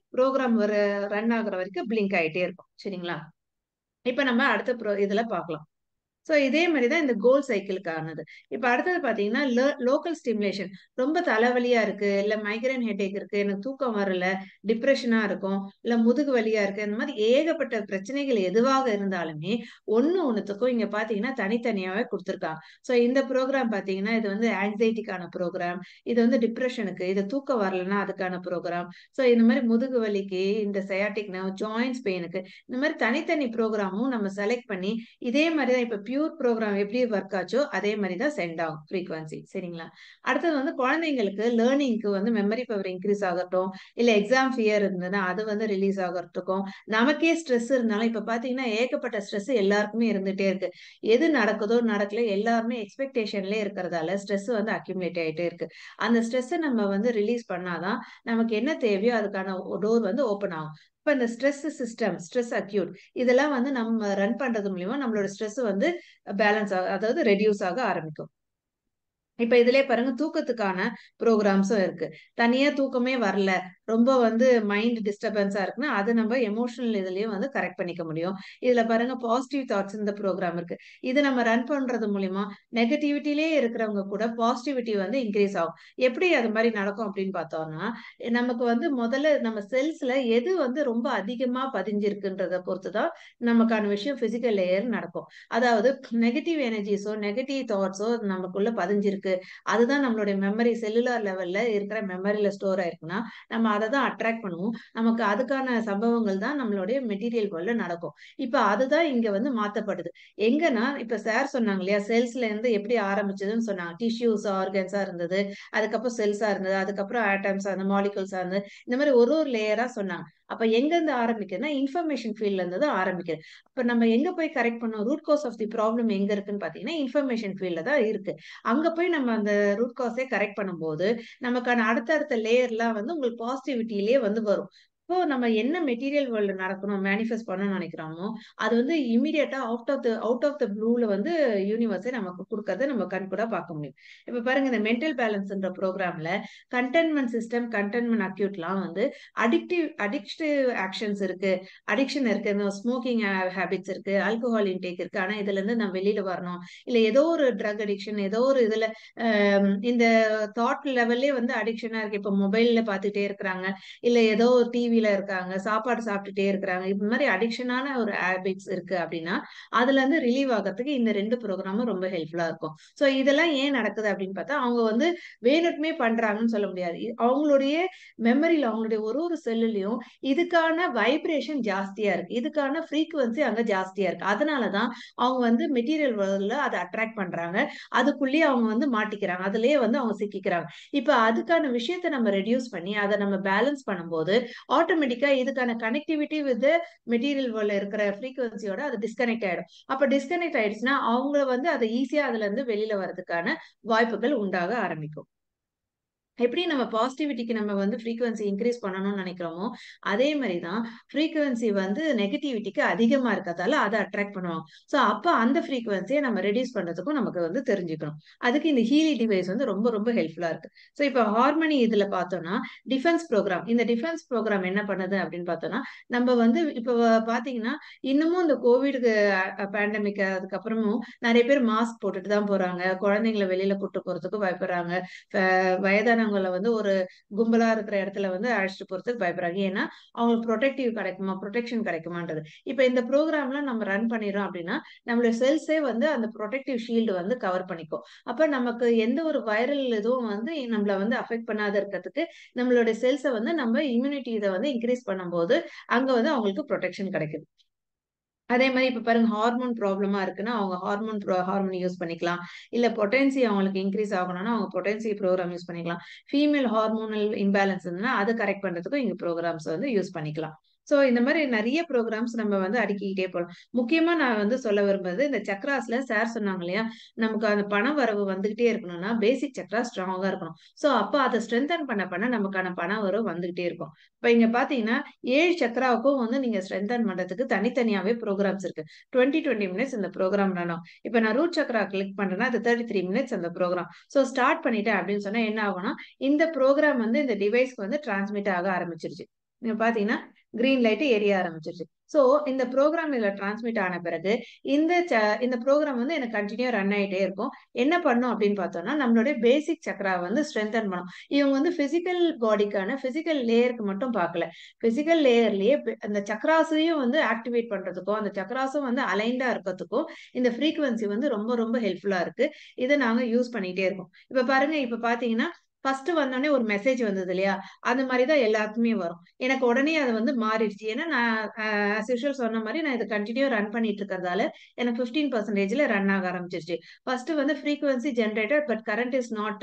ப்ரோக்ராம் வர ரன் ஆகுற வரைக்கும் பிளிங்க் ஆயிட்டே இருக்கும் சரிங்களா இப்ப நம்ம அடுத்த ப்ரோ இதுல பார்க்கலாம் ஸோ இதே மாதிரி தான் இந்த கோல் சைக்கிளுக்கானது இப்போ அடுத்தது பார்த்தீங்கன்னா லோக்கல் ஸ்டிமுலேஷன் ரொம்ப தலைவலியா இருக்கு இல்லை மைக்ரைன் ஹெட்டேக் இருக்கு எனக்கு தூக்கம் வரல டிப்ரெஷனா இருக்கும் இல்லை முதுகு வலியா இருக்கு இந்த மாதிரி ஏகப்பட்ட பிரச்சனைகள் எதுவாக இருந்தாலுமே ஒன்று ஒன்றுத்துக்கும் இங்க பார்த்தீங்கன்னா தனித்தனியாவே கொடுத்துருக்காங்க ஸோ இந்த ப்ரோக்ராம் பார்த்தீங்கன்னா இது வந்து ஆங்ஸைட்டிக்கான ப்ரோக்ராம் இது வந்து டிப்ரெஷனுக்கு இது தூக்கம் வரலன்னா அதுக்கான ப்ரோக்ராம் ஸோ இந்த மாதிரி முதுகு வலிக்கு இந்த சயாட்டிக் நர்வ் ஜாயின்ஸ் பெயினுக்கு இந்த மாதிரி தனித்தனி ப்ரோக்ராமும் நம்ம செலக்ட் பண்ணி இதே மாதிரி தான் இப்போ பியூர் ப்ரோக்ராம் எப்படி ஒர்க் ஆச்சோ அதே மாதிரி தான் சென்ட் ஆகும் ஃப்ரீக்வன்சி சரிங்களா அடுத்தது வந்து குழந்தைங்களுக்கு லேர்னிங்க்கு வந்து மெமரி பவர் இன்க்ரீஸ் ஆகட்டும் இல்லை எக்ஸாம் ஃபியர் இருந்ததுன்னா அது வந்து ரிலீஸ் ஆகிறதுக்கும் நமக்கே ஸ்ட்ரெஸ் இருந்தாலும் இப்போ பார்த்தீங்கன்னா ஏகப்பட்ட ஸ்ட்ரெஸ் எல்லாருக்குமே இருந்துகிட்டே இருக்கு எது நடக்குதோ நடக்கல எல்லாருமே எக்ஸ்பெக்டேஷன்லேயே இருக்கிறதால ஸ்ட்ரெஸ் வந்து அக்யூமுலேட் ஆகிட்டே இருக்கு அந்த ஸ்ட்ரெஸ்ஸை நம்ம வந்து ரிலீஸ் பண்ணாதான் நமக்கு என்ன தேவையோ அதுக்கான டோர் வந்து ஓப்பன் ஆகும் இப்போ இந்த ஸ்ட்ரெஸ் சிஸ்டம் ஸ்ட்ரெஸ் அக்யூட் இதெல்லாம் வந்து நம்ம ரன் பண்றது மூலியமா நம்மளோட ஸ்ட்ரெஸ் வந்து பேலன்ஸ் ஆக அதாவது ரெடியூஸ் ஆக ஆரம்பிக்கும் இப்ப இதுலயே பாருங்க தூக்கத்துக்கான ப்ரோக்ராம்ஸும் இருக்கு தனியா தூக்கமே வரல ரொம்ப வந்து மைண்ட் டிஸ்டர்பன்ஸா இருக்குன்னா அது நம்ம எமோஷனல் இதுலயும் வந்து கரெக்ட் பண்ணிக்க முடியும் இதுல பாருங்க பாசிட்டிவ் தாட்ஸ் இந்த ப்ரோக்ராம் இருக்கு இது நம்ம ரன் பண்றது மூலியமா நெகட்டிவிட்டிலே இருக்கிறவங்க கூட பாசிட்டிவிட்டி வந்து இன்க்ரீஸ் ஆகும் எப்படி அது மாதிரி நடக்கும் அப்படின்னு பார்த்தோம்னா நமக்கு வந்து முதல்ல நம்ம செல்ஸ்ல எது வந்து ரொம்ப அதிகமா பதிஞ்சிருக்குன்றத பொறுத்து தான் நமக்கான விஷயம் பிசிக்கல் லேயர் நடக்கும் அதாவது நெகட்டிவ் எனர்ஜிஸோ நெகட்டிவ் தாட்ஸோ நமக்குள்ள பதிஞ்சிருக்கு அதுதான் நம்மளுடைய மெமரி செல்லுலார் லெவல்ல இருக்கிற மெமரியில ஸ்டோர் ஆயிருக்குன்னா நம்ம அதை தான் அட்ராக்ட் பண்ணுவோம் நமக்கு அதுக்கான சம்பவங்கள் தான் நம்மளுடைய மெட்டீரியல் வேர்ல்ட்ல நடக்கும் இப்ப அதுதான் இங்க வந்து மாத்தப்படுது எங்கன்னா இப்ப சார் சொன்னாங்க இல்லையா செல்ஸ்ல இருந்து எப்படி ஆரம்பிச்சதுன்னு சொன்னாங்க டிஷ்யூஸ் ஆர்கன்ஸா இருந்தது அதுக்கப்புறம் செல்ஸா இருந்தது அதுக்கப்புறம் ஆட்டம்ஸ் அந்த மாலிகூல்ஸா இருந்தது இந்த மாதிரி ஒரு ஒரு லேயரா சொன்னாங்க அப்ப எங்க இருந்து ஆரம்பிக்குதுன்னா இன்ஃபர்மேஷன் ஃபீல்ட்ல இருந்து தான் ஆரம்பிக்குது அப்ப நம்ம எங்க போய் கரெக்ட் பண்ணோம் root cause of the problem எங்க இருக்குன்னு பாத்தீங்கன்னா இன்ஃபர்மேஷன் ஃபீல்ட்ல தான் இருக்கு அங்க போய் நம்ம அந்த ரூட் காஸே கரெக்ட் பண்ணும்போது நமக்கான அடுத்தடுத்த லேயர்லாம் வந்து உங்களுக்கு பாசிட்டிவிட்டிலேயே வந்து வரும் இப்போ நம்ம என்ன மெட்டீரியல் வேர்ல்டு நடக்கணும் மேனிஃபெஸ்ட் பண்ணணும்னு நினைக்கிறோமோ அது வந்து இமீடியட்டா out of the out of the ப்ளூல வந்து யூனிவர்ஸே நமக்கு கொடுக்கறத நம்ம கண் கூட பார்க்க முடியும் இப்ப பாருங்க இந்த மென்டல் பேலன்ஸ்ன்ற ப்ரோக்ராம்ல கண்டென்மெண்ட் சிஸ்டம் கண்டென்மெண்ட் அக்யூட்லாம் வந்து அடிக்டிவ் அடிக்டிவ் ஆக்ஷன்ஸ் இருக்கு அடிக்ஷன் இருக்கு இந்த ஸ்மோக்கிங் ஹேபிட்ஸ் இருக்கு ஆல்கோஹால் இன்டேக் இருக்கு ஆனா இதுல இருந்து நம்ம வெளியில வரணும் இல்ல ஏதோ ஒரு ட்ரக் அடிக்ஷன் ஏதோ ஒரு இதுல இந்த தாட் லெவல்லே வந்து அடிக்ஷனா இருக்கு இப்ப மொபைல்ல பாத்துட்டே இருக்கிறாங்க இல்ல ஏதோ ஒரு டிவில இருக்காங்க சாப்பாடு சாப்பிட்டுட்டே இருக்கிறாங்க இந்த மாதிரி அடிக்ஷனான ஒரு ஹேபிட்ஸ் இருக்கு அப்படின்னா அதுல இருந்து ரிலீவ் ஆகிறதுக்கு இந்த ரெண்டு ப்ரோக்ராமும் ரொம்ப ஹெல்ப்ஃபுல்லா இருக்கும் ஸோ இதெல்லாம் ஏன் நடக்குது அப்படின்னு பார்த்தா அவங்க வந்து வேணுட்டுமே பண்றாங்கன்னு சொல்ல முடியாது அவங்களுடைய மெமரியில அவங்களுடைய ஒரு ஒரு செல்லுலயும் இதுக்கான வைப்ரேஷன் ஜாஸ்தியா இருக்கு இதுக்கான ஃப்ரீக்குவன்சி அங்க ஜாஸ்தியா இருக்கு அதனாலதான் அவங்க வந்து மெட்டீரியல் வேர்ல்ட்ல அதை அட்ராக்ட் பண்றாங்க அதுக்குள்ளேயே அவங்க வந்து மாட்டிக்கிறாங்க அதுலயே வந்து அவங்க சிக்கிக்கிறாங்க இப்ப அதுக்கான விஷயத்த நம்ம ரெடியூஸ் பண்ணி அதை நம்ம பேலன்ஸ் பண்ணும்போது ஆட்டோமேட்டிக்கா இதுக்கான கனெக்டிவிட்டி வித் மெட்டீரியல் வேர்ல்ட்ல இருக்கிற ஃப்ரீக்குவன்சியோட அது டிஸ்கனெக்ட் ஆயிடும் அப்ப டிஸ்கனெக்ட் ஆயிடுச்சுன்னா அவங்க வந்து அதை ஈஸியா அதுல இருந்து வெளியில வர்றதுக்கான வாய்ப்புகள் உண்டாக ஆரம்பிக்கும் எப்படி நம்ம பாசிட்டிவிட்டிக்கு நம்ம வந்து ஃப்ரீக்குவன்சி இன்க்ரீஸ் பண்ணணும்னு நினைக்கிறோமோ அதே மாதிரி தான் ஃப்ரீக்குவன்சி வந்து நெகட்டிவிட்டிக்கு அதிகமா இருக்கிறதால அதை அட்ராக்ட் பண்ணுவாங்க ஸோ அப்போ அந்த ஃப்ரீக்குவன்சியை நம்ம ரெடியூஸ் பண்றதுக்கும் நமக்கு வந்து தெரிஞ்சுக்கணும் அதுக்கு இந்த ஹீலி டிவைஸ் வந்து ரொம்ப ரொம்ப ஹெல்ப்ஃபுல்லா இருக்கு ஸோ இப்போ ஹார்மனி இதுல பார்த்தோம்னா டிஃபென்ஸ் ப்ரோக்ராம் இந்த டிஃபென்ஸ் ப்ரோக்ராம் என்ன பண்ணுது அப்படின்னு பார்த்தோம்னா நம்ம வந்து இப்போ பாத்தீங்கன்னா இன்னமும் இந்த கோவிடுக்கு பேண்டமிக் அதுக்கப்புறமும் நிறைய பேர் மாஸ்க் போட்டுட்டு தான் போறாங்க குழந்தைங்களை வெளியில கூட்டு போறதுக்கு பயப்படுறாங்க வயதான அவங்கள வந்து ஒரு கும்பலா இருக்கிற இடத்துல வந்து அழைச்சிட்டு போறதுக்கு பயப்படுறாங்க ஏன்னா அவங்களுக்கு ப்ரொடெக்டிவ் கிடைக்குமா ப்ரொடெக்ஷன் கிடைக்குமான்றது இப்ப இந்த ப்ரோக்ராம்ல நம்ம ரன் பண்ணிடுறோம் அப்படின்னா நம்மளோட செல்ஸே வந்து அந்த ப்ரொடெக்டிவ் ஷீல்டு வந்து கவர் பண்ணிக்கும் அப்ப நமக்கு எந்த ஒரு வைரல் இதுவும் வந்து நம்மள வந்து அஃபெக்ட் பண்ணாத இருக்கிறதுக்கு நம்மளோட செல்ஸை வந்து நம்ம இம்யூனிட்டி இதை வந்து இன்க்ரீஸ் பண்ணும்போது அங்க வந்து அவங்களுக்கு ப்ரொடெக்ஷன் கிடைக்குது அதே மாதிரி இப்ப பாருங்க ஹார்மோன் ப்ராப்ளமா இருக்குன்னா அவங்க ஹார்மோன் ஹார்மோன் யூஸ் பண்ணிக்கலாம் இல்ல பொட்டன்சி அவங்களுக்கு இன்க்ரீஸ் ஆகணும்னா அவங்க பொட்டன்சி ப்ரோக்ராம் யூஸ் பண்ணிக்கலாம் ஃபீமேல் ஹார்மோனல் இம்பேலன்ஸ் இருந்ததுன்னா அதை கரெக்ட் பண்றதுக்கும் இங்க ப்ரோக்ராம்ஸ் வந்து யூஸ் பண்ணிக்கலாம் ஸோ இந்த மாதிரி நிறைய ப்ரோக்ராம்ஸ் நம்ம வந்து அடுக்கிக்கிட்டே போகலாம் முக்கியமா நான் வந்து சொல்ல விரும்புறது இந்த சக்ராஸ்ல சார் சொன்னாங்க இல்லையா நமக்கு அந்த பண வரவு வந்துகிட்டே இருக்கணும்னா பேசிக் சக்ரா ஸ்ட்ராங்கா இருக்கணும் ஸோ அப்போ அதை ஸ்ட்ரென்தன் பண்ண பண்ண நமக்கான பண வரவு வந்துகிட்டே இருக்கும் இப்போ இங்க பாத்தீங்கன்னா ஏழு சக்ராவுக்கும் வந்து நீங்க ஸ்ட்ரென்தன் பண்றதுக்கு தனித்தனியாவே ப்ரோக்ராம்ஸ் இருக்கு டுவெண்ட்டி டுவெண்ட்டி மினிட்ஸ் இந்த ப்ரோக்ராம் ரன்னும் இப்போ நான் ரூட் சக்ரா கிளிக் பண்றேன்னா அது தேர்ட்டி த்ரீ மினிட்ஸ் அந்த ப்ரோக்ராம் ஸோ ஸ்டார்ட் பண்ணிட்டேன் அப்படின்னு சொன்னா என்ன ஆகும்னா இந்த ப்ரோக்ராம் வந்து இந்த டிவைஸ்க்கு வந்து டிரான்ஸ்மிட் ஆக ஆரம்பிச்சிருச்சு நீங்க பாத்தீங்கன்னா கிரீன் லைட் எரிய ஆரம்பிச்சிருச்சு ஸோ இந்த ப்ரோக்ராம் இதுல டிரான்ஸ்மிட் ஆன பிறகு இந்த இந்த ப்ரோக்ராம் வந்து எனக்கு கண்டினியூ ரன் ஆகிட்டே இருக்கும் என்ன பண்ணும் அப்படின்னு பார்த்தோம்னா நம்மளுடைய பேசிக் சக்கரா வந்து ஸ்ட்ரென்தன் பண்ணும் இவங்க வந்து பிசிக்கல் பாடிக்கான பிசிக்கல் லேயருக்கு மட்டும் பார்க்கல பிசிக்கல் லேயர்லயே அந்த சக்கராஸையும் வந்து ஆக்டிவேட் பண்றதுக்கும் அந்த சக்கராஸும் வந்து அலைண்டா இருக்கிறதுக்கும் இந்த ஃப்ரீக்குவன்சி வந்து ரொம்ப ரொம்ப ஹெல்ப்ஃபுல்லா இருக்கு இதை நாங்க யூஸ் பண்ணிட்டே இருக்கோம் இப்ப பாருங்க இப்ப பாத்தீங்கன்னா ஃபர்ஸ்ட் வந்தோடனே ஒரு மெசேஜ் வந்தது இல்லையா அந்த மாதிரி தான் எல்லாருக்குமே வரும் எனக்கு உடனே அது வந்து மாறிடுச்சு ஏன்னா நான் ஆஸ் யூஷுவல் சொன்ன மாதிரி நான் இதை கண்டினியூ ரன் பண்ணிட்டு இருக்கிறதால எனக்கு ஃபிஃப்டீன் பர்சன்டேஜ்ல ரன் ஆக ஆரம்பிச்சிருச்சு ஃபர்ஸ்ட் வந்து frequency generator but current is not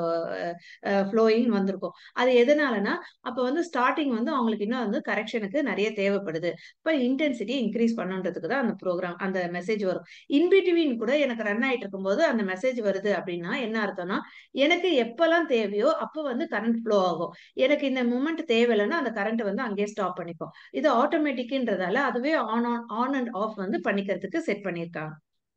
flowing வந்திருக்கும் அது எதனாலனா அப்போ வந்து ஸ்டார்டிங் வந்து அவங்களுக்கு இன்னும் வந்து கரெக்ஷனுக்கு நிறைய தேவைப்படுது இப்போ இன்டென்சிட்டி இன்க்ரீஸ் பண்ணுன்றதுக்கு தான் அந்த ப்ரோக்ராம் அந்த மெசேஜ் வரும் இன்பிட்வீன் கூட எனக்கு ரன் ஆயிட்டு இருக்கும்போது அந்த மெசேஜ் வருது அப்படின்னா என்ன அர்த்தம்னா எனக்கு எப்பெல்லாம் தேவையோ அப்போ வந்து கரண்ட் ஃப்ளோ ஆகும் எனக்கு இந்த மூமெண்ட் தேவையில்லைன்னா அந்த கரண்ட் வந்து அங்கேயே ஸ்டாப் பண்ணிக்கும் இது ஆட்டோமேட்டிக்ன்றதால அதுவே on on on and off வந்து பண்ணிக்கிறதுக்கு செட் பண்ணியிருக்காங்க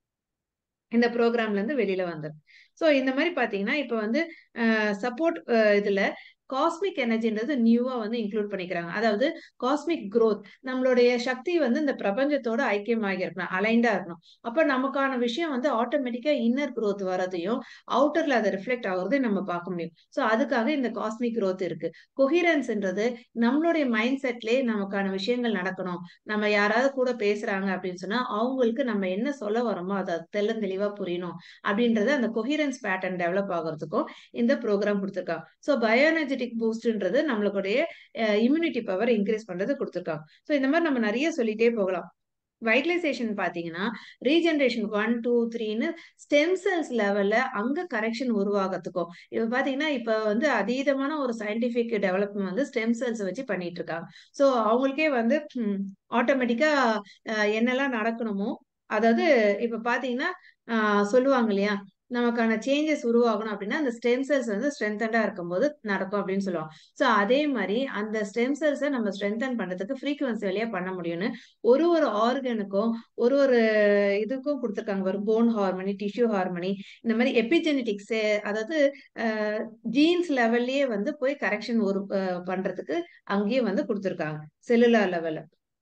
இந்த ப்ரோக்ராம்ல இருந்து வெளியில வந்துடும் ஸோ இந்த மாதிரி பாத்தீங்கன்னா இப்போ வந்து சப்போர்ட் இதுல காஸ்மிக் எனர்ஜின்றது நியூவா வந்து இன்க்ளூட் பண்ணிக்கிறாங்க அதாவது காஸ்மிக் growth நம்மளுடைய சக்தி வந்து இந்த பிரபஞ்சத்தோட ஐக்கியமாகி இருக்கணும் அலைண்டா இருக்கணும் அப்ப நமக்கான விஷயம் வந்து ஆட்டோமேட்டிக்கா இன்னர் growth வரதையும் அவுட்டர்ல அதை ரிஃப்ளெக்ட் ஆகுறதையும் நம்ம பார்க்க முடியும் ஸோ அதுக்காக இந்த காஸ்மிக் growth இருக்கு கொஹிரன்ஸ்ன்றது நம்மளுடைய மைண்ட் செட்லயே நமக்கான விஷயங்கள் நடக்கணும் நம்ம யாராவது கூட பேசுறாங்க அப்படின்னு சொன்னா அவங்களுக்கு நம்ம என்ன சொல்ல வரோமோ அதை தெல்ல தெளிவா புரியணும் அப்படின்றது அந்த கொஹிரன்ஸ் பேட்டர்ன் டெவலப் ஆகுறதுக்கும் இந்த ப்ரோக்ராம் கொடுத்துருக்காங்க ஸோ பயோஎனர்ஜெட்டிக் பூஸ்ட்ன்றது நம்மளுடைய இம்யூனிட்டி பவர் இன்க்ரீஸ் பண்றது கொடுத்துருக்காங்க ஸோ இந்த மாதிரி நம்ம நிறைய சொல்லிட்டே போகலாம் வைட்டலைசேஷன் பாத்தீங்கன்னா ரீஜென்ரேஷன் ஒன் டூ த்ரீன்னு ஸ்டெம் செல்ஸ் லெவல்ல அங்க கரெக்ஷன் உருவாகிறதுக்கும் இப்ப பாத்தீங்கன்னா இப்ப வந்து அதீதமான ஒரு சயின்டிபிக் டெவலப்மெண்ட் வந்து ஸ்டெம் செல்ஸ் வச்சு பண்ணிட்டு இருக்காங்க ஸோ அவங்களுக்கே வந்து ஆட்டோமேட்டிக்கா என்னெல்லாம் நடக்கணுமோ அதாவது இப்ப பாத்தீங்கன்னா சொல்லுவாங்க இல்லையா நமக்கான சேஞ்சஸ் உருவாகணும் அப்படின்னா அந்த ஸ்டெம் செல்ஸ் வந்து ஸ்ட்ரென்தண்டா இருக்கும்போது நடக்கும் அப்படின்னு சொல்லுவாங்க ஸோ அதே மாதிரி அந்த ஸ்டெம் செல்ஸை நம்ம ஸ்ட்ரென்தன் பண்றதுக்கு ஃப்ரீக்குவன்சி வழியா பண்ண முடியும்னு ஒரு ஒரு ஆர்கனுக்கும் ஒரு ஒரு இதுக்கும் கொடுத்துருக்காங்க ஒரு போன் ஹார்மனி டிஷ்யூ ஹார்மனி இந்த மாதிரி எபிஜெனட்டிக்ஸ் அதாவது ஜீன்ஸ் லெவல்லயே வந்து போய் கரெக்ஷன் ஒரு பண்றதுக்கு அங்கேயே வந்து கொடுத்துருக்காங்க செல்லுலார் லெவல்ல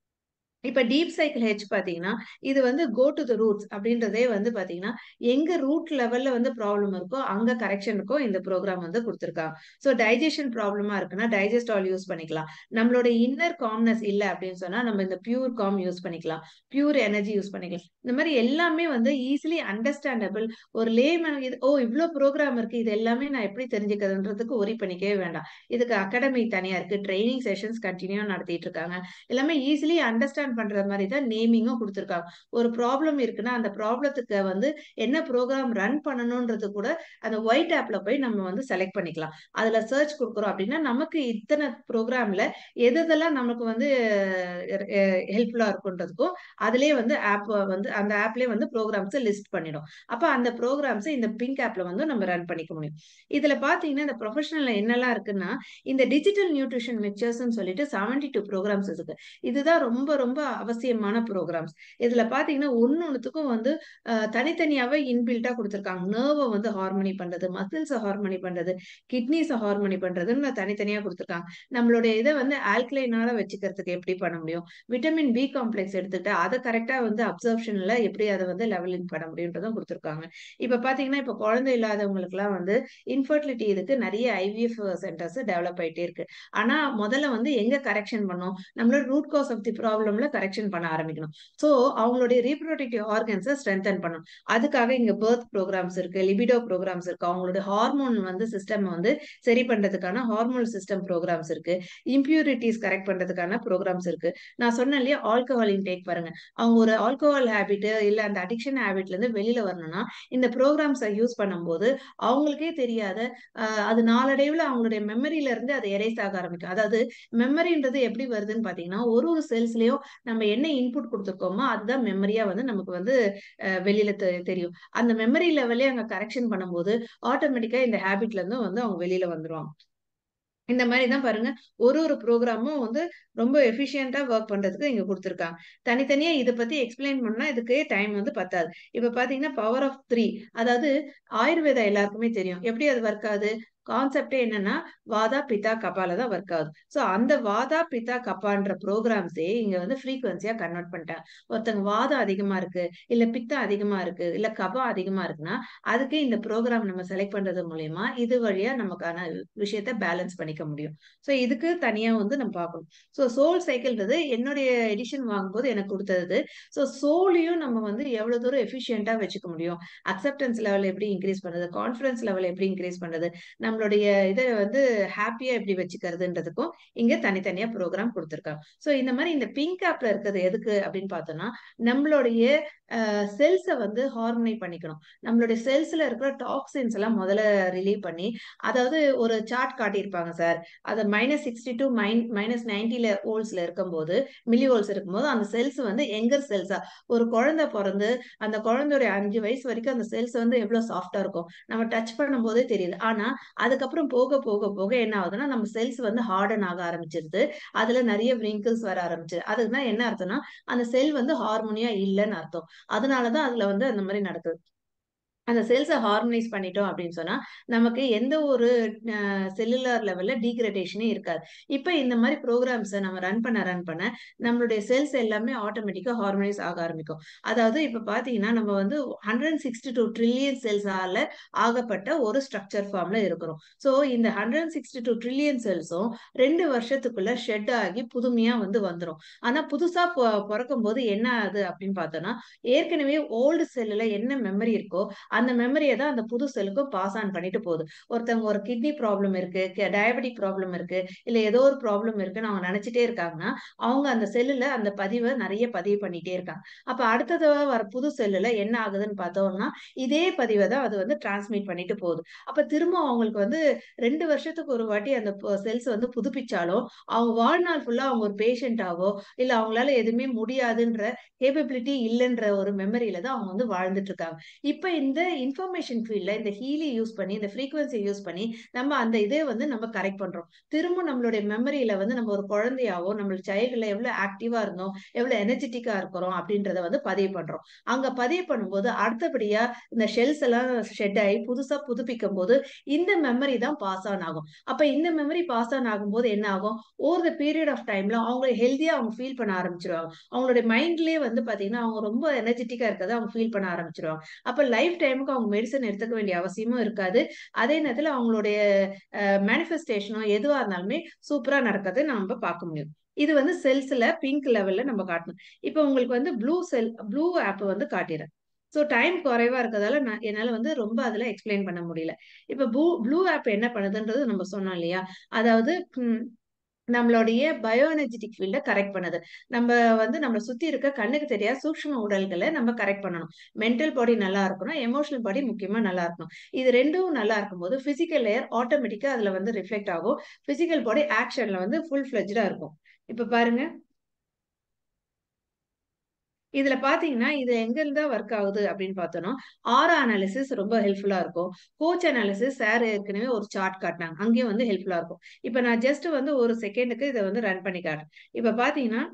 இப்ப டீப் சைக்கிள் ஹெச் பாத்தீங்கன்னா இது வந்து கோ டு த ரூட்ஸ் அப்படின்றதே வந்து பாத்தீங்கன்னா எங்க ரூட் லெவல்ல வந்து ப்ராப்ளம் இருக்கோ அங்க கரெக்ஷனுக்கும் இந்த ப்ரோக்ராம் வந்து கொடுத்துருக்காங்க ஸோ டைஜஷன் ப்ராப்ளமா இருக்குன்னா டைஜஸ்ட் ஆல் யூஸ் பண்ணிக்கலாம் நம்மளோட இன்னர் காம்னஸ் இல்லை அப்படின்னு சொன்னா நம்ம இந்த பியூர் காம் யூஸ் பண்ணிக்கலாம் பியூர் எனர்ஜி யூஸ் பண்ணிக்கலாம் இந்த மாதிரி எல்லாமே வந்து ஈஸிலி அண்டர்ஸ்டாண்டபிள் ஒரு லேமன் இது ஓ இவ்வளோ ப்ரோக்ராம் இருக்கு இது எல்லாமே நான் எப்படி தெரிஞ்சுக்கிறதுன்றதுக்கு ஒரி பண்ணிக்கவே வேண்டாம் இதுக்கு அகாடமி தனியா இருக்கு ட்ரைனிங் செஷன்ஸ் கண்டினியூ நடத்திட்டு இருக்காங்க எல்லாமே ஈஸிலி அண்டர்ஸ்டாண்ட் பண்ற மாதிரி தான் நேமிங்கும் கொடுத்துருக்காங்க ஒரு ப்ராப்ளம் இருக்குன்னா அந்த ப்ராப்ளத்துக்கு வந்து என்ன ப்ரோக்ராம் ரன் பண்ணணும்ன்றது கூட அந்த ஒயிட் ஆப்ல போய் நம்ம வந்து செலக்ட் பண்ணிக்கலாம் அதுல சர்ச் கொடுக்குறோம் அப்படின்னா நமக்கு இத்தனை ப்ரோக்ராம்ல எது எதெல்லாம் நமக்கு வந்து ஹெல்ப்ஃபுல்லா இருக்குன்றதுக்கும் அதுலயே வந்து ஆப் வந்து அந்த ஆப்லயே வந்து ப்ரோக்ராம்ஸ் லிஸ்ட் பண்ணிடும் அப்ப அந்த ப்ரோக்ராம்ஸ் இந்த பிங்க் ஆப்ல வந்து நம்ம ரன் பண்ணிக்க முடியும் இதுல பாத்தீங்கன்னா இந்த ப்ரொஃபஷனல்ல என்னெல்லாம் இருக்குன்னா இந்த டிஜிட்டல் நியூட்ரிஷன் மிக்சர்ஸ் சொல்லிட்டு செவன்டி டூ ப்ரோக்ராம்ஸ் இருக்கு இதுதான் ரொம்ப ரொம்ப அவசியமான ப்ரோக்ராம்ஸ் இதுல பாத்தீங்கன்னா ஒன்னு ஒன்னுத்துக்கும் வந்து தனித்தனியாவே இன்பில்டா கொடுத்துருக்காங்க நர்வை வந்து ஹார்மனி பண்றது மசில்ஸை ஹார்மனி பண்றது கிட்னிஸை ஹார்மனி பண்றதுன்னு தனித்தனியா கொடுத்துருக்காங்க நம்மளுடைய இதை வந்து ஆல்கலைனால வச்சுக்கிறதுக்கு எப்படி பண்ண முடியும் விட்டமின் பி காம்ப்ளெக்ஸ் எடுத்துக்கிட்டு அதை கரெக்டா வந்து அப்சர்ப்ஷன்ல எப்படி அதை வந்து லெவலிங் பண்ண முடியுன்றதும் கொடுத்துருக்காங்க இப்ப பாத்தீங்கன்னா இப்ப குழந்தை இல்லாதவங்களுக்கு எல்லாம் வந்து இன்ஃபர்டிலிட்டி இதுக்கு நிறைய ஐவிஎஃப் சென்டர்ஸ் டெவலப் ஆயிட்டே இருக்கு ஆனா முதல்ல வந்து எங்க கரெக்ஷன் பண்ணும் நம்மளோட ரூட் காஸ் ஆஃப் தி ப்ராப்ளம்ல கரெக்ஷன் பண்ண ஆரம்பிக்கணும் ஸோ அவங்களுடைய ரீப்ரொடக்டிவ் ஆர்கன்ஸை ஸ்ட்ரென்தன் பண்ணணும் அதுக்காக இங்க பர்த் ப்ரோக்ராம்ஸ் இருக்கு லிபிடோ ப்ரோக்ராம்ஸ் இருக்கு அவங்களுடைய ஹார்மோன் வந்து சிஸ்டம் வந்து சரி பண்றதுக்கான ஹார்மோன் சிஸ்டம் ப்ரோக்ராம்ஸ் இருக்கு இம்பியூரிட்டிஸ் கரெக்ட் பண்றதுக்கான ப்ரோக்ராம்ஸ் இருக்கு நான் சொன்னேன் இல்லையா ஆல்கஹால் இன்டேக் பாருங்க அவங்க ஒரு ஆல்கஹால் ஹேபிட் இல்ல அந்த அடிக்ஷன் ஹேபிட்ல இருந்து வெளியில வரணும்னா இந்த ப்ரோக்ராம்ஸை யூஸ் பண்ணும்போது அவங்களுக்கே தெரியாத அது நாளடைவுல அவங்களுடைய மெமரியில இருந்து அதை எரேஸ் ஆக ஆரம்பிக்கும் அதாவது மெமரின்றது எப்படி வருதுன்னு பாத்தீங்கன்னா ஒரு ஒரு செல்ஸ்லயும் நம்ம என்ன இன்புட் கொடுத்துருக்கோமோ அதுதான் மெமரியா வந்து நமக்கு வந்து வெளியில தெரியும் அந்த மெமரி லெவலே அங்க கரெக்ஷன் பண்ணும்போது ஆட்டோமேட்டிக்கா இந்த ஹேபிட்ல இருந்து வந்து அவங்க வெளியில வந்துருவாங்க இந்த மாதிரி தான் பாருங்க ஒரு ஒரு ப்ரோக்ராமும் வந்து ரொம்ப எஃபிஷியண்டா ஒர்க் பண்றதுக்கு இங்க கொடுத்துருக்காங்க தனித்தனியா இதை பத்தி எக்ஸ்பிளைன் பண்ணா இதுக்கே டைம் வந்து பத்தாது இப்ப பாத்தீங்கன்னா பவர் ஆஃப் த்ரீ அதாவது ஆயுர்வேதா எல்லாருக்குமே தெரியும் எப்படி அது ஒர்க் ஆகுது கான்செப்டே என்னன்னா வாதா பித்தா கப்பால தான் ஒர்க் ஆகுது ஸோ அந்த வாதா பித்தா கப்பான்ற ப்ரோக்ராம்ஸே இங்க வந்து ஃப்ரீக்வன்சியா கன்வெர்ட் பண்ணிட்டாங்க ஒருத்தங்க வாதம் அதிகமா இருக்கு இல்ல பித்தம் அதிகமா இருக்கு இல்ல கபம் அதிகமா இருக்குன்னா அதுக்கு இந்த ப்ரோக்ராம் நம்ம செலக்ட் பண்றது மூலயமா இது வழியா நமக்கான விஷயத்த பேலன்ஸ் பண்ணிக்க முடியும் ஸோ இதுக்கு தனியா வந்து நம்ம பார்க்கணும் ஸோ சோல் சைக்கிள்ன்றது என்னுடைய எடிஷன் வாங்கும்போது எனக்கு கொடுத்தது ஸோ சோலையும் நம்ம வந்து எவ்வளவு தூரம் எஃபிஷியண்டா வச்சுக்க முடியும் அக்செப்டன்ஸ் லெவல் எப்படி இன்க்ரீஸ் பண்றது கான்ஃபிடன்ஸ் லெவல் எப்படி இன்க்ரீஸ் பண்றது நம்மளுடைய இதை வந்து ஹாப்பியா எப்படி வச்சுக்கிறதுன்றதுக்கும் இங்க தனித்தனியா ப்ரோக்ராம் கொடுத்துருக்காங்க ஸோ இந்த மாதிரி இந்த பிங்க் ஆப்ல இருக்கிறது எதுக்கு அப்படின்னு பார்த்தோம்னா நம்மளுடைய செல்ஸை வந்து ஹார்மனை பண்ணிக்கணும் நம்மளுடைய செல்ஸ்ல இருக்கிற டாக்ஸின்ஸ் எல்லாம் முதல்ல ரிலீவ் பண்ணி அதாவது ஒரு சார்ட் காட்டியிருப்பாங்க சார் அதை மைனஸ் சிக்ஸ்டி டூ மைன் மைனஸ் நைன்டில ஓல்ஸ்ல இருக்கும்போது மில்லி ஓல்ஸ் இருக்கும்போது அந்த செல்ஸ் வந்து எங்கர் செல்ஸா ஒரு குழந்தை பிறந்து அந்த குழந்தையோட அஞ்சு வயசு வரைக்கும் அந்த செல்ஸ் வந்து எவ்வளவு சாஃப்டா இருக்கும் நம்ம டச் பண்ணும் போதே தெரியுது ஆனா அதுக்கப்புறம் போக போக போக என்ன ஆகுதுன்னா நம்ம செல்ஸ் வந்து ஹார்டன் ஆக ஆரம்பிச்சிருது அதுல நிறைய விங்கிள்ஸ் வர ஆரம்பிச்சு அதுதான் என்ன அர்த்தம்னா அந்த செல் வந்து ஹார்மோனியா இல்லைன்னு அர்த்தம் அதனாலதான் அதுல வந்து அந்த மாதிரி நடக்குது அந்த செல்ஸை ஹார்மனைஸ் பண்ணிட்டோம் அப்படின்னு சொன்னா நமக்கு எந்த ஒரு செல்லுலார் லெவல்ல டீக்ரடேஷனே இருக்காது இப்ப இந்த மாதிரி ப்ரோக்ராம்ஸை நம்ம ரன் பண்ண ரன் பண்ண நம்மளுடைய செல்ஸ் எல்லாமே ஆட்டோமேட்டிக்கா ஹார்மனைஸ் ஆக ஆரம்பிக்கும் அதாவது இப்ப பாத்தீங்கன்னா நம்ம வந்து ஹண்ட்ரட் சிக்ஸ்டி டூ ட்ரில்லியன் செல்ஸால ஆகப்பட்ட ஒரு ஸ்ட்ரக்சர் ஃபார்ம்ல இருக்கிறோம் ஸோ இந்த ஹண்ட்ரட் சிக்ஸ்டி டூ ட்ரில்லியன் செல்ஸும் ரெண்டு வருஷத்துக்குள்ள ஷெட் ஆகி புதுமையா வந்து வந்துடும் ஆனா புதுசா பிறக்கும் போது என்ன ஆகுது அப்படின்னு பார்த்தோம்னா ஏற்கனவே ஓல்டு செல்லுல என்ன மெமரி இருக்கோ அந்த மெமரியை தான் அந்த புது செல்லுக்கும் பாஸ் ஆன் பண்ணிட்டு போகுது ஒருத்தவங்க ஒரு கிட்னி ப்ராப்ளம் இருக்கு டயபெட்டிக் ப்ராப்ளம் இருக்கு இல்ல ஏதோ ஒரு ப்ராப்ளம் இருக்குன்னு அவங்க நினைச்சிட்டே இருக்காங்கன்னா அவங்க அந்த செல்லுல அந்த பதிவை நிறைய பதிவு பண்ணிட்டே இருக்காங்க அப்ப அடுத்தது வர புது செல்லுல என்ன ஆகுதுன்னு பார்த்தோம்னா இதே பதிவை தான் அது வந்து டிரான்ஸ்மிட் பண்ணிட்டு போகுது அப்ப திரும்ப அவங்களுக்கு வந்து ரெண்டு வருஷத்துக்கு ஒரு வாட்டி அந்த செல்ஸ் வந்து புதுப்பிச்சாலும் அவங்க வாழ்நாள் ஃபுல்லா அவங்க ஒரு பேஷண்டாவோ இல்ல அவங்களால எதுவுமே முடியாதுன்ற கேப்பபிலிட்டி இல்லைன்ற ஒரு மெமரியில தான் அவங்க வந்து வாழ்ந்துட்டு இருக்காங்க இப்ப இந்த இன்ஃபர்மேஷன் ஃபீல்ட்ல இந்த ஹீலி யூஸ் பண்ணி இந்த ஃப்ரீக்வன்சி யூஸ் பண்ணி நம்ம அந்த இதே வந்து நம்ம கரெக்ட் பண்றோம் திரும்ப நம்மளுடைய மெமரியில வந்து நம்ம ஒரு குழந்தையாவோ நம்மளுடைய சைல்டுல எவ்வளவு ஆக்டிவா இருந்தோம் எவ்வளவு எனர்ஜெட்டிக்கா இருக்கிறோம் அப்படின்றத வந்து பதிவு பண்றோம் அங்க பதிவு பண்ணும்போது அடுத்தபடியா இந்த ஷெல்ஸ் எல்லாம் ஷெட் ஆகி புதுசா புதுப்பிக்கும் போது இந்த மெமரி தான் பாஸ் ஆன் ஆகும் அப்ப இந்த மெமரி பாஸ் ஆன் ஆகும்போது என்ன ஆகும் ஓவர் த பீரியட் ஆஃப் டைம்ல அவங்க ஹெல்த்தியா அவங்க ஃபீல் பண்ண ஆரம்பிச்சிருவாங்க அவங்களுடைய மைண்ட்லயே வந்து பாத்தீங்கன்னா அவங்க ரொம்ப எனர்ஜெட்டிக்கா இருக்கிறத அவங்க ஃபீல் பண்ண ஆரம்பிச்சிருவாங்க அப்ப லைஃப் டைமுக்கு அவங்க மெடிசன் எடுத்துக்க வேண்டிய அவசியமும் இருக்காது அதே நேரத்துல அவங்களுடைய மேனிஃபெஸ்டேஷனோ எதுவா இருந்தாலுமே சூப்பரா நடக்கிறது நம்ம பார்க்க முடியும் இது வந்து செல்ஸ்ல பிங்க் லெவல்ல நம்ம காட்டணும் இப்போ உங்களுக்கு வந்து ப்ளூ செல் ப்ளூ ஆப் வந்து காட்டிடுறேன் ஸோ டைம் குறைவா இருக்கிறதால நான் என்னால வந்து ரொம்ப அதுல எக்ஸ்பிளைன் பண்ண முடியல இப்போ ப்ளூ ப்ளூ ஆப் என்ன பண்ணுதுன்றது நம்ம சொன்னோம் இல்லையா அதாவது நம்மளுடைய பயோ எனர்ஜெட்டிக் ஃபீல்ட கரெக்ட் பண்ணுது நம்ம வந்து நம்ம சுத்தி இருக்க கண்ணுக்கு தெரியாத சூக்ஷ்ம உடல்களை நம்ம கரெக்ட் பண்ணணும் மென்டல் பாடி நல்லா இருக்கணும் எமோஷனல் பாடி முக்கியமா நல்லா இருக்கணும் இது ரெண்டும் நல்லா இருக்கும்போது பிசிக்கல் லேயர் ஆட்டோமேட்டிக்கா அதுல வந்து ரிஃப்ளெக்ட் ஆகும் பிசிக்கல் பாடி ஆக்ஷன்ல வந்து ஃபுல் ஃபிளெஜ்டா இருக்கும் இப்ப பாருங்க இதுல பாத்தீங்கன்னா இது எங்க இருந்தா ஒர்க் ஆகுது அப்படின்னு பார்த்தோம்னா ஆரா அனாலிசிஸ் ரொம்ப ஹெல்ப்ஃபுல்லா இருக்கும் கோச் அனாலிசிஸ் சார் ஏற்கனவே ஒரு சார்ட் காட்டினாங்க அங்கேயும் வந்து ஹெல்ப்ஃபுல்லா இருக்கும் இப்ப நான் ஜஸ்ட் வந்து ஒரு செகண்டுக்கு இதை வந்து ரன் பண்ணி காட்டுறேன் இப்ப பாத்தீங்கன்னா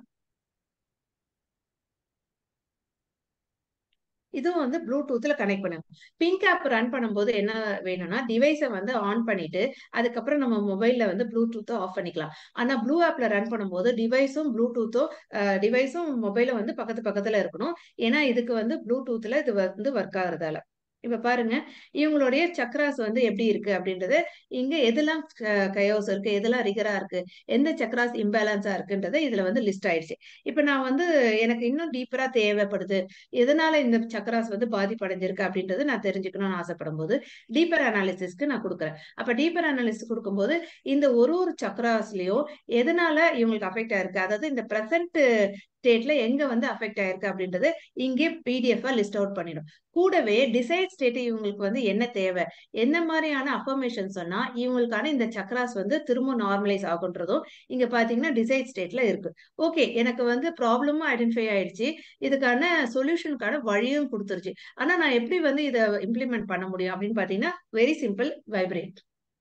இதுவும் வந்து ப்ளூடூத்ல கனெக்ட் பண்ணுங்க பிங்க் ஆப் ரன் பண்ணும்போது என்ன வேணும்னா டிவைஸை வந்து ஆன் பண்ணிட்டு அதுக்கப்புறம் நம்ம மொபைல்ல வந்து ப்ளூடூத்தை ஆஃப் பண்ணிக்கலாம் ஆனா ப்ளூ ஆப்ல ரன் பண்ணும்போது டிவைஸும் ப்ளூடூத்தும் டிவைஸும் மொபைலும் வந்து பக்கத்து பக்கத்துல இருக்கணும் ஏன்னா இதுக்கு வந்து ப்ளூடூத்ல இது வந்து ஒர்க் ஆகுறதால இப்ப பாருங்க இவங்களுடைய சக்ராஸ் வந்து எப்படி இருக்கு அப்படின்றது இங்க எதெல்லாம் கயோஸ் இருக்கு எதெல்லாம் ரிகரா இருக்கு எந்த சக்ராஸ் இம்பேலன்ஸா இருக்குன்றது இதுல வந்து லிஸ்ட் ஆயிடுச்சு இப்ப நான் வந்து எனக்கு இன்னும் டீப்பரா தேவைப்படுது எதனால இந்த சக்ராஸ் வந்து பாதிப்படைஞ்சிருக்கு அப்படின்றது நான் தெரிஞ்சுக்கணும்னு ஆசைப்படும் போது டீப்பர் அனாலிசிஸ்க்கு நான் கொடுக்குறேன் அப்ப டீப்பர் அனாலிசிஸ் கொடுக்கும்போது இந்த ஒரு ஒரு சக்ராஸ்லயும் எதனால இவங்களுக்கு அஃபெக்ட் ஆயிருக்கு அதாவது இந்த பிரசன்ட் ஸ்டேட்ல எங்க வந்து அஃபெக்ட் ஆயிருக்கு அப்படின்றது இங்கே பிடிஎஃப் லிஸ்ட் அவுட் பண்ணிடும் கூடவே டிசைட் ஸ்டேட் இவங்களுக்கு வந்து என்ன தேவை என்ன மாதிரியான அஃபர்மேஷன் சொன்னா இவங்களுக்கான இந்த சக்ராஸ் வந்து திரும்ப நார்மலைஸ் ஆகுன்றதும் இங்க பாத்தீங்கன்னா டிசைட் ஸ்டேட்ல இருக்கு ஓகே எனக்கு வந்து ப்ராப்ளமும் ஐடென்டிஃபை ஆயிடுச்சு இதுக்கான சொல்யூஷனுக்கான வழியும் கொடுத்துருச்சு ஆனா நான் எப்படி வந்து இதை இம்ப்ளிமெண்ட் பண்ண முடியும் அப்படின்னு பாத்தீங்கன்னா வெரி சிம்பிள் வைப்ரேட்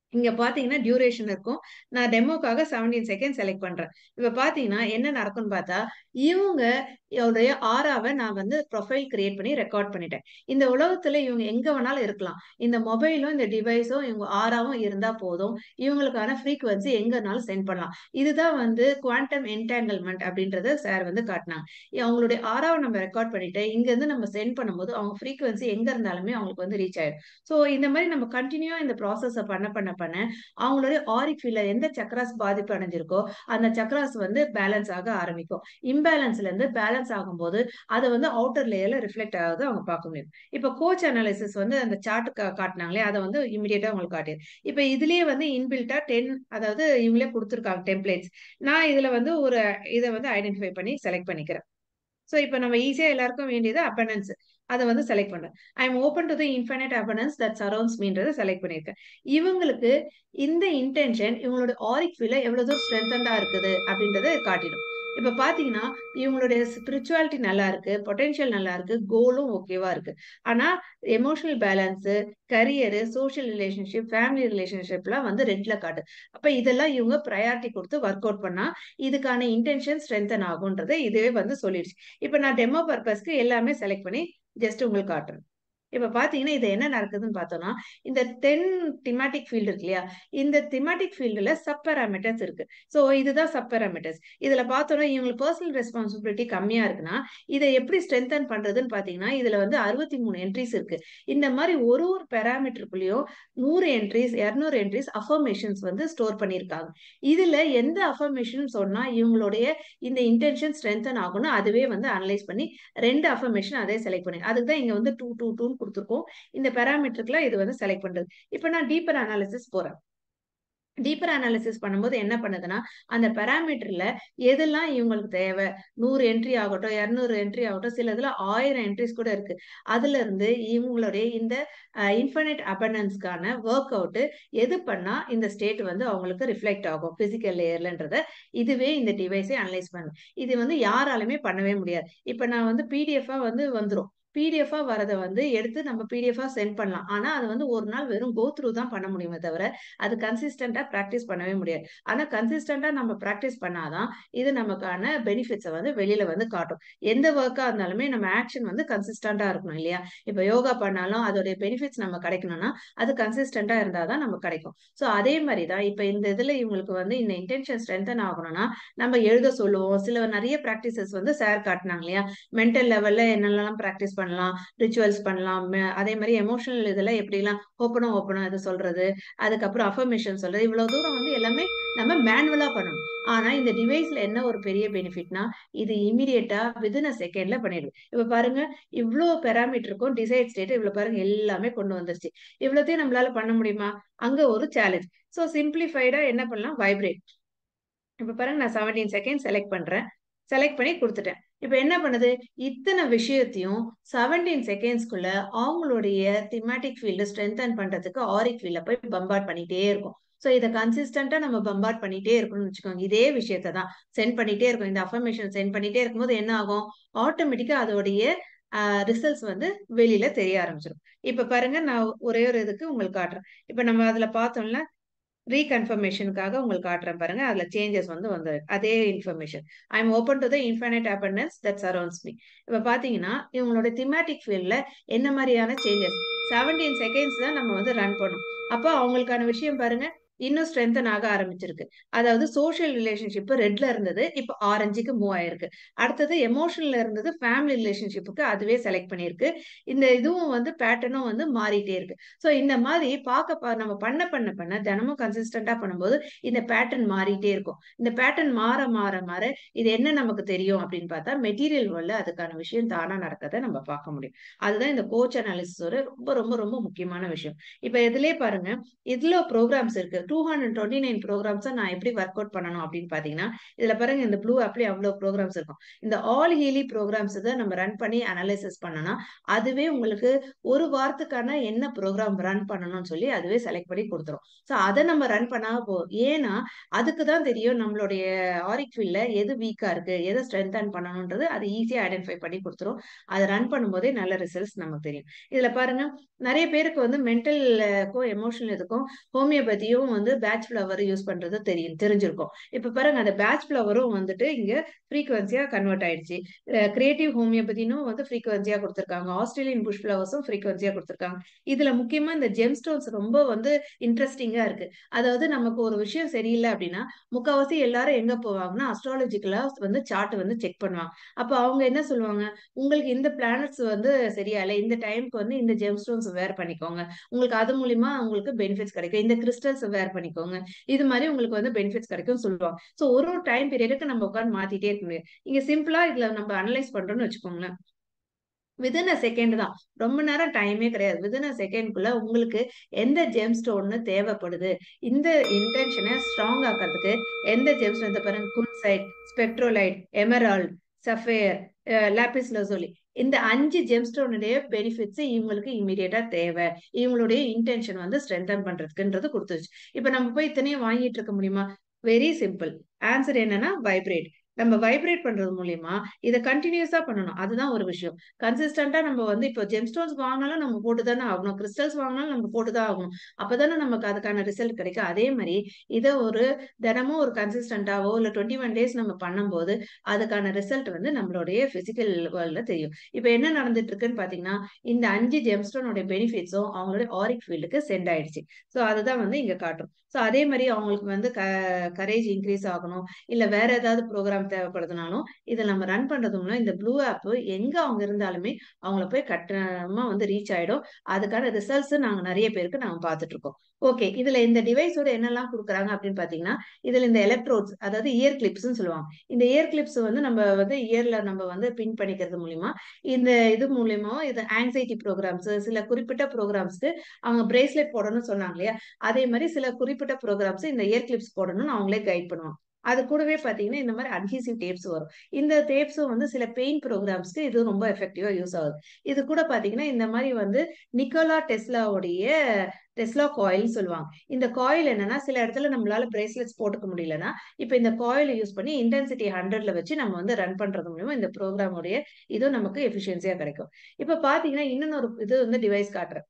இங்க பாத்தீங்கன்னா டியூரேஷன் இருக்கும் நான் டெமோக்காக செவன்டீன் செகண்ட் செலக்ட் பண்றேன் இப்ப பாத்தீங்கன்னா என்ன நடக்கும்னு பார்த்தா இவங்க உடைய ஆறாவை நான் வந்து ப்ரொஃபைல் கிரியேட் பண்ணி ரெக்கார்ட் பண்ணிட்டேன் இந்த உலகத்துல இவங்க எங்க வேணாலும் இருக்கலாம் இந்த மொபைலும் இந்த டிவைஸும் இவங்க ஆறாவும் இருந்தா போதும் இவங்களுக்கான ஃப்ரீக்வன்சி எங்க வேணாலும் சென்ட் பண்ணலாம் இதுதான் வந்து குவாண்டம் என்டாங்கிள்மெண்ட் அப்படின்றத சார் வந்து காட்டினாங்க அவங்களுடைய ஆறாவை நம்ம ரெக்கார்ட் பண்ணிட்டு இங்க இருந்து நம்ம சென்ட் பண்ணும்போது அவங்க ஃப்ரீக்வன்சி எங்க இருந்தாலுமே அவங்களுக்கு வந்து ரீச் ஆயிடும் ஸோ இந்த மாதிரி நம்ம கண்டினியூவா இந்த ப்ராசஸை பண்ண பண்ண பண்ண அவங்களுடைய ஆரிக் ஃபீல்ட்ல எந்த சக்கராஸ் பாதிப்பு அடைஞ்சிருக்கோ அந்த சக்கராஸ் வந்து பேலன்ஸ் ஆக ஆரம்பிக்கும் இம்பேலன்ஸ்ல இருந்து பேலன்ஸ் ஆகும்போது அதை வந்து அவுட்டர் லேயர்ல ரிஃப்ளெக்ட் ஆகுது அவங்க பார்க்க முடியும் இப்போ கோச் அனாலிசிஸ் வந்து அந்த சார்ட் காட்டினாங்களே அதை வந்து இமிடியேட்டா உங்களுக்கு காட்டியது இப்போ இதுலயே வந்து இன்பில்ட்டா டென் அதாவது இவங்களே கொடுத்துருக்காங்க டெம்ப்ளேட்ஸ் நான் இதுல வந்து ஒரு இதை வந்து ஐடென்டிஃபை பண்ணி செலக்ட் பண்ணிக்கிறேன் ஸோ இப்போ நம்ம ஈஸியா எல்லாருக்கும் வேண்டியது அப்பனன்ஸ் அதை வந்து செலக்ட் பண்றேன் I am open to the infinite abundance that surrounds மீன்றதை செலக்ட் பண்ணியிருக்கேன் இவங்களுக்கு இந்த இன்டென்ஷன் இவங்களோட ஆரிக் ஃபீல எவ்வளவு தூரம் ஸ்ட்ரென்தண்டா இருக்குது அப்படின்றத காட்டிடும் இப்ப பாத்தீங்கன்னா இவங்களுடைய ஸ்பிரிச்சுவாலிட்டி நல்லா இருக்கு பொட்டென்ஷியல் நல்லா இருக்கு கோலும் ஓகேவா இருக்கு ஆனா emotional balance career social relationship family ரிலேஷன்ஷிப்லாம் வந்து ரெட்ல காட்டு அப்ப இதெல்லாம் இவங்க ப்ரையாரிட்டி கொடுத்து ஒர்க் அவுட் பண்ணா இதுக்கான இன்டென்ஷன் ஸ்ட்ரென்தன் ஆகுன்றதை இதுவே வந்து சொல்லிடுச்சு இப்ப நான் டெமோ பர்பஸ்க்கு எல்லாமே செலக்ட் பண்ணி ஜஸ்ட் உங்களுக்கு காட்டுறேன் இப்ப பாத்தீங்கன்னா இது என்ன நடக்குதுன்னு பார்த்தோம்னா இந்த டென் திமாட்டிக் ஃபீல்டு இருக்கு இல்லையா இந்த திமாட்டிக் ஃபீல்டுல சப் பேராமீட்டர்ஸ் இருக்கு ஸோ இதுதான் சப் பேராமீட்டர்ஸ் இதுல பார்த்தோம்னா இவங்களுக்கு பர்சனல் ரெஸ்பான்சிபிலிட்டி கம்மியா இருக்குன்னா இதை எப்படி ஸ்ட்ரென்தன் பண்றதுன்னு பாத்தீங்கன்னா இதுல வந்து அறுபத்தி மூணு என்ட்ரிஸ் இருக்கு இந்த மாதிரி ஒரு ஒரு பேராமீட்டருக்குள்ளேயும் நூறு என்ட்ரிஸ் இரநூறு என்ட்ரிஸ் அஃபர்மேஷன்ஸ் வந்து ஸ்டோர் பண்ணியிருக்காங்க இதுல எந்த அஃபர்மேஷன் சொன்னா இவங்களுடைய இந்த இன்டென்ஷன் ஸ்ட்ரென்தன் ஆகும்னு அதுவே வந்து அனலைஸ் பண்ணி ரெண்டு அஃபர்மேஷன் அதே செலக்ட் பண்ணி அதுக்கு தான் இங்க வந்து டூ டூ டூ கொடுத்துருக்கோம் இந்த பேராமீட்டருக்குல இது வந்து செலக்ட் பண்றது இப்போ நான் டீப்பர் அனாலிசிஸ் போறேன் டீப்பர் அனாலிசிஸ் பண்ணும்போது என்ன பண்ணுதுன்னா அந்த பேராமீட்டர்ல எதெல்லாம் இவங்களுக்கு தேவை நூறு என்ட்ரி ஆகட்டும் இரநூறு என்ட்ரி ஆகட்டும் சில இதுல ஆயிரம் என்ட்ரிஸ் கூட இருக்கு அதுல இருந்து இவங்களுடைய இந்த இன்ஃபைனைட் அபண்டன்ஸ்க்கான ஒர்க் அவுட் எது பண்ணா இந்த ஸ்டேட் வந்து அவங்களுக்கு ரிஃப்ளெக்ட் ஆகும் பிசிக்கல் லேயர்லன்றத இதுவே இந்த டிவைஸை அனலைஸ் பண்ணும் இது வந்து யாராலுமே பண்ணவே முடியாது இப்ப நான் வந்து பிடிஎஃபா வந்து வந்துரும் பிடிஎஃபா வரதை வந்து எடுத்து நம்ம பிடிஎஃபா சென்ட் பண்ணலாம் ஆனா அது வந்து ஒரு நாள் வெறும் கோ த்ரூ தான் பண்ண முடியுமே தவிர அது கன்சிஸ்டண்டா ப்ராக்டிஸ் பண்ணவே முடியாது ஆனா கன்சிஸ்டண்டா நம்ம ப்ராக்டிஸ் பண்ணாதான் இது நமக்கான பெனிஃபிட்ஸை வந்து வெளியில வந்து காட்டும் எந்த ஒர்க்கா இருந்தாலுமே நம்ம ஆக்ஷன் வந்து கன்சிஸ்டண்டா இருக்கணும் இல்லையா இப்ப யோகா பண்ணாலும் அதோடைய பெனிஃபிட்ஸ் நம்ம கிடைக்கணும்னா அது கன்சிஸ்டண்டா இருந்தாதான் நமக்கு கிடைக்கும் ஸோ அதே மாதிரி தான் இப்ப இந்த இதுல இவங்களுக்கு வந்து இந்த இன்டென்ஷன் ஸ்ட்ரென்தன் ஆகணும்னா நம்ம எழுத சொல்லுவோம் சில நிறைய ப்ராக்டிசஸ் வந்து சார் காட்டினாங்க இல்லையா மென்டல் லெவல்ல என்னெல்லாம் ப்ராக்டிஸ் பண்ணலாம் ரிச்சுவல்ஸ் பண்ணலாம் அதே மாதிரி எமோஷனல் இதெல்லாம் எப்படிலாம் ஓப்பனும் ஓப்பனும் இது சொல்றது அதுக்கப்புறம் அஃபர்மேஷன் சொல்றது இவ்வளவு தூரம் வந்து எல்லாமே நம்ம மேனுவலா பண்ணணும் ஆனா இந்த டிவைஸ்ல என்ன ஒரு பெரிய பெனிஃபிட்னா இது இமீடியட்டா வித்தின் அ செகண்ட்ல பண்ணிடுது இப்ப பாருங்க இவ்வளவு பெராமீட்டருக்கும் டிசைட் ஸ்டேட் இவ்வளவு பாருங்க எல்லாமே கொண்டு வந்துருச்சு இவ்வளோத்தையும் நம்மளால பண்ண முடியுமா அங்க ஒரு சேலஞ்ச் ஸோ சிம்பிளிஃபைடா என்ன பண்ணலாம் வைப்ரேட் இப்ப பாருங்க நான் செவன்டீன் செகண்ட் செலக்ட் பண்றேன் செலக்ட் பண்ணி கொடுத்துட்டேன் இப்ப என்ன பண்ணுது இத்தனை விஷயத்தையும் செவன்டீன் செகண்ட்ஸ்க்குள்ள அவங்களுடைய திமேட்டிக் ஃபீல்டு ஸ்ட்ரென்தன் பண்றதுக்கு ஆரிக் ஃபீல்ட போய் பம்பார்ட் பண்ணிட்டே இருக்கும் ஸோ இதை கன்சிஸ்டண்டா நம்ம பம்பார்ட் பண்ணிட்டே இருக்கணும்னு வச்சுக்கோங்க இதே விஷயத்த தான் சென்ட் பண்ணிட்டே இருக்கும் இந்த அஃபர்மேஷன் சென்ட் பண்ணிட்டே இருக்கும்போது என்ன ஆகும் ஆட்டோமேட்டிக்கா அதோடைய ரிசல்ட்ஸ் வந்து வெளியில தெரிய ஆரம்பிச்சிடும் இப்ப பாருங்க நான் ஒரே ஒரு இதுக்கு உங்களுக்கு காட்டுறேன் இப்ப நம்ம அதுல பார்த்தோம்ல ரீகன்ஃபர்மேஷனுக்காக உங்களுக்கு காட்டுறேன் பாருங்க அதுல சேஞ்சஸ் வந்து வந்து அதே information I am open to the infinite abundance that surrounds me இப்ப பாத்தீங்கன்னா இவங்களோட திமேட்டிக் ஃபீல்ட்ல என்ன மாதிரியான சேஞ்சஸ் செவன்டீன் செகண்ட்ஸ் தான் நம்ம வந்து ரன் பண்ணும் அப்போ அவங்களுக்கான விஷயம் பாருங்க இன்னும் ஸ்ட்ரென்தன் ஆக ஆரம்பிச்சிருக்கு அதாவது சோஷியல் ரிலேஷன்ஷிப் ரெட்ல இருந்தது இப்போ ஆரஞ்சுக்கு மூவ் ஆயிருக்கு அடுத்தது எமோஷனல்ல இருந்தது ஃபேமிலி ரிலேஷன்ஷிப்புக்கு அதுவே செலக்ட் பண்ணியிருக்கு இந்த இதுவும் வந்து பேட்டர்னும் வந்து மாறிட்டே இருக்கு ஸோ இந்த மாதிரி பார்க்க நம்ம பண்ண பண்ண பண்ண தினமும் கன்சிஸ்டண்டா பண்ணும்போது இந்த பேட்டர்ன் மாறிட்டே இருக்கும் இந்த பேட்டர்ன் மாற மாற மாற இது என்ன நமக்கு தெரியும் அப்படின்னு பார்த்தா மெட்டீரியல் வேர்ல்ட்ல அதுக்கான விஷயம் தானா நடக்கிறத நம்ம பார்க்க முடியும் அதுதான் இந்த கோச் அனாலிசிஸோட ரொம்ப ரொம்ப ரொம்ப முக்கியமான விஷயம் இப்ப இதுலயே பாருங்க இதுல ப்ரோக்ராம்ஸ் இருக்கு டூ ஹண்ட்ரட் டுவெண்ட்டி நைன் ப்ரோக்ராம்ஸை நான் எப்படி ஒர்க் அவுட் பண்ணணும் அப்படின்னு பாத்தீங்கன்னா இதுல பாருங்க இந்த ப்ளூ ஆப்லயே அவ்வளவு ப்ரோக்ராம்ஸ் இருக்கும் இந்த ஆல் ஹீலி ப்ரோக்ராம்ஸ் இதை நம்ம ரன் பண்ணி அனலைசிஸ் பண்ணனா அதுவே உங்களுக்கு ஒரு வாரத்துக்கான என்ன ப்ரோக்ராம் ரன் பண்ணணும்னு சொல்லி அதுவே செலக்ட் பண்ணி கொடுத்துரும் ஸோ அதை நம்ம ரன் பண்ணாம போ ஏன்னா அதுக்கு தான் தெரியும் நம்மளுடைய ஆரிக் ஃபீல்ட்ல எது வீக்கா இருக்கு எதை ஸ்ட்ரென்தன் பண்ணணும்ன்றது அது ஈஸியா ஐடென்டிஃபை பண்ணி கொடுத்துரும் அதை ரன் பண்ணும்போதே நல்ல ரிசல்ட்ஸ் நமக்கு தெரியும் இதுல பாருங்க நிறைய பேருக்கு வந்து மென்டலுக்கும் எமோஷனல் இதுக்கும் ஹோமியோபதியும் வந்து பேட்ச் ஃபிளவர் யூஸ் பண்றது தெரியும் தெரிஞ்சிருக்கும் இப்ப பாருங்க அந்த பேட்ச் ஃபிளவரும் வந்துட்டு இங்க ஃப்ரீக்வன்சியா கன்வெர்ட் ஆயிடுச்சு கிரியேட்டிவ் ஹோமியோபதினும் வந்து ஃப்ரீக்வன்சியா கொடுத்துருக்காங்க ஆஸ்திரேலியன் புஷ் ஃபிளவர்ஸும் ஃப்ரீக்வன்சியா கொடுத்துருக்காங்க இதுல முக்கியமா இந்த ஜெம் ஸ்டோன்ஸ் ரொம்ப வந்து இன்ட்ரெஸ்டிங்கா இருக்கு அதாவது நமக்கு ஒரு விஷயம் சரியில்லை அப்படின்னா முக்கால்வாசி எல்லாரும் எங்க போவாங்கன்னா அஸ்ட்ராலஜிக்கலா வந்து சார்ட் வந்து செக் பண்ணுவாங்க அப்ப அவங்க என்ன சொல்லுவாங்க உங்களுக்கு இந்த பிளானட்ஸ் வந்து சரியா இல்லை இந்த டைம்க்கு வந்து இந்த ஜெம் ஸ்டோன்ஸ் வேர் பண்ணிக்கோங்க உங்களுக்கு அது மூலியமா உங்களுக்கு பெனிஃபிட்ஸ் கிடைக்கும் இந்த கிறிஸ்டல்ஸ் வேர் பண்ணிக்கோங்க இது மாதிரி உங்களுக்கு வந்து பெனிஃபிட்ஸ் கிடைக்கும் சொல்லுவாங்க ஸோ ஒரு ஒரு டைம் பீரியடுக்கு நம்ம உட்காந்து மாத்திட்டே இருக்க முடியாது இங்க சிம்பிளா இதுல நம்ம அனலைஸ் பண்றோம்னு வச்சுக்கோங்களேன் வித்தின் அ செகண்ட் தான் ரொம்ப நேரம் டைமே கிடையாது வித்தின் அ செகண்ட்குள்ள உங்களுக்கு எந்த ஜெம் ஸ்டோன்னு தேவைப்படுது இந்த இன்டென்ஷனை ஸ்ட்ராங் ஆக்கிறதுக்கு எந்த ஜெம் ஸ்டோன் பாருங்க kunzite spectrolite emerald sapphire lapis lazuli இந்த அஞ்சு ஜெம்ஸ்டோனுடைய பெனிஃபிட்ஸ் இவங்களுக்கு இமீடியட்டா தேவை இவங்களுடைய இன்டென்ஷன் வந்து ஸ்ட்ரென்தன் பண்றதுக்குன்றது கொடுத்துருச்சு இப்ப நம்ம போய் இத்தனையும் வாங்கிட்டு இருக்க முடியுமா வெரி சிம்பிள் ஆன்சர் என்னன்னா வைப்ரேட் நம்ம வைப்ரேட் பண்றது மூலியமா இதை கண்டினியூஸா பண்ணணும் அதுதான் ஒரு விஷயம் கன்சிஸ்டன்டா நம்ம வந்து இப்போ ஜெம்ஸ்டோன்ஸ் வாங்கினாலும் நம்ம போட்டு தானே ஆகணும் கிறிஸ்டல்ஸ் வாங்கினாலும் நம்ம போட்டு தான் ஆகணும் அப்பதானே நமக்கு அதுக்கான ரிசல்ட் கிடைக்கும் அதே மாதிரி இதை ஒரு தினமும் ஒரு கன்சிஸ்டன்டாவோ இல்ல டுவெண்ட்டி ஒன் டேஸ் நம்ம பண்ணும்போது அதுக்கான ரிசல்ட் வந்து நம்மளுடைய பிசிக்கல் வேர்ல்ட்ல தெரியும் இப்போ என்ன நடந்துட்டு இருக்குன்னு பாத்தீங்கன்னா இந்த அஞ்சு ஜெம்ஸ்டோனோட பெனிஃபிட்ஸும் அவங்களுடைய ஆரிக் ஃபீல்டுக்கு சென்ட் ஆயிடுச்சு ஸோ அதுதான் வந்து இங்க காட்டும் ஸோ அதே மாதிரி அவங்களுக்கு வந்து க கரேஜ் இன்க்ரீஸ் ஆகணும் இல்ல வேற ஏதாவது ப்ரோக்ராம் தேவைப்படுதுனாலும் இதை நம்ம ரன் பண்றது மூலம் இந்த ப்ளூ ஆப் எங்க அவங்க இருந்தாலுமே அவங்கள போய் கட்டணமா வந்து ரீச் ஆயிடும் அதுக்கான ரிசல்ட்ஸ் நாங்க நிறைய பேருக்கு நாங்க பார்த்துட்டு இருக்கோம் ஓகே இதுல இந்த டிவைஸோட என்னெல்லாம் கொடுக்குறாங்க அப்படின்னு பாத்தீங்கன்னா இதுல இந்த எலக்ட்ரோட்ஸ் அதாவது இயர் கிளிப்ஸ்ன்னு சொல்லுவாங்க இந்த இயர் கிளிப்ஸ் வந்து நம்ம வந்து இயர்ல நம்ம வந்து பின் பண்ணிக்கிறது மூலியமா இந்த இது மூலியமா இது ஆங்ஸைட்டி ப்ரோக்ராம்ஸ் சில குறிப்பிட்ட ப்ரோக்ராம்ஸ்க்கு அவங்க பிரேஸ்லெட் போடணும்னு சொன்னாங்க இல்லையா அதே மாதிரி சில குறிப்பிட்ட ப்ரோக்ராம்ஸ் இந்த இயர் கிளிப்ஸ் போடணும்னு அவங்களே கைட் பண்ணுவாங்க அது கூடவே பாத்தீங்கன்னா இந்த மாதிரி அட்ஹீசிவ் டேப்ஸ் வரும் இந்த டேப்ஸும் வந்து சில பெயின் ப்ரோக்ராம்ஸ்க்கு இது ரொம்ப எஃபெக்டிவா யூஸ் ஆகுது இது கூட பாத்தீங்கன்னா இந்த மாதிரி வந்து நிக்கோலா டெஸ்லாவுடைய டெஸ்லா காயில் சொல்லுவாங்க இந்த காயில் என்னன்னா சில இடத்துல நம்மளால பிரேஸ்லெட்ஸ் போட்டுக்க முடியலன்னா இப்ப இந்த காயில் யூஸ் பண்ணி இன்டென்சிட்டி ஹண்ட்ரட்ல வச்சு நம்ம வந்து ரன் பண்றது மூலியமா இந்த ப்ரோக்ராமுடைய இதுவும் நமக்கு எஃபிஷியன்சியா கிடைக்கும் இப்ப பாத்தீங்கன்னா இன்னொரு இது வந்து டிவைஸ் காட்டுறேன்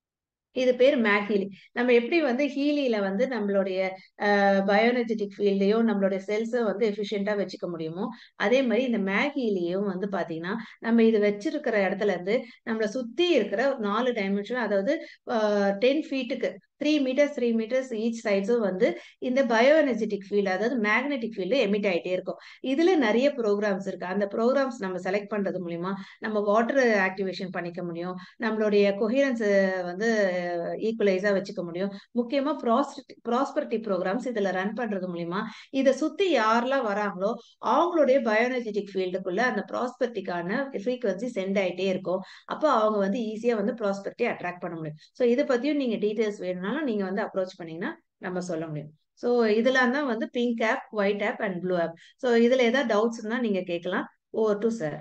இது பேர் மேக்ஹீலி நம்ம எப்படி வந்து ஹீலியில வந்து நம்மளுடைய பயோனஜெட்டிக் ஃபீல்டையும் நம்மளுடைய செல்ஸை வந்து எஃபிஷியண்டா வச்சுக்க முடியுமோ அதே மாதிரி இந்த மேக்ஹீலியும் வந்து பாத்தீங்கன்னா நம்ம இது வச்சிருக்கிற இடத்துல இருந்து நம்மளை சுத்தி இருக்கிற நாலு டைமென்ஷன் அதாவது டென் ஃபீட்டுக்கு three meters three meters each சைட்ஸும் வந்து இந்த பயோ எனர்ஜெட்டிக் ஃபீல்டு அதாவது மேக்னெட்டிக் ஃபீல்டு எமிட் ஆகிட்டே இருக்கும் இதுல நிறைய ப்ரோக்ராம்ஸ் இருக்கு அந்த ப்ரோக்ராம்ஸ் நம்ம செலக்ட் பண்றது மூலியமா நம்ம வாட்டர் ஆக்டிவேஷன் பண்ணிக்க முடியும் நம்மளுடைய கொஹிரன்ஸ் வந்து ஈக்குவலைஸா வச்சுக்க முடியும் முக்கியமா ப்ராஸ்பரிட்டி ப்ரோக்ராம்ஸ் இதுல ரன் பண்றது மூலியமா இதை சுத்தி யாரெல்லாம் வராங்களோ அவங்களுடைய பயோனர்ஜெட்டிக் ஃபீல்டுக்குள்ள அந்த ப்ராஸ்பரிட்டிக்கான ஃப்ரீக்வன்சி சென்ட் ஆயிட்டே இருக்கும் அப்போ அவங்க வந்து ஈஸியா வந்து ப்ராஸ்பரிட்டி அட்ராக்ட் பண்ண முடியும் ஸோ இதை பத்தியும் நீங்க டீடைல்ஸ் வேணும்னாலும் நீங்க வந்து அப்ரோச் பண்ணீங்கன்னா நம்ம சொல்ல முடியும் ஸோ இதெல்லாம் தான் வந்து pink app white app and blue app so இதுல ஏதாவது டவுட்ஸ் இருந்தா நீங்க கேட்கலாம் over to sir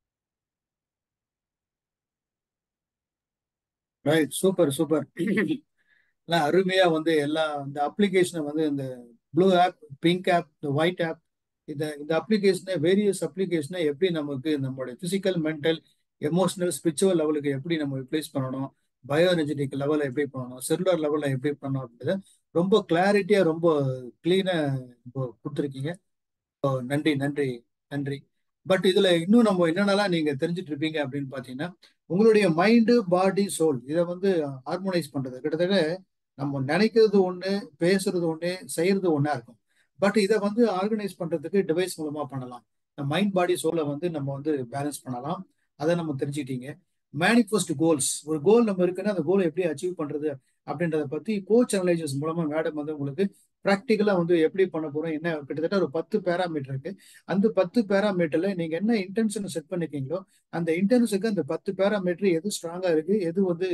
right super super எல்லாம் அருமையா வந்து எல்லா இந்த அப்ளிகேஷனை வந்து இந்த ப்ளூ ஆப் பிங்க் ஆப் இந்த ஒயிட் ஆப் இந்த இந்த அப்ளிகேஷனை வேரியஸ் அப்ளிகேஷனை எப்படி நமக்கு நம்மளுடைய பிசிக்கல் மென்டல் எமோஷனல் ஸ்பிரிச்சுவல் லெவலுக்கு எப்படி நம்ம ரிப்ளேஸ் பண்ணணும் பயோ எனர்ஜெட்டிக் லெவலில் எப்படி பண்ணணும் செல்லுலர் லெவலில் எப்படி பண்ணணும் அப்படின்றத ரொம்ப கிளாரிட்டியா ரொம்ப கிளீனா இப்போ கொடுத்துருக்கீங்க நன்றி நன்றி நன்றி பட் இதுல இன்னும் நம்ம என்னென்னலாம் நீங்க தெரிஞ்சுட்டு இருப்பீங்க அப்படின்னு பாத்தீங்கன்னா உங்களுடைய மைண்டு பாடி சோல் இதை வந்து ஹார்மோனைஸ் பண்றது கிட்டத்தட்ட நம்ம நினைக்கிறது ஒண்ணு பேசுறது ஒண்ணு செய்யறது ஒண்ணா இருக்கும் பட் இதை வந்து ஆர்கனைஸ் பண்றதுக்கு டிவைஸ் மூலமா பண்ணலாம் மைண்ட் பாடி சோலை வந்து நம்ம வந்து பேலன்ஸ் பண்ணலாம் அதை நம்ம தெரிஞ்சுக்கிட்டீங்க மேனிஃபெஸ்ட் கோல்ஸ் ஒரு கோல் நம்ம இருக்குன்னா அந்த கோலை எப்படி அச்சீவ் பண்றது அப்படின்றத பத்தி கோச் அனலைசர்ஸ் மூலமா மேடம் வந்து உங்களுக்கு ப்ராக்டிக்கலா வந்து எப்படி பண்ண போறோம் என்ன கிட்டத்தட்ட ஒரு பத்து பேராமீட்டர் இருக்கு அந்த பத்து பேராமீட்டர்ல நீங்க என்ன இன்டென்ஷன் செட் பண்ணிருக்கீங்களோ அந்த இன்டென்ஸுக்கு அந்த பத்து பேராமீட்டர் எது ஸ்ட்ராங்கா இருக்கு எது வந்து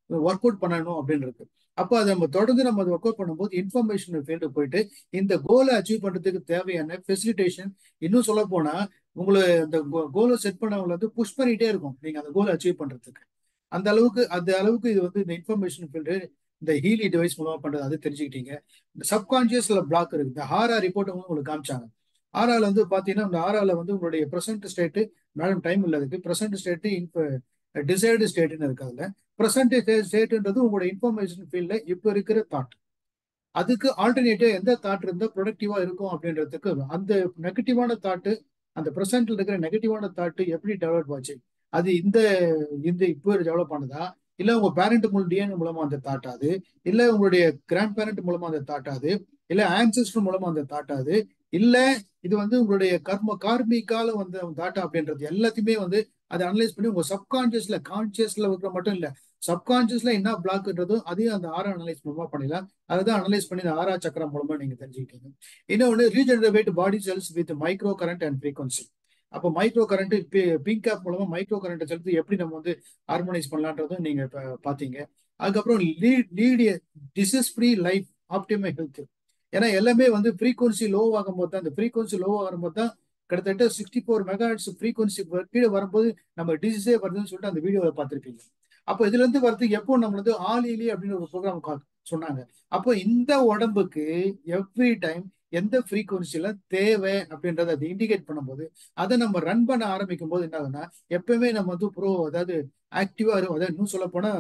ஒர்க் அவுட் பண்ணணும் அப்படின்னு இருக்கு அப்போ அதை நம்ம தொடர்ந்து நம்ம ஒர்க் அவுட் பண்ணும்போது இன்ஃபர்மேஷன் ஃபீல்டு போயிட்டு இந்த கோலை அச்சீவ் பண்றதுக்கு தேவையான ஃபெசிலிட்டேஷன் இன்னும் சொல்ல போனா உங்களை அந்த கோலை செட் பண்ணவங்களை வந்து புஷ் பண்ணிட்டே இருக்கும் நீங்க அந்த கோலை அச்சீவ் பண்றதுக்கு அந்த அளவுக்கு அந்த அளவுக்கு இது வந்து இந்த இன்ஃபர்மேஷன் ஃபீல்டு இந்த ஹீலி டிவைஸ் மூலமா பண்றது அது தெரிஞ்சுக்கிட்டீங்க இந்த சப்கான்சியஸ்ல பிளாக் இருக்கு இந்த ஹாரா ரிப்போர்ட் வந்து உங்களுக்கு காமிச்சாங்க ஆறால வந்து பாத்தீங்கன்னா இந்த ஆறால வந்து உங்களுடைய ப்ரெசென்ட் ஸ்டேட்டு மேடம் டைம் இல்லாததுக்கு ப்ரெசென்ட் ஸ்டேட்டு டிசைர்டு ஸ்டேட்னு இருக்கு அதுல ப்ரெசென்ட் ஸ்டேட்ன்றது உங்களோட இன்ஃபர்மேஷன் ஃபீல்ட்ல இப்போ இருக்கிற தாட் அதுக்கு ஆல்டர்னேட்டிவா எந்த தாட் இருந்தா ப்ரொடக்டிவா இருக்கும் அப்படின்றதுக்கு அந்த நெகட்டிவான தாட்டு அந்த ப்ரெசென்ட்ல இருக்கிற நெகட்டிவான தாட்டு எப்படி டெவலப் ஆச்சு அது இந்த இந்த இப்போ டெவலப் ஆனதா இல்ல உங்க பேரண்ட் மூலம் டிஎன்ஏ மூலமா அந்த தாட்டாது இல்ல உங்களுடைய கிராண்ட் பேரண்ட் மூலமா அந்த தாட்டாது இல்ல ஆன்சஸ்டர் மூலமா அந்த தாட்டாது இல்ல இது வந்து உங்களுடைய கர்ம கார்மிக்கால வந்த தாட்டா அப்படின்றது எல்லாத்தையுமே வந்து அதை அனலைஸ் பண்ணி உங்க சப்கான்சியஸ்ல கான்சியஸ்ல இருக்கிற மட்டும் இல்ல சப்கான்சியஸ்ல என்ன பிளாக்ன்றதும் அதையும் அந்த ஆரா அனலைஸ் மூலமா பண்ணிடலாம் அதை தான் அனலைஸ் பண்ணி இந்த ஆரா சக்கரம் மூலமா நீங்க தெரிஞ்சுக்கிட்டீங்க இன்னொன்று regenerate body cells with micro current and frequency அப்போ மைக்ரோ கரண்ட் பிங்க் ஆப் மூலமா மைக்ரோ கரண்ட் செலுத்தி எப்படி நம்ம வந்து ஹார்மோனைஸ் பண்ணலான்றதும் நீங்க பாத்தீங்க அதுக்கப்புறம் lead lead disease free life optimal health ஏன்னா எல்லாமே வந்து ஃப்ரீக்வன்சி லோ ஆகும் போது தான் அந்த ஃப்ரீக்வன்சி லோ ஆகும்போது தான் கிட்டத்தட்ட சிக்ஸ்டி ஃபோர் மெகாஹெட்ஸ் ஃப்ரீக்வன்சி கீழே வரும்போது நம்ம டிசீஸே வருதுன்னு சொல்லிட்டு அந்த வீடியோவில் பார்த்துருப்பீங்க அப்போ இதுல இருந்து வரதுக்கு எப்போ நம்ம வந்து ஆல் இலி அப்படின்னு ஒரு ப்ரோக்ராம் சொன்னாங்க அப்போ இந்த உடம்புக்கு எவ்ரி டைம் எந்த ஃப்ரீக்குவன்சில தேவை அப்படின்றத அதை இண்டிகேட் பண்ணும்போது அதை நம்ம ரன் பண்ண ஆரம்பிக்கும் போது என்ன ஆகுதுன்னா எப்பவுமே நம்ம வந்து ப்ரோ அதாவது ஆக்டிவா இருக்கும் அதாவது இன்னும் சொல்ல போனா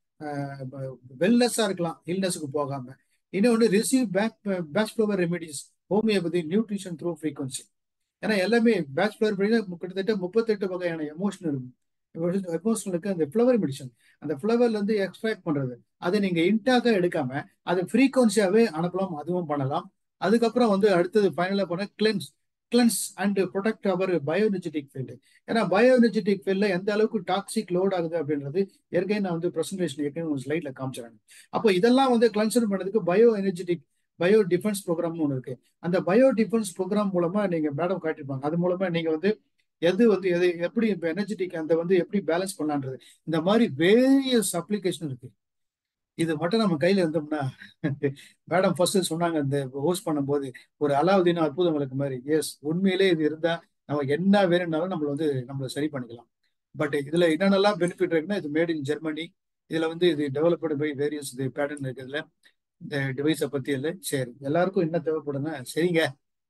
வெல்னஸா இருக்கலாம் இல்னஸுக்கு போகாம இன்னொன்று receive back patch flower remedies homeopathy nutrition through frequency ஏன்னா எல்லாமே பேட்ச் ஃப்ளவர் கிட்டத்தட்ட முப்பத்தெட்டு வகையான எமோஷன் இருக்கும் எமோஷனலுக்கு அந்த ஃப்ளவர் மெடிசன் அந்த ஃப்ளவர்ல இருந்து எக்ஸ்ட்ராக்ட் பண்றது அதை நீங்க இன்டாக்கா எடுக்காம அதை ஃப்ரீக்வன்சியாவே அனுப்பலாம் அதுவும் பண்ணலாம் அதுக்கப்புறம் வந்து அடுத்தது ஃபைனலா போன cleanse cleanse and protect our bioenergetic field ஏன்னா பயோஎனர்ஜெட்டிக் ஃபீல்ட்ல எந்த அளவுக்கு டாக்ஸிக் லோட் ஆகுது அப்படின்றது ஏற்கனவே நான் வந்து ப்ரெசன்டேஷன் ஏற்கனவே ஒரு ஸ்லைட்ல காமிச்சிடறேன் அப்போ இதெல்லாம் வந்து கிளன்சர் பண்ணதுக்கு பயோ எனர்ஜெட்டிக் பயோ டிஃபென்ஸ் ப்ரோக்ராம்னு ஒன்று இருக்கு அந்த பயோ டிஃபென்ஸ் ப்ரோக்ராம் மூலமா நீங்க மேடம் காட்டியிருப்பாங்க அது மூலமா நீங்க வந்து எது வந்து எது எப்படி இப்போ எனர்ஜெட்டிக் அந்த வந்து எப்படி பேலன்ஸ் பண்ணலான்றது இந்த மாதிரி வேரியஸ் அப்ளிகேஷன் இருக்கு இது மட்டும் நம்ம கையில இருந்தோம்னா மேடம் ஃபர்ஸ்ட் சொன்னாங்க இந்த ஹோஸ்ட் பண்ணும்போது ஒரு அலாவுதீன் அற்புதங்களுக்கு மாதிரி எஸ் உண்மையிலே இது இருந்தா நம்ம என்ன வேணும்னாலும் நம்மள வந்து நம்மள சரி பண்ணிக்கலாம் பட் இதுல என்னென்னலாம் பெனிஃபிட் இருக்குன்னா இது மேட் இன் ஜெர்மனி இதுல வந்து இது டெவலப்டு பை வேரியஸ் இது பேட்டர்ன் இருக்குதுல இந்த டிவைஸை பத்தி இல்லை சரி எல்லாருக்கும் என்ன தேவைப்படுதுன்னா சரிங்க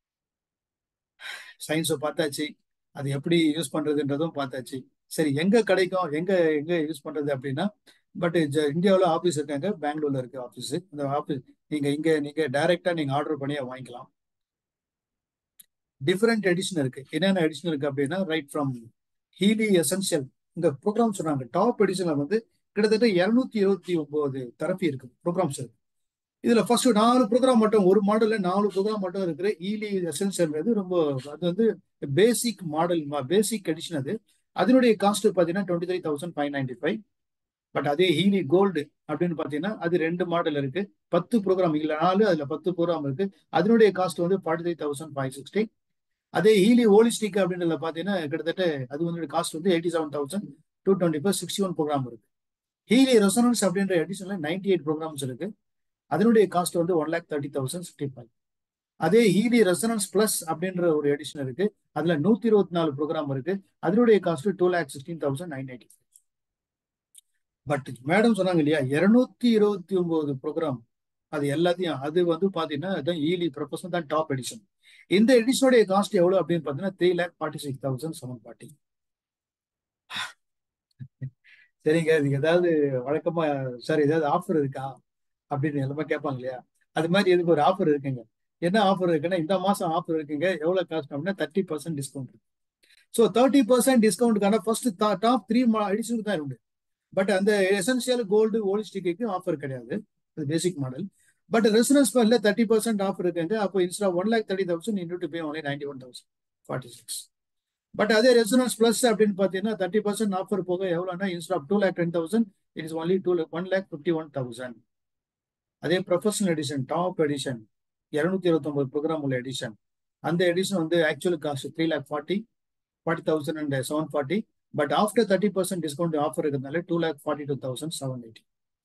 சயின்ஸை பார்த்தாச்சு அது எப்படி யூஸ் பண்றதுன்றதும் பார்த்தாச்சு சரி எங்க கிடைக்கும் எங்க எங்க யூஸ் பண்றது அப்படின்னா பட் இந்தியாவில் ஆஃபீஸ் இருக்காங்க பெங்களூர்ல இருக்கு ஆஃபீஸ் அந்த ஆஃபீஸ் நீங்க இங்க நீங்க டைரக்டா நீங்க ஆர்டர் பண்ணி வாங்கிக்கலாம் டிஃப்ரெண்ட் எடிஷன் இருக்கு என்னென்ன எடிஷன் இருக்கு அப்படின்னா ரைட் ஃப்ரம் ஹீலி எசென்சியல் இந்த ப்ரோக்ராம் சொன்னாங்க டாப் எடிஷன்ல வந்து கிட்டத்தட்ட இருநூத்தி இருபத்தி ஒன்பது தெரப்பி இருக்கு ப்ரோக்ராம்ஸ் இருக்கு இதுல ஃபர்ஸ்ட் நாலு ப்ரோக்ராம் மட்டும் ஒரு மாடல்ல நாலு ப்ரோக்ராம் மட்டும் இருக்கிற ஈலி எசென்சியல்ன்றது ரொம்ப அது வந்து பேசிக் மாடல் பேசிக் எடிஷன் அது அதனுடைய காஸ்ட் பார்த்தீங்கன்னா twenty three thousand five ninety five but அதே ஹீலி கோல்டு அப்படின்னு பார்த்தீங்கன்னா அது ரெண்டு மாடல் இருக்கு பத்து ப்ரோக்ராம் இல்லை நாலு அதுல பத்து ப்ரோக்ராம் இருக்கு அதனுடைய காஸ்ட் வந்து forty three thousand five sixty அதே ஹீலி ஹோலிஸ்டிக் அப்படின்றத பார்த்தீங்கன்னா கிட்டத்தட்ட அது வந்து காஸ்ட் வந்து eighty seven thousand two twenty four sixty one program இருக்கு ஹீலி ரெசனன்ஸ் அப்படின்ற எடிஷன்ல நைன்டி எயிட் ப்ரோக்ராம்ஸ் இருக்கு அதனுடைய காஸ்ட் வந்து one lakh thirty thousand sixty five அதே ஹீலி ரெசனன்ஸ் பிளஸ் அப்படின்ற ஒரு எடிஷன் இருக்கு அதுல நூத்தி இருபத்தி நாலு ப்ரோக்ராம் இருக்கு அதனுடைய cost two lakh sixteen thousand nine eighty but madam சொன்னாங்க இல்லையா இருநூத்தி இருபத்தி ஒன்பது ப்ரோக்ராம் அது எல்லாத்தையும் அது வந்து பாத்தீங்கன்னா அதுதான் ஈலி ப்ரொபோசல் தான் டாப் எடிஷன் இந்த எடிஷனுடைய காஸ்ட் எவ்வளவு அப்படின்னு பாத்தீங்கன்னா three lakh forty six thousand seven forty சரிங்க இதுக்கு ஏதாவது வழக்கமா சார் ஏதாவது ஆஃபர் இருக்கா அப்படின்னு எல்லாமே கேட்பாங்க இல்லையா அது மாதிரி இதுக்கு ஒரு ஆஃபர் இருக்குங்க என்ன ஆஃபர் இருக்குன்னா இந்த மாசம் ஆஃபர் இருக்குங்க எவ்வளவு காஸ்ட் அப்படின்னா தேர்ட்டி பர்சன்ட் டிஸ்கவுண்ட் இருக்கு ஸோ தேர்ட்டி பர்சன்ட் டிஸ்கவுண்ட்டுக்கான ஃபர்ஸ்ட் டாப் த்ரீ எடிஷனுக்கு தான் உண்டு பட் அந்த எசென்சியல் கோல்டு ஓலிஸ்டிக்கு ஆஃபர் கிடையாது அது பேசிக் மாடல் பட் ரெசிடன்ஸ் ஃபண்ட்ல தேர்ட்டி பர்சன்ட் ஆஃபர் இருக்குங்க அப்போ instead one lakh thirty thousand into to pay only ninety one thousand forty six but அதே ரெசிடன்ஸ் பிளஸ் அப்படின்னு பார்த்தீங்கன்னா தேர்ட்டி பர்சன்ட் ஆஃபர் போக எவ்வளோனா instead two lakh ten thousand it is only two one lakh fifty one thousand அதே professional edition top edition இரநூத்தி இருபத்தொம்பது program உள்ள edition அந்த எடிஷன் வந்து actual cost three lakh forty forty thousand and seven forty but after thirty percent discount offer இருக்கிறதுனால two lakh forty two thousand seven eighty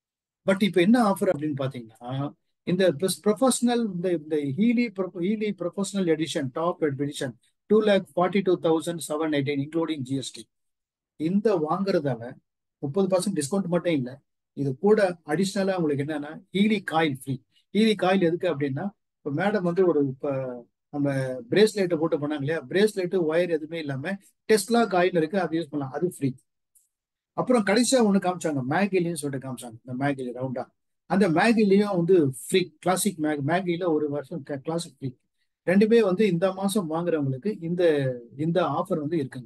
but இப்போ என்ன offer அப்படின்னு பாத்தீங்கன்னா இந்த ப்ரொஃபஷனல் இந்த இந்த Healy Healy professional edition top edition two lakh forty two thousand seven eighteen including GST இந்த வாங்குறதால முப்பது பர்சன்ட் டிஸ்கவுண்ட் மட்டும் இல்லை இது கூட அடிஷ்னலா உங்களுக்கு என்னன்னா Healy coil free Healy coil எதுக்கு அப்படின்னா இப்போ மேடம் வந்து ஒரு இப்போ நம்ம பிரேஸ்லெட்டை போட்டு பண்ணாங்க இல்லையா பிரேஸ்லெட்டு ஒயர் எதுவுமே இல்லாம டெஸ்ட்லா காயில் இருக்கு அது யூஸ் பண்ணலாம் அது ஃப்ரீ அப்புறம் கடைசியா ஒன்று காமிச்சாங்க மேகிலின்னு சொல்லிட்டு காமிச்சாங்க இந்த மேகிலி ரவுண்டா அந்த மேகிலையும் வந்து ஃப்ரீ கிளாசிக் மேக் மேகில ஒரு வருஷம் கிளாசிக் ஃப்ரீ ரெண்டுமே வந்து இந்த மாசம் வாங்குறவங்களுக்கு இந்த இந்த ஆஃபர் வந்து இருக்குங்க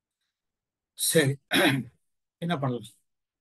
சரி என்ன பண்ணலாம்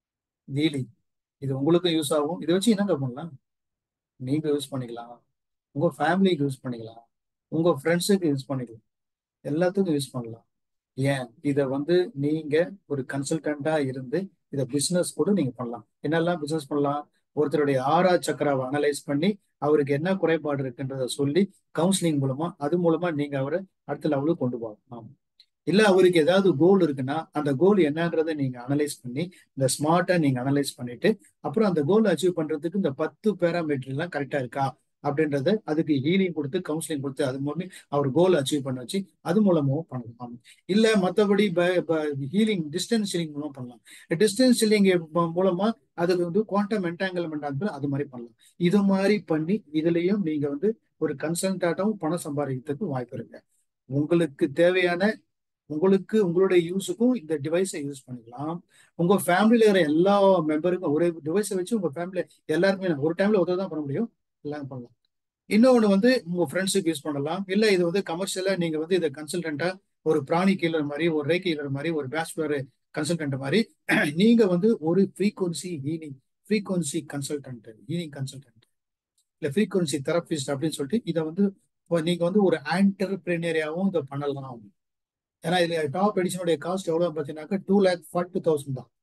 வீலி இது உங்களுக்கும் யூஸ் ஆகும் இதை வச்சு என்னங்க பண்ணலாம் நீங்க யூஸ் பண்ணிக்கலாம் உங்க ஃபேமிலிக்கு யூஸ் பண்ணிக்கலாம் உங்க ஃப்ரெண்ட்ஸுக்கு யூஸ் பண்ணிக்கலாம் எல்லாத்துக்கும் யூஸ் பண்ணலாம் ஏன் இதை வந்து நீங்க ஒரு கன்சல்டண்டா இருந்து இதை பிசினஸ் கூட நீங்க பண்ணலாம் என்னெல்லாம் பிசினஸ் பண்ணலாம் ஒருத்தருடைய ஆறா சக்கராவை அனலைஸ் பண்ணி அவருக்கு என்ன குறைபாடு இருக்குன்றத சொல்லி கவுன்சிலிங் மூலமா அது மூலமா நீங்க அவரை அடுத்த லெவலுக்கு கொண்டு போகலாம் இல்ல அவருக்கு ஏதாவது கோல் இருக்குன்னா அந்த கோல் என்னன்றதை நீங்க அனலைஸ் பண்ணி இந்த ஸ்மார்ட்டா நீங்க அனலைஸ் பண்ணிட்டு அப்புறம் அந்த கோல் அச்சீவ் பண்றதுக்கு இந்த பத்து பேராமீட்டர் எல்லாம் கரெக்டா இருக்கா அப்படின்றத அதுக்கு ஹீலிங் கொடுத்து கவுன்சிலிங் கொடுத்து அது மூலம் அவர் கோல் அச்சீவ் பண்ண வச்சு அது மூலமும் பண்ணலாம் இல்ல மற்றபடி ஹீலிங் டிஸ்டன்ஸ் ஹீலிங் மூலம் பண்ணலாம் டிஸ்டன்ஸ் ஹீலிங் மூலமா அதுக்கு வந்து குவாண்டம் என்டாங்கிள்மெண்ட் அது மாதிரி பண்ணலாம் இது மாதிரி பண்ணி இதுலயும் நீங்க வந்து ஒரு கன்சல்டாட்டும் பணம் சம்பாதிக்கிறதுக்கு வாய்ப்பு இருக்கு உங்களுக்கு தேவையான உங்களுக்கு உங்களுடைய யூஸுக்கும் இந்த டிவைஸை யூஸ் பண்ணிக்கலாம் உங்க ஃபேமிலியில இருக்கிற எல்லா மெம்பருக்கும் ஒரே டிவைஸை வச்சு உங்க ஃபேமிலி எல்லாருக்குமே ஒரு டைம்ல ஒருத்தர் தான் பண்ண முடியும் எல்லாம் பண்ணலாம் இன்னொன்று வந்து உங்க ஃப்ரெண்ட்ஸுக்கு யூஸ் பண்ணலாம் இல்ல இது வந்து கமர்ஷியலா நீங்க வந்து இதை கன்சல்டண்டா ஒரு பிராணி கீழர் மாதிரி ஒரு ரே கீழர் மாதிரி ஒரு பேச்சுலர் கன்சல்டன்ட் மாதிரி நீங்க வந்து ஒரு frequency healing frequency consultant healing consultant இல்ல ஃப்ரீக்வன்சி தெரபிஸ்ட் அப்படின்னு சொல்லிட்டு இதை வந்து நீங்க வந்து ஒரு ஆண்டர்பிரினரியாவும் இதை பண்ணலாம் ஏன்னா இதுல டாப் எடிஷனுடைய காஸ்ட் எவ்வளவு பார்த்தீங்கன்னாக்கா டூ லேக் ஃபார்ட்டி தௌசண்ட் தான்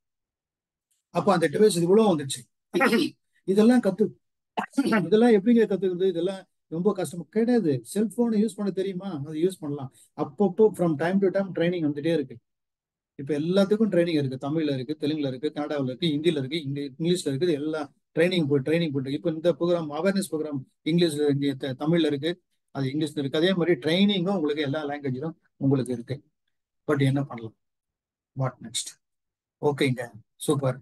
அப்போ அந்த டிவைஸ் இவ்வளவு வந்துச்சு இதெல்லாம் கத்து இதெல்லாம் எப்படிங்க கத்துக்கிறது இதெல்லாம் ரொம்ப கஷ்டம் கிடையாது செல்போனை யூஸ் பண்ண தெரியுமா அது யூஸ் பண்ணலாம் அப்பப்போ from time to time training வந்துட்டே இருக்கு இப்ப எல்லாத்துக்கும் ட்ரைனிங் இருக்கு தமிழ்ல இருக்கு தெலுங்குல இருக்கு கன்னடாவில் இருக்கு ஹிந்தியில இருக்கு இங்கிலீஷ்ல இருக்குது எல்லா ட்ரைனிங் போய் ட்ரைனிங் போயிட்டு இப்போ இந்த ப்ரோக்ராம் அவேர்னஸ் ப்ரோக்ராம் இங்கிலீஷ்ல தமிழ்ல இருக்கு அது இங்கிலீஷ்ல இருக்கு அதே மாதிரி ட்ரைனிங்கும் உங்களுக்கு எல்லா லாங்குவேஜிலும் உங்களுக்கு இருக்கு பட் என்ன பண்ணலாம் வாட் நெக்ஸ்ட் ஓகேங்க சூப்பர்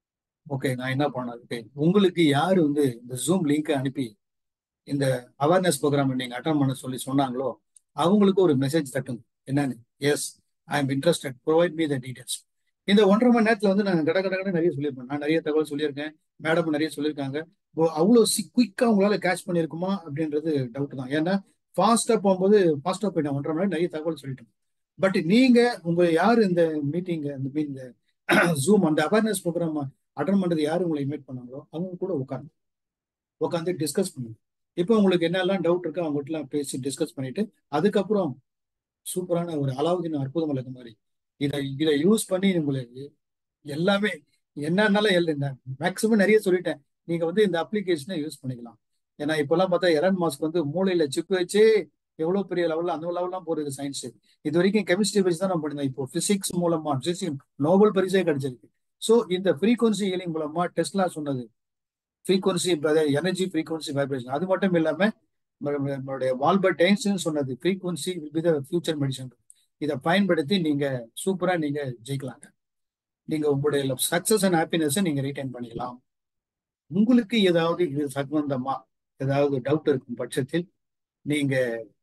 ஓகே நான் என்ன பண்ணது உங்களுக்கு யார் வந்து இந்த ஜூம் லிங்கை அனுப்பி இந்த அவேர்னஸ் ப்ரோக்ராம் நீங்க அட்டன் பண்ண சொல்லி சொன்னாங்களோ அவங்களுக்கு ஒரு மெசேஜ் தட்டுங்க என்னன்னு yes I am interested provide me the details இந்த ஒன்றரை மணி நேரத்துல வந்து நாங்கள் கட கட கட நிறைய சொல்லியிருப்பேன் நான் நிறைய தகவல் சொல்லியிருக்கேன் மேடம் நிறைய சொல்லியிருக்காங்க அவ்வளோ சி குயிக்கா உங்களால கேட்ச் பண்ணியிருக்குமா அப்படின்றது டவுட் தான் ஏன்னா ஃபாஸ்டா போகும்போது ஃபாஸ்டா போயிட்டேன் ஒன்றரை மணி நேரம் நிறைய தகவல் சொல்லிட்டேன் பட் நீங்க உங்க யார் இந்த மீட்டிங் இந்த இந்த ஜூம் அந்த அவேர்னஸ் ப்ரோக்ராம் அட்டன் பண்றது யாரு உங்களை இன்வைட் பண்ணாங்களோ அவங்க கூட உட்காந்து உட்காந்து டிஸ்கஸ் பண்ணுங்க இப்போ உங்களுக்கு என்னெல்லாம் டவுட் இருக்கோ அவங்ககிட்ட பேசி டிஸ்கஸ் பண்ணிட்டு அதுக்கப்புறம் சூப்பரான ஒரு அலாவுதீன் அற்புதம் வழக்கு மாதிரி இதை இதை யூஸ் பண்ணி உங்களுக்கு எல்லாமே என்னன்னாலும் மேக்சிமம் நிறைய சொல்லிட்டேன் நீங்க வந்து இந்த அப்ளிகேஷனை யூஸ் பண்ணிக்கலாம் ஏன்னா இப்பெல்லாம் பார்த்தா எரன் மாஸ்க் வந்து மூளையில சிப் வச்சு எவ்வளவு பெரிய லெவல்ல அந்த லெவல்லாம் போறது சயின்ஸ் இது வரைக்கும் கெமிஸ்ட்ரி வச்சு தான் நம்ம பண்ணிருந்தோம் இப்போ பிசிக்ஸ் மூலமா பிசிக்ஸ் நோபல் பரிசே கிடைச்சிருக்கு ஸோ இந்த ஃப்ரீக்வன்சி ஹீலிங் மூலமா டெஸ்ட்லா சொன்னது ஃப்ரீக்வன்சி எனர்ஜி ஃப்ரீக்வன்சி வைப்ரேஷன் அது மட்டும் இல்லாம நம்மளுடைய வால்பர்ட் ஐன்ஸ்டைன் சொன்னது frequency will be the future medicine இதை பயன்படுத்தி நீங்க சூப்பரா நீங்க ஜெயிக்கலாங்க நீங்க உங்களுடைய சக்சஸ் அண்ட் ஹாப்பினஸ் நீங்க ரீடைன் பண்ணிக்கலாம் உங்களுக்கு ஏதாவது இது சம்பந்தமா ஏதாவது டவுட் இருக்கும் பட்சத்தில் நீங்க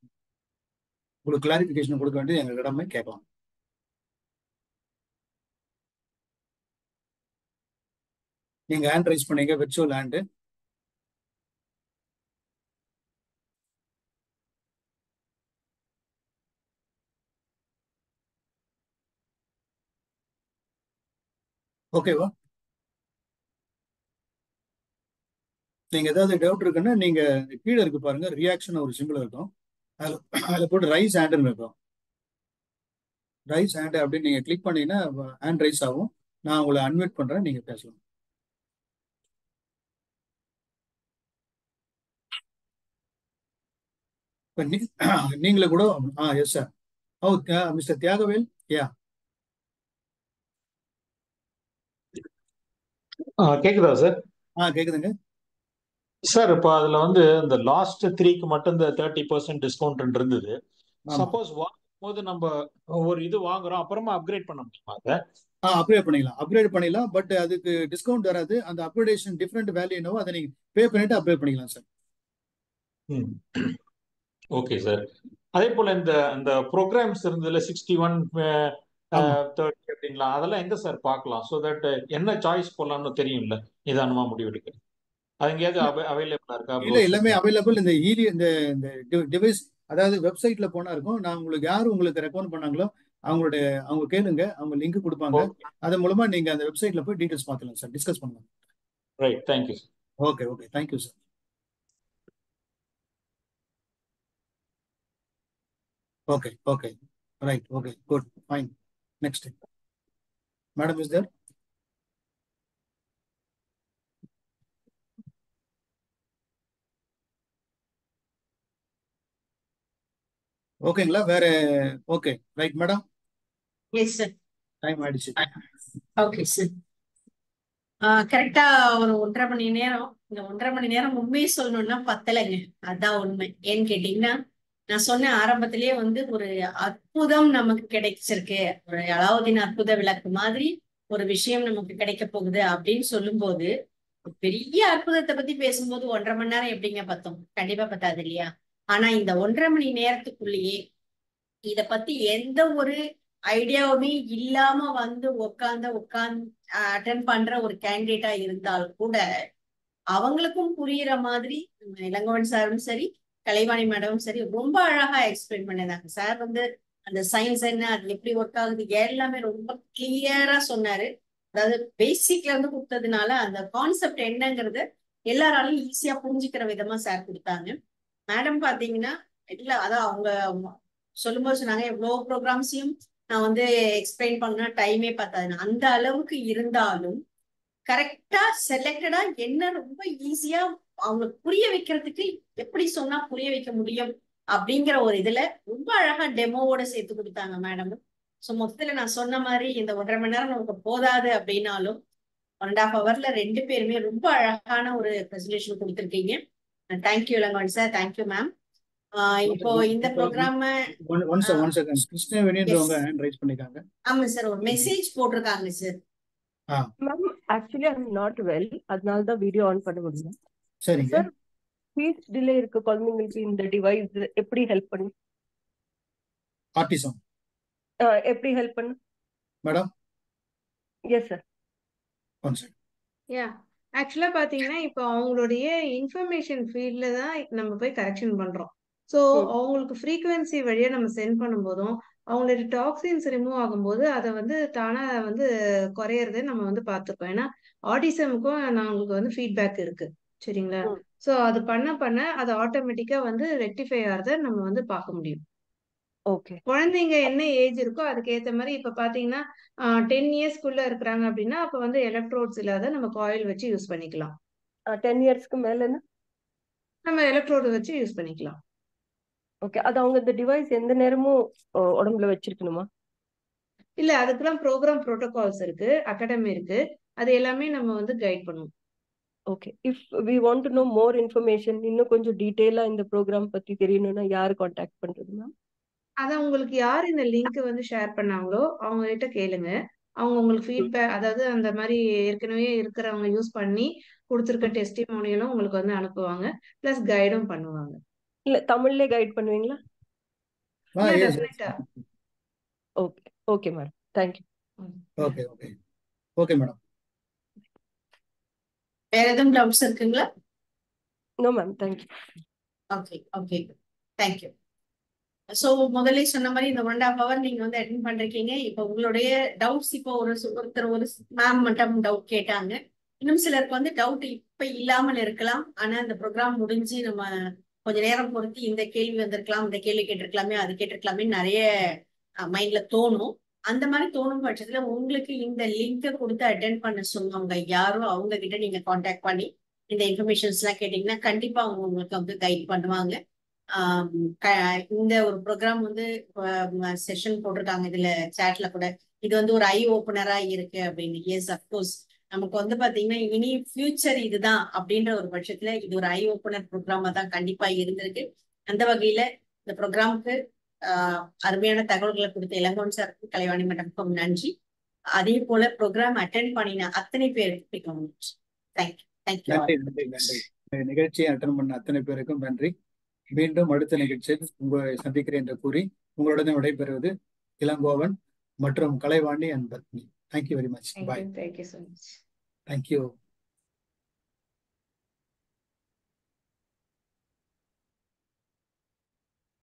உங்களுக்கு கிளாரிபிகேஷன் கொடுக்க வேண்டியது எங்களிடமே கேட்கலாம் நீங்க ஹேண்ட் ரைஸ் பண்ணீங்க விர்ச்சுவல் ஹேண்டு ஓகேவா நீங்க ஏதாவது டவுட் இருக்குன்னா நீங்க கீழே இருக்கு பாருங்க ரியாக்ஷன் ஒரு சிம்பிள் இருக்கும் அதில் அதில் போட்டு ரைஸ் ஹேண்டுன்னு இருக்கும் ரைஸ் ஹேண்டு அப்படின்னு நீங்க கிளிக் பண்ணீங்கன்னா ஹேண்ட் ரைஸ் ஆகும் நான் உங்களை அன்மியூட் பண்றேன் நீங்க பேசலாம் நீங்களே கூட ah yes sir oh mister Thiyagavel yeah கேக்குதா சார் ஆ கேக்குதுங்க சார் இப்போ அதுல வந்து இந்த லாஸ்ட் த்ரீக்கு மட்டும் இந்த தேர்ட்டி பர்சன்ட் டிஸ்கவுண்ட் இருந்தது ஆமா சப்போஸ் வாங்கும்போது நம்ம ஒரு இது வாங்குறோம் அப்புறமா அப்கிரேட் பண்ண முடியுமா அதை ஆ அப்கிரேட் பண்ணிக்கலாம் அப்கிரேட் பண்ணிக்கலாம் பட் அதுக்கு டிஸ்கவுண்ட் வராது அந்த அப்கிரேடேஷன் டிஃப்ரெண்ட் வேல்யூ என்னவோ அதை நீங்க பே பண்ணிட்டு அப்கிரேட் பண்ணிக்கலாம் சார் ம் ஓகே சார் அதே போல இந்த இந்த ப்ரோக்ராம்ஸ் இருந்ததுல சிக்ஸ்டி ஒன் ஆமா தேர்ட்டி அப்படின்லாம் அதெல்லாம் எங்க சார் பார்க்கலாம் ஸோ தட் என்ன சாய்ஸ் போடலாம்னு தெரியும்ல நிதானமா முடிவெடுக்க அது எங்கேயாவது அவைலபிளா இருக்கா இல்ல எல்லாமே ப்ரௌசர்ல அவைலபிள் இந்த ஈலி இந்த இந்த டிவைஸ் அதாவது வெப்சைட்ல போனா இருக்கும் நான் உங்களுக்கு யார் உங்களுக்கு ரெக்கமெண்ட் பண்ணாங்களோ அவங்களுடைய அவங்க கேளுங்க அவங்க லிங்க் கொடுப்பாங்க ஓகே அது மூலமா நீங்க அந்த வெப்சைட்ல போய் டீடைல்ஸ் பார்த்துக்கலாம் சார் டிஸ்கஸ் பண்ணலாம் right thank you sir okay okay thank you sir okay okay right okay good fine next madam is there ஓகேங்களா வேற okay right madam yes sir time ஆயிடுச்சு ஓகே சார் கரெக்டா ஒரு ஒன்றரை மணி நேரம் இந்த ஒன்றரை மணி நேரம் உண்மையை சொல்லணும்னா பத்தலைங்க அதான் உண்மை ஏன்னு கேட்டீங்கன்னா நான் சொன்ன ஆரம்பத்திலேயே வந்து ஒரு அற்புதம் நமக்கு கிடைச்சிருக்கு ஒரு அலாவுதீன் அற்புத விளக்கு மாதிரி ஒரு விஷயம் நமக்கு கிடைக்க போகுது அப்படின்னு சொல்லும்போது ஒரு பெரிய அற்புதத்தை பத்தி பேசும்போது ஒன்றரை மணி நேரம் எப்படிங்க பத்தும் கண்டிப்பா பத்தாது இல்லையா ஆனா இந்த ஒன்றரை மணி நேரத்துக்குள்ளேயே இத பத்தி எந்த ஒரு ஐடியாவுமே இல்லாம வந்து உட்காந்து உட்காந்து அட்டன் பண்ற ஒரு கேண்டிடேட்டா இருந்தால் கூட அவங்களுக்கும் புரியுற மாதிரி நம்ம இளங்கோவன் சாரும் சரி கலைவாணி மேடமும் சரி ரொம்ப அழகா எக்ஸ்பிளைன் பண்ணிருந்தாங்க சார் வந்து அந்த சயின்ஸ் என்ன அது எப்படி ஒர்க் ஆகுது எல்லாமே ரொம்ப கிளியரா சொன்னாரு அதாவது பேசிக்ல இருந்து கொடுத்ததுனால அந்த கான்செப்ட் என்னங்கிறது எல்லாராலையும் ஈஸியா புரிஞ்சுக்கிற விதமா சார் கொடுத்தாங்க மேடம் பாத்தீங்கன்னா இல்ல அதான் அவங்க அவங்க சொல்லும்போது சொன்னாங்க எவ்வளோ ப்ரோக்ராம்ஸையும் நான் வந்து எக்ஸ்பிளைன் பண்ண டைமே பார்த்தாது அந்த அளவுக்கு இருந்தாலும் கரெக்டா செலக்டடா என்ன ரொம்ப ஈஸியா அவங்களுக்கு புரிய வைக்கிறதுக்கு எப்படி சொன்னா புரிய வைக்க முடியும் அப்படிங்கிற ஒரு இதுல ரொம்ப அழகா டெமோவோட சேர்த்து கொடுத்தாங்க மேடம் ஸோ மொத்தத்துல நான் சொன்ன மாதிரி இந்த ஒன்றரை மணி நேரம் நமக்கு போதாது அப்படின்னாலும் ஒன் அண்ட் ஆஃப் ஹவர்ல ரெண்டு பேருமே ரொம்ப அழகான ஒரு ப்ரெசன்டேஷன் கொடுத்துருக்கீங்க thank you Ilangon sir thank you ma'am இப்போ இந்த program one one second one second கிருஷ்ணவேணின்றவங்க ஹேண்ட் ரைஸ் பண்ணிருக்காங்க ஆமா சார் ஒரு மெசேஜ் போட்டிருக்காங்க sir ah ma'am actually I'm not well அதனால தான் வீடியோ ஆன் பண்ண முடியல சரிங்க சார் ஸ்பீச் டிலே இருக்க குழந்தைங்களுக்கு இந்த டிவைஸ் எப்படி ஹெல்ப் பண்ணு ஆர்டிசம் அஹ் எப்படி ஹெல்ப் பண்ணு madam yes sir one second yeah ஆக்சுவலா பாத்தீங்கன்னா இப்போ அவங்களுடைய இன்ஃபர்மேஷன் ஃபீல்ட்ல தான் நம்ம போய் கரெக்ஷன் பண்றோம் ஸோ ம் அவங்களுக்கு ஃப்ரீக்குவென்சி வழியா நம்ம சென்ட் பண்ணும்போதும் அவங்களோட டாக்ஸின்ஸ் ரிமூவ் ஆகும்போது அதை வந்து தானா வந்து குறையறதை நம்ம வந்து பார்த்துருக்கோம் ஏன்னா ஆட்டிசமுக்கும் நம்மளுக்கு வந்து ஃபீட்பேக் இருக்கு சரிங்களா ம் ஸோ அது பண்ண பண்ண அது ஆட்டோமேட்டிக்கா வந்து ரெக்டிஃபை ஆகிறத நம்ம வந்து பார்க்க முடியும் ஓகே குழந்தைங்க என்ன ஏஜ் இருக்கோ அதுக்கு ஏத்த மாதிரி இப்ப பாத்தீங்கன்னா டென் இயர்ஸ்க்குள்ள இருக்கிறாங்க அப்படின்னா அப்ப வந்து எலக்ட்ரோட்ஸ் இல்லாத நம்ம காயில் வச்சு யூஸ் பண்ணிக்கலாம் டென் இயர்ஸ்க்கு மேலன்னா நம்ம எலக்ட்ரோடு வச்சு யூஸ் பண்ணிக்கலாம் ஓகே அது அவங்க இந்த டிவைஸ் எந்த நேரமும் அஹ், உடம்புல வச்சிருக்கணுமா இல்ல அதுக்கெல்லாம் ப்ரோக்ராம் ப்ரோட்டோகால்ஸ் இருக்கு அகாடமி இருக்கு அது எல்லாமே நம்ம வந்து கைட் பண்ணுவோம் okay if we want to know more information இன்னும் கொஞ்சம் டீட்டெயிலா இந்த ப்ரோக்ராம் பத்தி தெரியணும்னா யாரு காண்டாக்ட் பண்றது மேம் அதான் உங்களுக்கு யார் இந்த லிங்க் வந்து ஷேர் பண்ணாங்களோ அவங்க கிட்ட கேளுங்க அவங்க உங்களுக்கு ஃபீட்பேக் அதாவது அந்த மாதிரி ஏற்கனவே இருக்கிறவங்க யூஸ் பண்ணி கொடுத்துருக்க டெஸ்டிமோனியலும் உங்களுக்கு வந்து அனுப்புவாங்க ப்ளஸ் கைடும் பண்ணுவாங்க இல்ல தமிழ்ல கைட் பண்ணுவீங்களா ஆ Yeah, எஸ் definite ஆ. Okay okay madam thank you okay okay okay madam வேற எதுவும் டவுட்ஸ் இருக்குங்களா no ma'am thank you okay okay thank you so முதல்ல சொன்ன மாதிரி இந்த ஒன் ஹாஃப் ஹவர் நீங்க வந்து அட்டன் பண்ணிருக்கீங்க இப்போ உங்களுடைய டவுட்ஸ் இப்போ ஒரு சு- ஒருத்தர் ஒரு மேம் மட்டும் டவுட் கேட்டாங்க இன்னும் சிலருக்கு வந்து டவுட் இப்ப இல்லாமல் இருக்கலாம் ஆனா இந்த ப்ரோக்ராம் முடிஞ்சு நம்ம கொஞ்ச நேரம் பொறுத்து இந்த கேள்வி வந்திருக்கலாம் இந்த கேள்வி கேட்டிருக்கலாமே அது கேட்டிருக்கலாமே நிறைய மைண்ட்ல தோணும் அந்த மாதிரி தோணும் பட்சத்துல உங்களுக்கு இந்த லிங்கை கொடுத்து அட்டென்ட் பண்ண சொன்னவங்க யாரோ அவங்க கிட்ட நீங்க காண்டாக்ட் பண்ணி இந்த இன்ஃபர்மேஷன்ஸ் எல்லாம் கேட்டீங்கன்னா கண்டிப்பா அவங்க உங்களுக்கு வந்து கைட் பண்ணுவாங்க ஆம், க- இந்த ஒரு ப்ரோக்ராம் வந்து செஷன் போட்டிருக்காங்க இதுல சேட்ல கூட இது வந்து ஒரு ஐ ஓப்பனரா இருக்கு அப்படின்னு எஸ் அப்கோர்ஸ் நமக்கு வந்து பாத்தீங்கன்னா இனி ஃபியூச்சர் இதுதான் அப்படின்ற ஒரு பட்சத்துல இது ஒரு ஐ ஓப்பனர் ப்ரோக்ராமா தான் கண்டிப்பா இருந்திருக்கு அந்த வகையில இந்த ப்ரோக்ராமுக்கு ஆஹ் அருமையான தகவல்களை கொடுத்த இளங்கோன் சாருக்கும் கலைவாணி மேடம்க்கும் நன்றி அதே போல ப்ரோக்ராம் அட்டென்ட் பண்ணின அத்தனை பேருக்கு மிகவும் நன்றி தேங்க்யூ தேங்க்யூ நன்றி நன்றி நன்றி இந்த நிகழ்ச்சியை அட்டன் பண்ண அத்தனை பேருக்கும் நன்றி மீண்டும் அடுத்த நிகழ்ச்சியில் உங்களை சந்திக்கிறேன் என்று கூறி உங்களுடன் விடைபெறுவது இளங்கோவன் மற்றும் கலைவாணி அண்ட் பத்னி thank you very much bye thank you thank you so much thank you